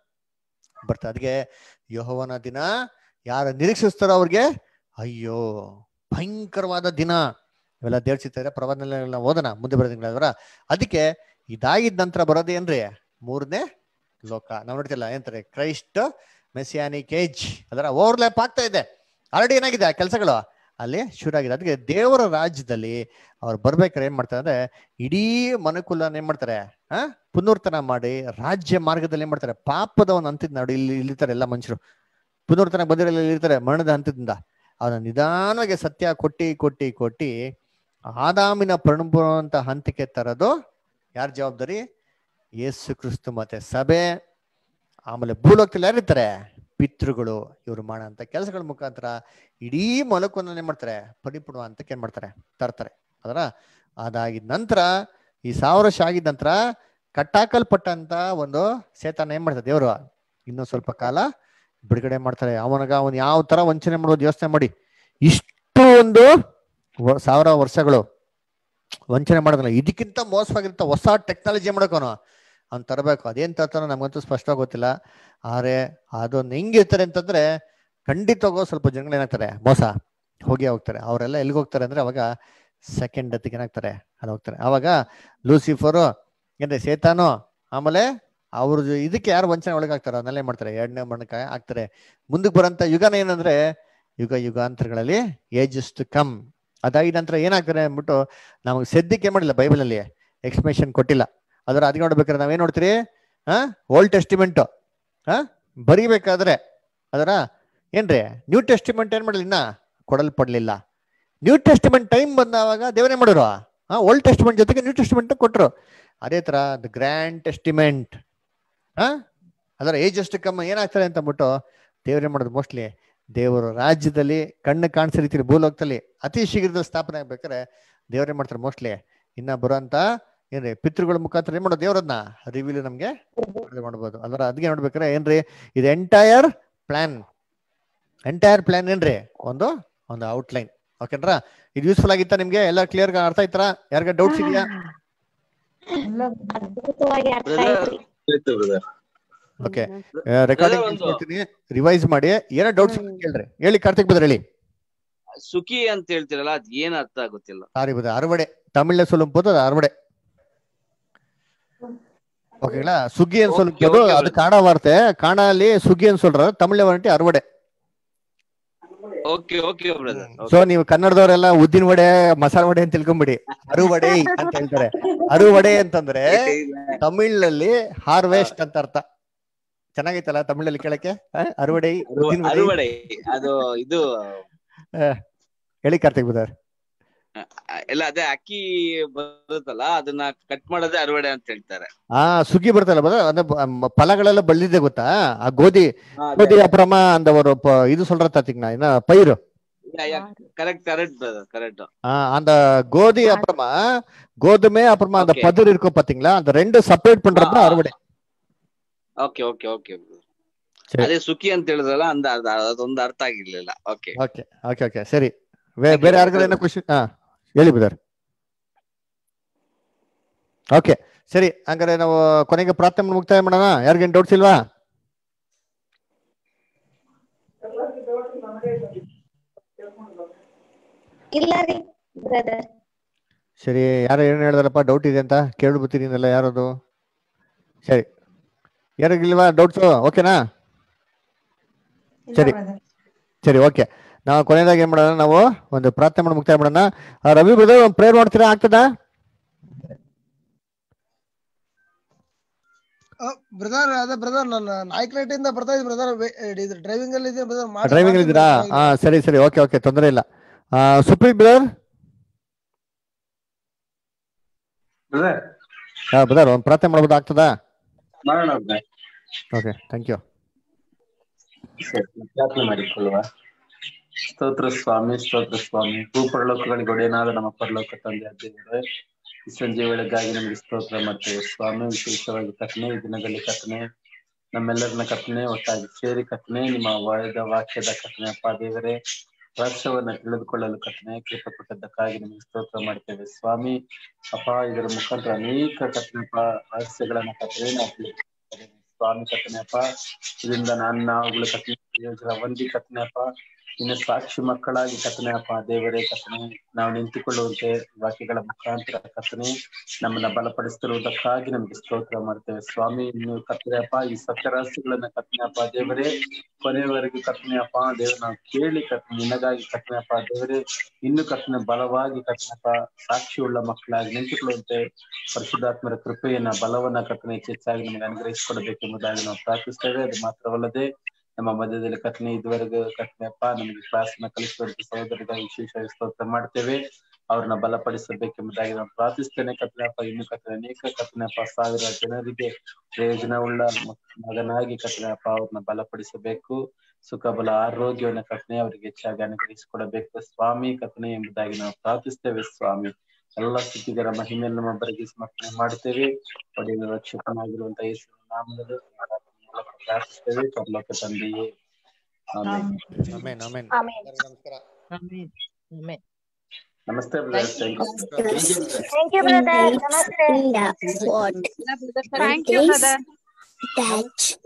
ಬರ್ತದೆ ಅದಕ್ಕೆ ಯಹೋವನ ದಿನ ಯಾರ ನಿರೀಕ್ಷಿಸ್ತಾರೋ ಅವ್ರಿಗೆ ಅಯ್ಯೋ ಭಯಂಕರವಾದ ದಿನ ಇವೆಲ್ಲ ದೇವ್ಸಿತಾರೆ ಪ್ರವಾದನೆಲ್ಲ ಓದನ ಮುಂದೆ ಬರೋದಿಲ್ಲ ಅದಕ್ಕೆ ಇದಾಗಿದ ನಂತರ ಬರೋದೇನ್ರಿ ಮೂರನೇ ಲೋಕ ನಾವ್ ನೋಡ್ತಿಲ್ಲ ಏನಂತಾರೆ ಕ್ರೈಸ್ಟ್ ಮೆಸಿಯಾನಿಕ್ ಏಜ್ ಅದರ ಓವರ್ಲ್ಯಾಪ್ ಆಗ್ತಾ ಇದೆ ಆಲ್ರೆಡಿ ಏನಾಗಿದೆ ಆ ಕೆಲಸಗಳು ಅಲ್ಲಿ ಶುರು ಆಗಿದೆ ಅದಕ್ಕೆ ದೇವರ ರಾಜ್ಯದಲ್ಲಿ ಅವ್ರು ಬರ್ಬೇಕಾದ್ರೆ ಏನ್ ಮಾಡ್ತಾರೆ ಅಂದ್ರೆ ಇಡೀ ಮನುಕುಲನ ಏನ್ ಮಾಡ್ತಾರೆ ಆ ಪುನರ್ತನ ಮಾಡಿ ರಾಜ್ಯ ಮಾರ್ಗದಲ್ಲಿ ಏನ್ ಮಾಡ್ತಾರೆ ಪಾಪದ ಒಂದು ಹಂತದ ನೋಡಿ ಇಲ್ಲಿ ಇಲ್ಲಿರ್ತಾರೆ ಎಲ್ಲ ಮನುಷ್ಯರು ಪುನರ್ತನ ಬಂದಿರಲ್ಲ ಇರ್ತಾರೆ ಮರಣದ ಹಂತದಿಂದ ಅವನ ನಿಧಾನವಾಗಿ ಸತ್ಯ ಕೊಟ್ಟಿ ಕೊಟ್ಟಿ ಕೊಟ್ಟಿ ಆದಾಮಿನ ಪರಿಣುವಂತ ಹಂತಕ್ಕೆ ತರೋದು ಯಾರ ಜವಾಬ್ದಾರಿ ಯೇಸು ಕ್ರಿಸ್ತು ಮತ್ತೆ ಸಭೆ ಆಮೇಲೆ ಭೂಲೋಕದಲ್ಲಿ ಯಾರಿರ್ತಾರೆ ಪಿತೃಗಳು ಇವರು ಮಾಡೋಂಥ ಕೆಲಸಗಳ ಮುಖಾಂತರ ಇಡೀ ಮೊಲಕನ್ನ ಏನ್ ಮಾಡ್ತಾರೆ ಪರಿಪೂರ್ಣ ಅಂತಕ್ಕೆ ಏನ್ ಮಾಡ್ತಾರೆ ತರ್ತಾರೆ ಅದರ ಅದಾಗಿದ ನಂತರ ಈ ಸಾವಿರ ವರ್ಷ ಆಗಿದ ನಂತರ ಕಟ್ಟಾಕಲ್ಪಟ್ಟಂತ ಒಂದು ಸೇತನ ಏನ್ ಮಾಡ್ತಾರೆ ದೇವರು ಇನ್ನೂ ಸ್ವಲ್ಪ ಕಾಲ ಬಿಡುಗಡೆ ಮಾಡ್ತಾರೆ ಅವನಿಗ ಅವನ್ ಯಾವ ತರ ವಂಚನೆ ಮಾಡೋದು ಯೋಚನೆ ಮಾಡಿ ಇಷ್ಟು ಒಂದು ವ- ಸಾವಿರ ವರ್ಷಗಳು ವಂಚನೆ ಮಾಡೋದಿಲ್ಲ ಇದಕ್ಕಿಂತ ಮೋಸವಾಗಿರ್ತ ಹೊಸ ಟೆಕ್ನಾಲಜಿ ಮಾಡೋಕವನು ಅವ್ನು ತರಬೇಕು ಅದೇನ್ ತರ್ತಾನೋ ನಮ್ಗಂತೂ ಸ್ಪಷ್ಟವಾಗಿ ಗೊತ್ತಿಲ್ಲ ಆದ್ರೆ ಅದೊಂದು ಹೆಂಗಿರ್ತಾರೆ ಅಂತಂದ್ರೆ ಖಂಡಿತವಾಗೂ ಸ್ವಲ್ಪ ಜನಗಳು ಏನಾಗ್ತಾರೆ ಮೋಸ ಹೋಗಿ ಹೋಗ್ತಾರೆ ಅವರೆಲ್ಲ ಎಲ್ಲಿಗೆ ಹೋಗ್ತಾರೆ ಅಂದ್ರೆ ಅವಾಗ ಸೆಕೆಂಡ್ ಡೆತ್ಗೆ ಏನಾಗ್ತಾರೆ ಅಲ್ಲಿ ಹೋಗ್ತಾರೆ ಅವಾಗ ಲೂಸಿಫರು ಏನ್ರಿ ಸೇತಾನು ಆಮೇಲೆ ಅವ್ರ ಇದಕ್ಕೆ ಯಾರು ವಂಚನೆ ಒಳಗಾಗ್ತಾರೋ ಅದನ್ನೆಲ್ಲ ಏನ್ ಮಾಡ್ತಾರೆ ಎರಡನೇ ಮರಣಕ್ಕೆ ಆಗ್ತಾರೆ ಮುಂದಕ್ಕೆ ಬರೋಂಥ ಯುಗನ ಏನಂದ್ರೆ ಯುಗ ಯುಗಾಂತರಗಳಲ್ಲಿ ಏಜಸ್ ಟು ಕಮ್ ಅದಾಗಿದ ನಂತರ ಏನಾಗ್ತಾರೆ ಅಂದ್ಬಿಟ್ಟು ನಮಗೆ ಸದ್ಯಕ್ಕೆ ಏನ್ ಮಾಡಿಲ್ಲ ಬೈಬಲಲ್ಲಿ ಎಕ್ಸ್ಪ್ಲೇಷನ್ ಕೊಟ್ಟಿಲ್ಲ ಅದರ ಅದಕ್ಕೆ ನೋಡ್ಬೇಕಾದ್ರೆ ನಾವೇನ್ ನೋಡ್ತೀರಿ ಹಾ ಓಲ್ಡ್ ಟೆಸ್ಟಿಮೆಂಟ್ ಹಾ ಬರಿಬೇಕಾದ್ರೆ ಅದರ ಏನ್ರಿ ನ್ಯೂ ಟೆಸ್ಟಿಮೆಂಟ್ ಏನ್ ಮಾಡಲಿಲ್ಲ ಇನ್ನ ಕೊಡಲ್ಪಡ್ಲಿಲ್ಲ ನ್ಯೂ ಟೆಸ್ಟಿಮೆಂಟ್ ಟೈಮ್ ಬಂದಾವಾಗ ದೇವರೇ ಮಾಡಿದ್ರು ಹಾ ಓಲ್ಡ್ ಟೆಸ್ಟಿಮೆಂಟ್ ಜೊತೆಗೆ ನ್ಯೂ ಟೆಸ್ಟಿಮೆಂಟ್ ಕೊಟ್ರು ಅದೇ ತರ ದ ಗ್ರ್ಯಾಂಡ್ ಟೆಸ್ಟಿಮೆಂಟ್ ಹಾ ಅದರ ಏಜ್ ಅಷ್ಟು ಕಮ್ಮ ಏನಾಗ್ತಾರೆ ಅಂತ ಅಂದ್ಬಿಟ್ಟು ದೇವ್ರೇ ಮಾಡೋದು ಮೋಸ್ಟ್ಲಿ ದೇವರ ರಾಜ್ಯದಲ್ಲಿ ಕಣ್ಣು ಕಾಣಿಸೋ ರೀತಿಯಲ್ಲಿ ಭೂಲೋಕದಲ್ಲಿ ಅತಿ ಶೀಘ್ರದಲ್ಲಿ ಸ್ಥಾಪನೆ ಆಗ್ಬೇಕಾದ್ರೆ ದೇವರೇ ಮಾಡ್ತಾರೆ ಮೋಸ್ಟ್ಲಿ ಇನ್ನ ಬರೋಂತ ಏನ್ರಿ ಪಿತೃಗಳ ಮುಖಾಂತರ ಏನ್ ಮಾಡೋದು ದೇವರನ್ನ ರಿವೀಲ್ ನಮ್ಗೆ ಬಿಡುಗಡೆ ಮಾಡ್ಬೋದು ಅದರ ಅದಕ್ಕೆ ನೋಡ್ಬೇಕಾರೆ ಏನ್ರಿ ಇದು ಎಂಟೈರ್ ಪ್ಲಾನ್ ಎಂಟೈರ್ ಪ್ಲಾನ್ ಏನ್ರಿ ಒಂದು ಒಂದು ಔಟ್ಲೈನ್ ಓಕೆನ್ರಾ ಇದು ಯೂಸ್ಫುಲ್ ಆಗಿತ್ತಾ ನಿಮ್ಗೆ ಎಲ್ಲ ಕ್ಲಿಯರ್ ಅರ್ಥ ಆಯ್ತಾ ಯಾರಿಗ ಡೌಟ್ಸ್ ಇದೆಯಾ ಅದ್ಭುತವಾಗಿ ಅರ್ಥ ಆಯ್ತ್ರಿ ಓಕೆ ರೆಕಾರ್ಡಿಂಗ್ ಒಂದು- ಮಾಡ್ತೀನಿ ರಿವೈಸ್ ಮಾಡಿ ಏನೋ ಡೌಟ್ಸ್ ಕೇಳ್ರಿ ಹೇಳಿ ಕಾರ್ತಿಕ್ ಬದ್ರ ಹೇಳಿ ಸುಖಿ ಅಂತ ಹೇಳ್ತಿರಲ್ಲ ಅದ್ ಏನ್ ಅರ್ಥ ಆಗುತ್ತಿಲ್ಲ ಸಾರಿ ಬದ ಅರವಡೆ ತಮಿಳ್ನ ಸೊಲುಂಪದು ಅದು ಅರವಡೆ ஓகேங்களா சுகின்னு சொல்லும் போது okay, அது காண வார்த்தை காணாலே சுகின்னு சொல்றாரு தமிழ்ல வந்துட்டு அறுவடை ಓಕೆ ಓಕೆ ಬ್ರದರ್ ಸೊ ನೀವು ಕನ್ನಡದವರೆಲ್ಲ ಉದ್ದಿನ ವಡೆ ಮಸಾಲ ವಡೆ ಅಂತ ತಿಳ್ಕೊಂಬಿಡಿ ಅರುವಡೆ ಅಂತ ಹೇಳ್ತಾರೆ ಅರುವಡೆ ಅಂತಂದ್ರೆ ತಮಿಳಲ್ಲಿ ಹಾರ್ವೆಸ್ಟ್ ಅಂತ ಅರ್ಥ ಚೆನ್ನಾಗೈತಲ್ಲ ತಮಿಳಲ್ಲಿ ಕೇಳಕ್ಕೆ ಆ? ಅರುವಡೆ ಉದ್ದಿನ ವಡೆ ಅರುವಡೆ ಅದು ಇದು ಆ, ಹೇಳಿ ಕಾರ್ತಿಕ್ ಬುದಾರ್ ಆ, ಎಲ್ಲ ಅದೇ ಅಕ್ಕಿ ಬರುತ್ತಲ್ಲ ಅದನ್ನ ಕಟ್ ಮಾಡೋದೇ ಅರುವಡೆ ಅಂತ ಹೇಳ್ತಾರೆ ಆ ಸುಗ್ಗಿ ಬರ್ತಲ್ಲ ಬದ ಅಂದ್ರೆ ಬ- ಮ- ಫಲಗಳೆಲ್ಲ ಬಳ್ಳಿದೆ ಗೊತ್ತಾ ಆ ಗೋಧಿ ಹಾ, ಅದೇ. ಗೋಧಿ ಅಪ್ರಮ ಅಂದ ஒரு ப- இது சொல்ற பாத்தீங்கன்னா என்ன பயிர் கரெக்ட் கரெக்ட் பிரதர் கரெக்ட் ஆஹ் அந்த கோதி அப்புறமா கோதுமை அப்புறமா அந்த Okay. பதிர் இருக்கும் பாத்தீங்களா அந்த ரெண்டு செப்பரேட் பண்றது தான் அறுவடை ಓಕೆ ಓಕೆ ಓಕೆ சரி ಅದೇ ಸುಖಿ ಅಂತ ಹೇಳಿದ್ರಲ್ಲ ಅಂದ ಅದ- ಅದೊಂದು ಅರ್ಥ ಆಗಿರ್ಲಿಲ್ಲ ಓಕೆ ಓಕೆ ಓಕೆ ಓಕೆ ಸರಿ ಬೇ- ಬೇರೆ ಯಾರಿಗಾರ ಏನೋ ಕ್ವಶನ್ ಹಾ ಹೇಳಿ ಬುದಾರ್ ಓಕೆ ಸರಿ ಹಂಗಾರೆ ನಾವು ಕೊನೆಗೆ ಪ್ರಾರ್ಥನೆ ಮುಕ್ತಾಯ ಮಾಡೋಣ ಯಾರಿಗೇನು ಡೌಟ್ಸ್ ಇಲ್ವಾ ಇಲ್ಲ ರೀ ಬ್ರದರ್ ಸರಿ ಯಾರು ಏನು ಹೇಳಿದಾರಪ್ಪ ಡೌಟ್ ಇದೆ ಅಂತ ಕೇಳ್ಬಿಡ್ತೀನಿ ನೀನೆಲ್ಲ ಯಾರದು ಸರಿ ಯಾರಿಗಿಲ್ವಾ ಡೌಟ್ಸು ಓಕೆನಾ ಸರಿ ಸರಿ ಓಕೆ ನಾವು ಕೊನೆಯದಾಗಿ ಏನ್ ಮಾಡೋಣ ನಾವು ಒಂದು ಪ್ರಾರ್ಥನೆ ಮಾಡಿ ಮುಕ್ತಾಯ ಮಾಡೋಣ ಆ, ರವಿ ಬ್ರದರ್ ಒಂದು ಪ್ರೇಯರ್ ಮಾಡ್ತೀರಾ ಆಗ್ತದಾ ಬ್ರದರ್ ಅದೇ ಬ್ರದರ್ ನನ್ನ ನಾಯಕನಹಟ್ಟಿಯಿಂದ ಬರ್ತಾ ಇದ್ದೀನಿ ಬ್ರದರ್ ಇದು ಡ್ರೈವಿಂಗ್ ಅಲ್ಲಿ ಇದೆ ಬ್ರದರ್ ಡ್ರೈವಿಂಗ್ ಇದ್ದೀರಾ ಹಾ ಸರಿ ಸರಿ ಓಕೆ ಓಕೆ ತೊಂದರೆ ಇಲ್ಲ ಆ, ಸುಪ್ರೀತ್ ಬ್ರದರ್ ಹಾ ಬ್ರದರ್ ಒಂದು ಪ್ರಾರ್ಥನೆ ಮಾಡ್ಬೋದು ಆಗ್ತದಾ ಮಾಡೋಣ ಓಕೆ ಥ್ಯಾಂಕ್ ಯು ಪ್ರಾರ್ಥನೆ ಮಾಡಿಕೊಳ್ಳುವ ಸ್ತೋತ್ರ ಸ್ವಾಮಿ ಸ್ತೋತ್ರ ಸ್ವಾಮಿ ಭೂಪರಲೋಕಗಳಿಗೆ ಒಡೆಯನಾದ ನಮ್ಮ ಪರಲೋಕ ತಂದೆ ದೇವರೇ ಈ ಸಂಜೆ ವೇಳೆಗಾಗಿ ನಮಗೆ ಸ್ತೋತ್ರ ಮಾಡ್ತೇವೆ ಸ್ವಾಮಿ ವಿಶೇಷವಾಗಿ ಕಥನೆ ಈ ದಿನದಲ್ಲಿ ಕಥನೆ ನಮ್ಮೆಲ್ಲರನ್ನ ಕಥನೆ ಒಟ್ಟಾಗಿ ಸೇರಿ ಕಥನೆ ನಿಮ್ಮ ವಾಯದ ವಾಕ್ಯದ ಕಥನೆ ಅಪ್ಪ ದೇವರೇ ರಹಸ್ಯವನ್ನ ತಿಳಿದುಕೊಳ್ಳಲು ಕಥನೆ ಕೃಪೆ ಕೊಟ್ಟದ್ದಕ್ಕಾಗಿ ನಿಮಗೆ ಸ್ತೋತ್ರ ಮಾಡ್ತೇವೆ ಸ್ವಾಮಿ ಅಪ್ಪ ಇದರ ಮುಖಾಂತರ ಅನೇಕ ಕಥನಪ್ಪ ರಹಸ್ಯಗಳನ್ನ ಕಥನೆ ನಾವು ತಿಳಿದುಕೊಳ್ಳುತ್ತೇವೆ. ಸ್ವಾಮಿ ಕಥನೆಯಪ್ಪ ಇದರಿಂದ ನಾನು ನಾವುಗಳು ಕಥನೆ ಯೋಜನೆ ಒಂದಿ ಕಥನೆಯಪ್ಪ ಇನ್ನು ಸಾಕ್ಷಿ ಮಕ್ಕಳಾಗಿ ಕಥನೆಯಪ್ಪ ದೇವರೇ ಕಥನೆ ನಾವು ನಿಂತುಕೊಳ್ಳುವಂತೆ ವಾಕ್ಯಗಳ ಮುಖಾಂತರ ಕಥನೆ ನಮ್ಮನ್ನ ಬಲಪಡಿಸ್ತಿರುವುದಕ್ಕಾಗಿ ನಮ್ಗೆ ಸ್ತೋತ್ರ ಮಾಡ್ತೇವೆ ಸ್ವಾಮಿ ಇನ್ನು ಕಥನೆಯಪ್ಪ ಈ ಸತ್ಯ ರಹಸ್ಯಗಳನ್ನ ಕಥನೆಯಪ್ಪ ದೇವರೇ ಕೊನೆಯವರೆಗೂ ಕಥನೆಯಪ್ಪ ದೇವ್ರ ನಾವು ಕೇಳಿ ಕಥನೆ ನಿನಗಾಗಿ ಕಥನೆಯಪ್ಪ ದೇವರೇ ಇನ್ನು ಕಥನೆ ಬಲವಾಗಿ ಕಥನೆಯಪ್ಪ ಸಾಕ್ಷಿಯುಳ್ಳ ಮಕ್ಕಳಾಗಿ ನಿಂತುಕೊಳ್ಳುವಂತೆ ಪರಿಶುದ್ಧಾತ್ಮರ ಕೃಪೆಯನ್ನ ಬಲವನ್ನ ಕಥನೆ ಹೆಚ್ಚಾಗಿ ನಮಗೆ ಅನುಗ್ರಹಿಸಿಕೊಡಬೇಕೆಂಬುದಾಗಿ ನಾವು ಪ್ರಾರ್ಥಿಸ್ತೇವೆ ಅದು ಮಾತ್ರವಲ್ಲದೆ ನಮ್ಮ ಮಧ್ಯದಲ್ಲಿ ಕಥನೆ ಇದುವರೆಗೂ ಕಥನೆಯಪ್ಪ ನಮಗೆ ಕ್ಲಾಸ್ ನ ಕಲಿಸಿದಂತ ಸಹೋದರಿಗಾಗಿ ವಿಶೇಷ ಸ್ತೋತ್ರ ಮಾಡ್ತೇವೆ ಅವ್ರನ್ನ ಬಲಪಡಿಸಬೇಕೆಂಬುದಾಗಿ ನಾವು ಪ್ರಾರ್ಥಿಸ್ತೇನೆ ಕರ್ತನಪ್ಪ ಇನ್ನು ಕರ್ತನೆ ಅನೇಕ ಕರ್ತನಪ್ಪ ಸಾವಿರ ಜನರಿಗೆ ಪ್ರಯೋಜನವುಳ್ಳ ಮ- ಮಗನಾಗಿ ಕರ್ತನಪ್ಪ ಅವ್ರನ್ನ ಬಲಪಡಿಸಬೇಕು ಸುಖ ಬಲ ಆರೋಗ್ಯವನ್ನ ಕರ್ತನೆ ಅವರಿಗೆ ಹೆಚ್ಚಾಗಿ ಅನುಗ್ರಹಿಸಿಕೊಡಬೇಕು ಸ್ವಾಮಿ ಕರ್ತನೆ ಎಂಬುದಾಗಿ ನಾವು ಪ್ರಾರ್ಥಿಸ್ತೇವೆ ಸ್ವಾಮಿ ಎಲ್ಲ ಸ್ಥಿತಿಗರ ಮಹಿಮೆಯನ್ನು ನಮ್ಮ ಬರಿಗೆ ಸಮರ್ಪಣೆ ಮಾಡ್ತೇವೆ ಒಡೆಯ ರಕ್ಷಕನಾಗಿರುವಂತ ಯೇಸುವಿನ ನಾಮದಲ್ಲಿ ಪ್ರಾರ್ಥಿಸ್ತೇವೆ ಪರಲೋಕ ತಂದೆಯೇ ಆಮೆನ್ ಆಮೇನ್ ಆಮೇನ್ ಆಮೆನ್. ಎಲ್ಲರಿಗೂ ನಮಸ್ಕಾರ ಆಮೆನ್. ಆಮೆನ್. ನಮಸ್ತೆ brother thank you thank you brother ನಮಸ್ತೆ What? Thank you, brother. That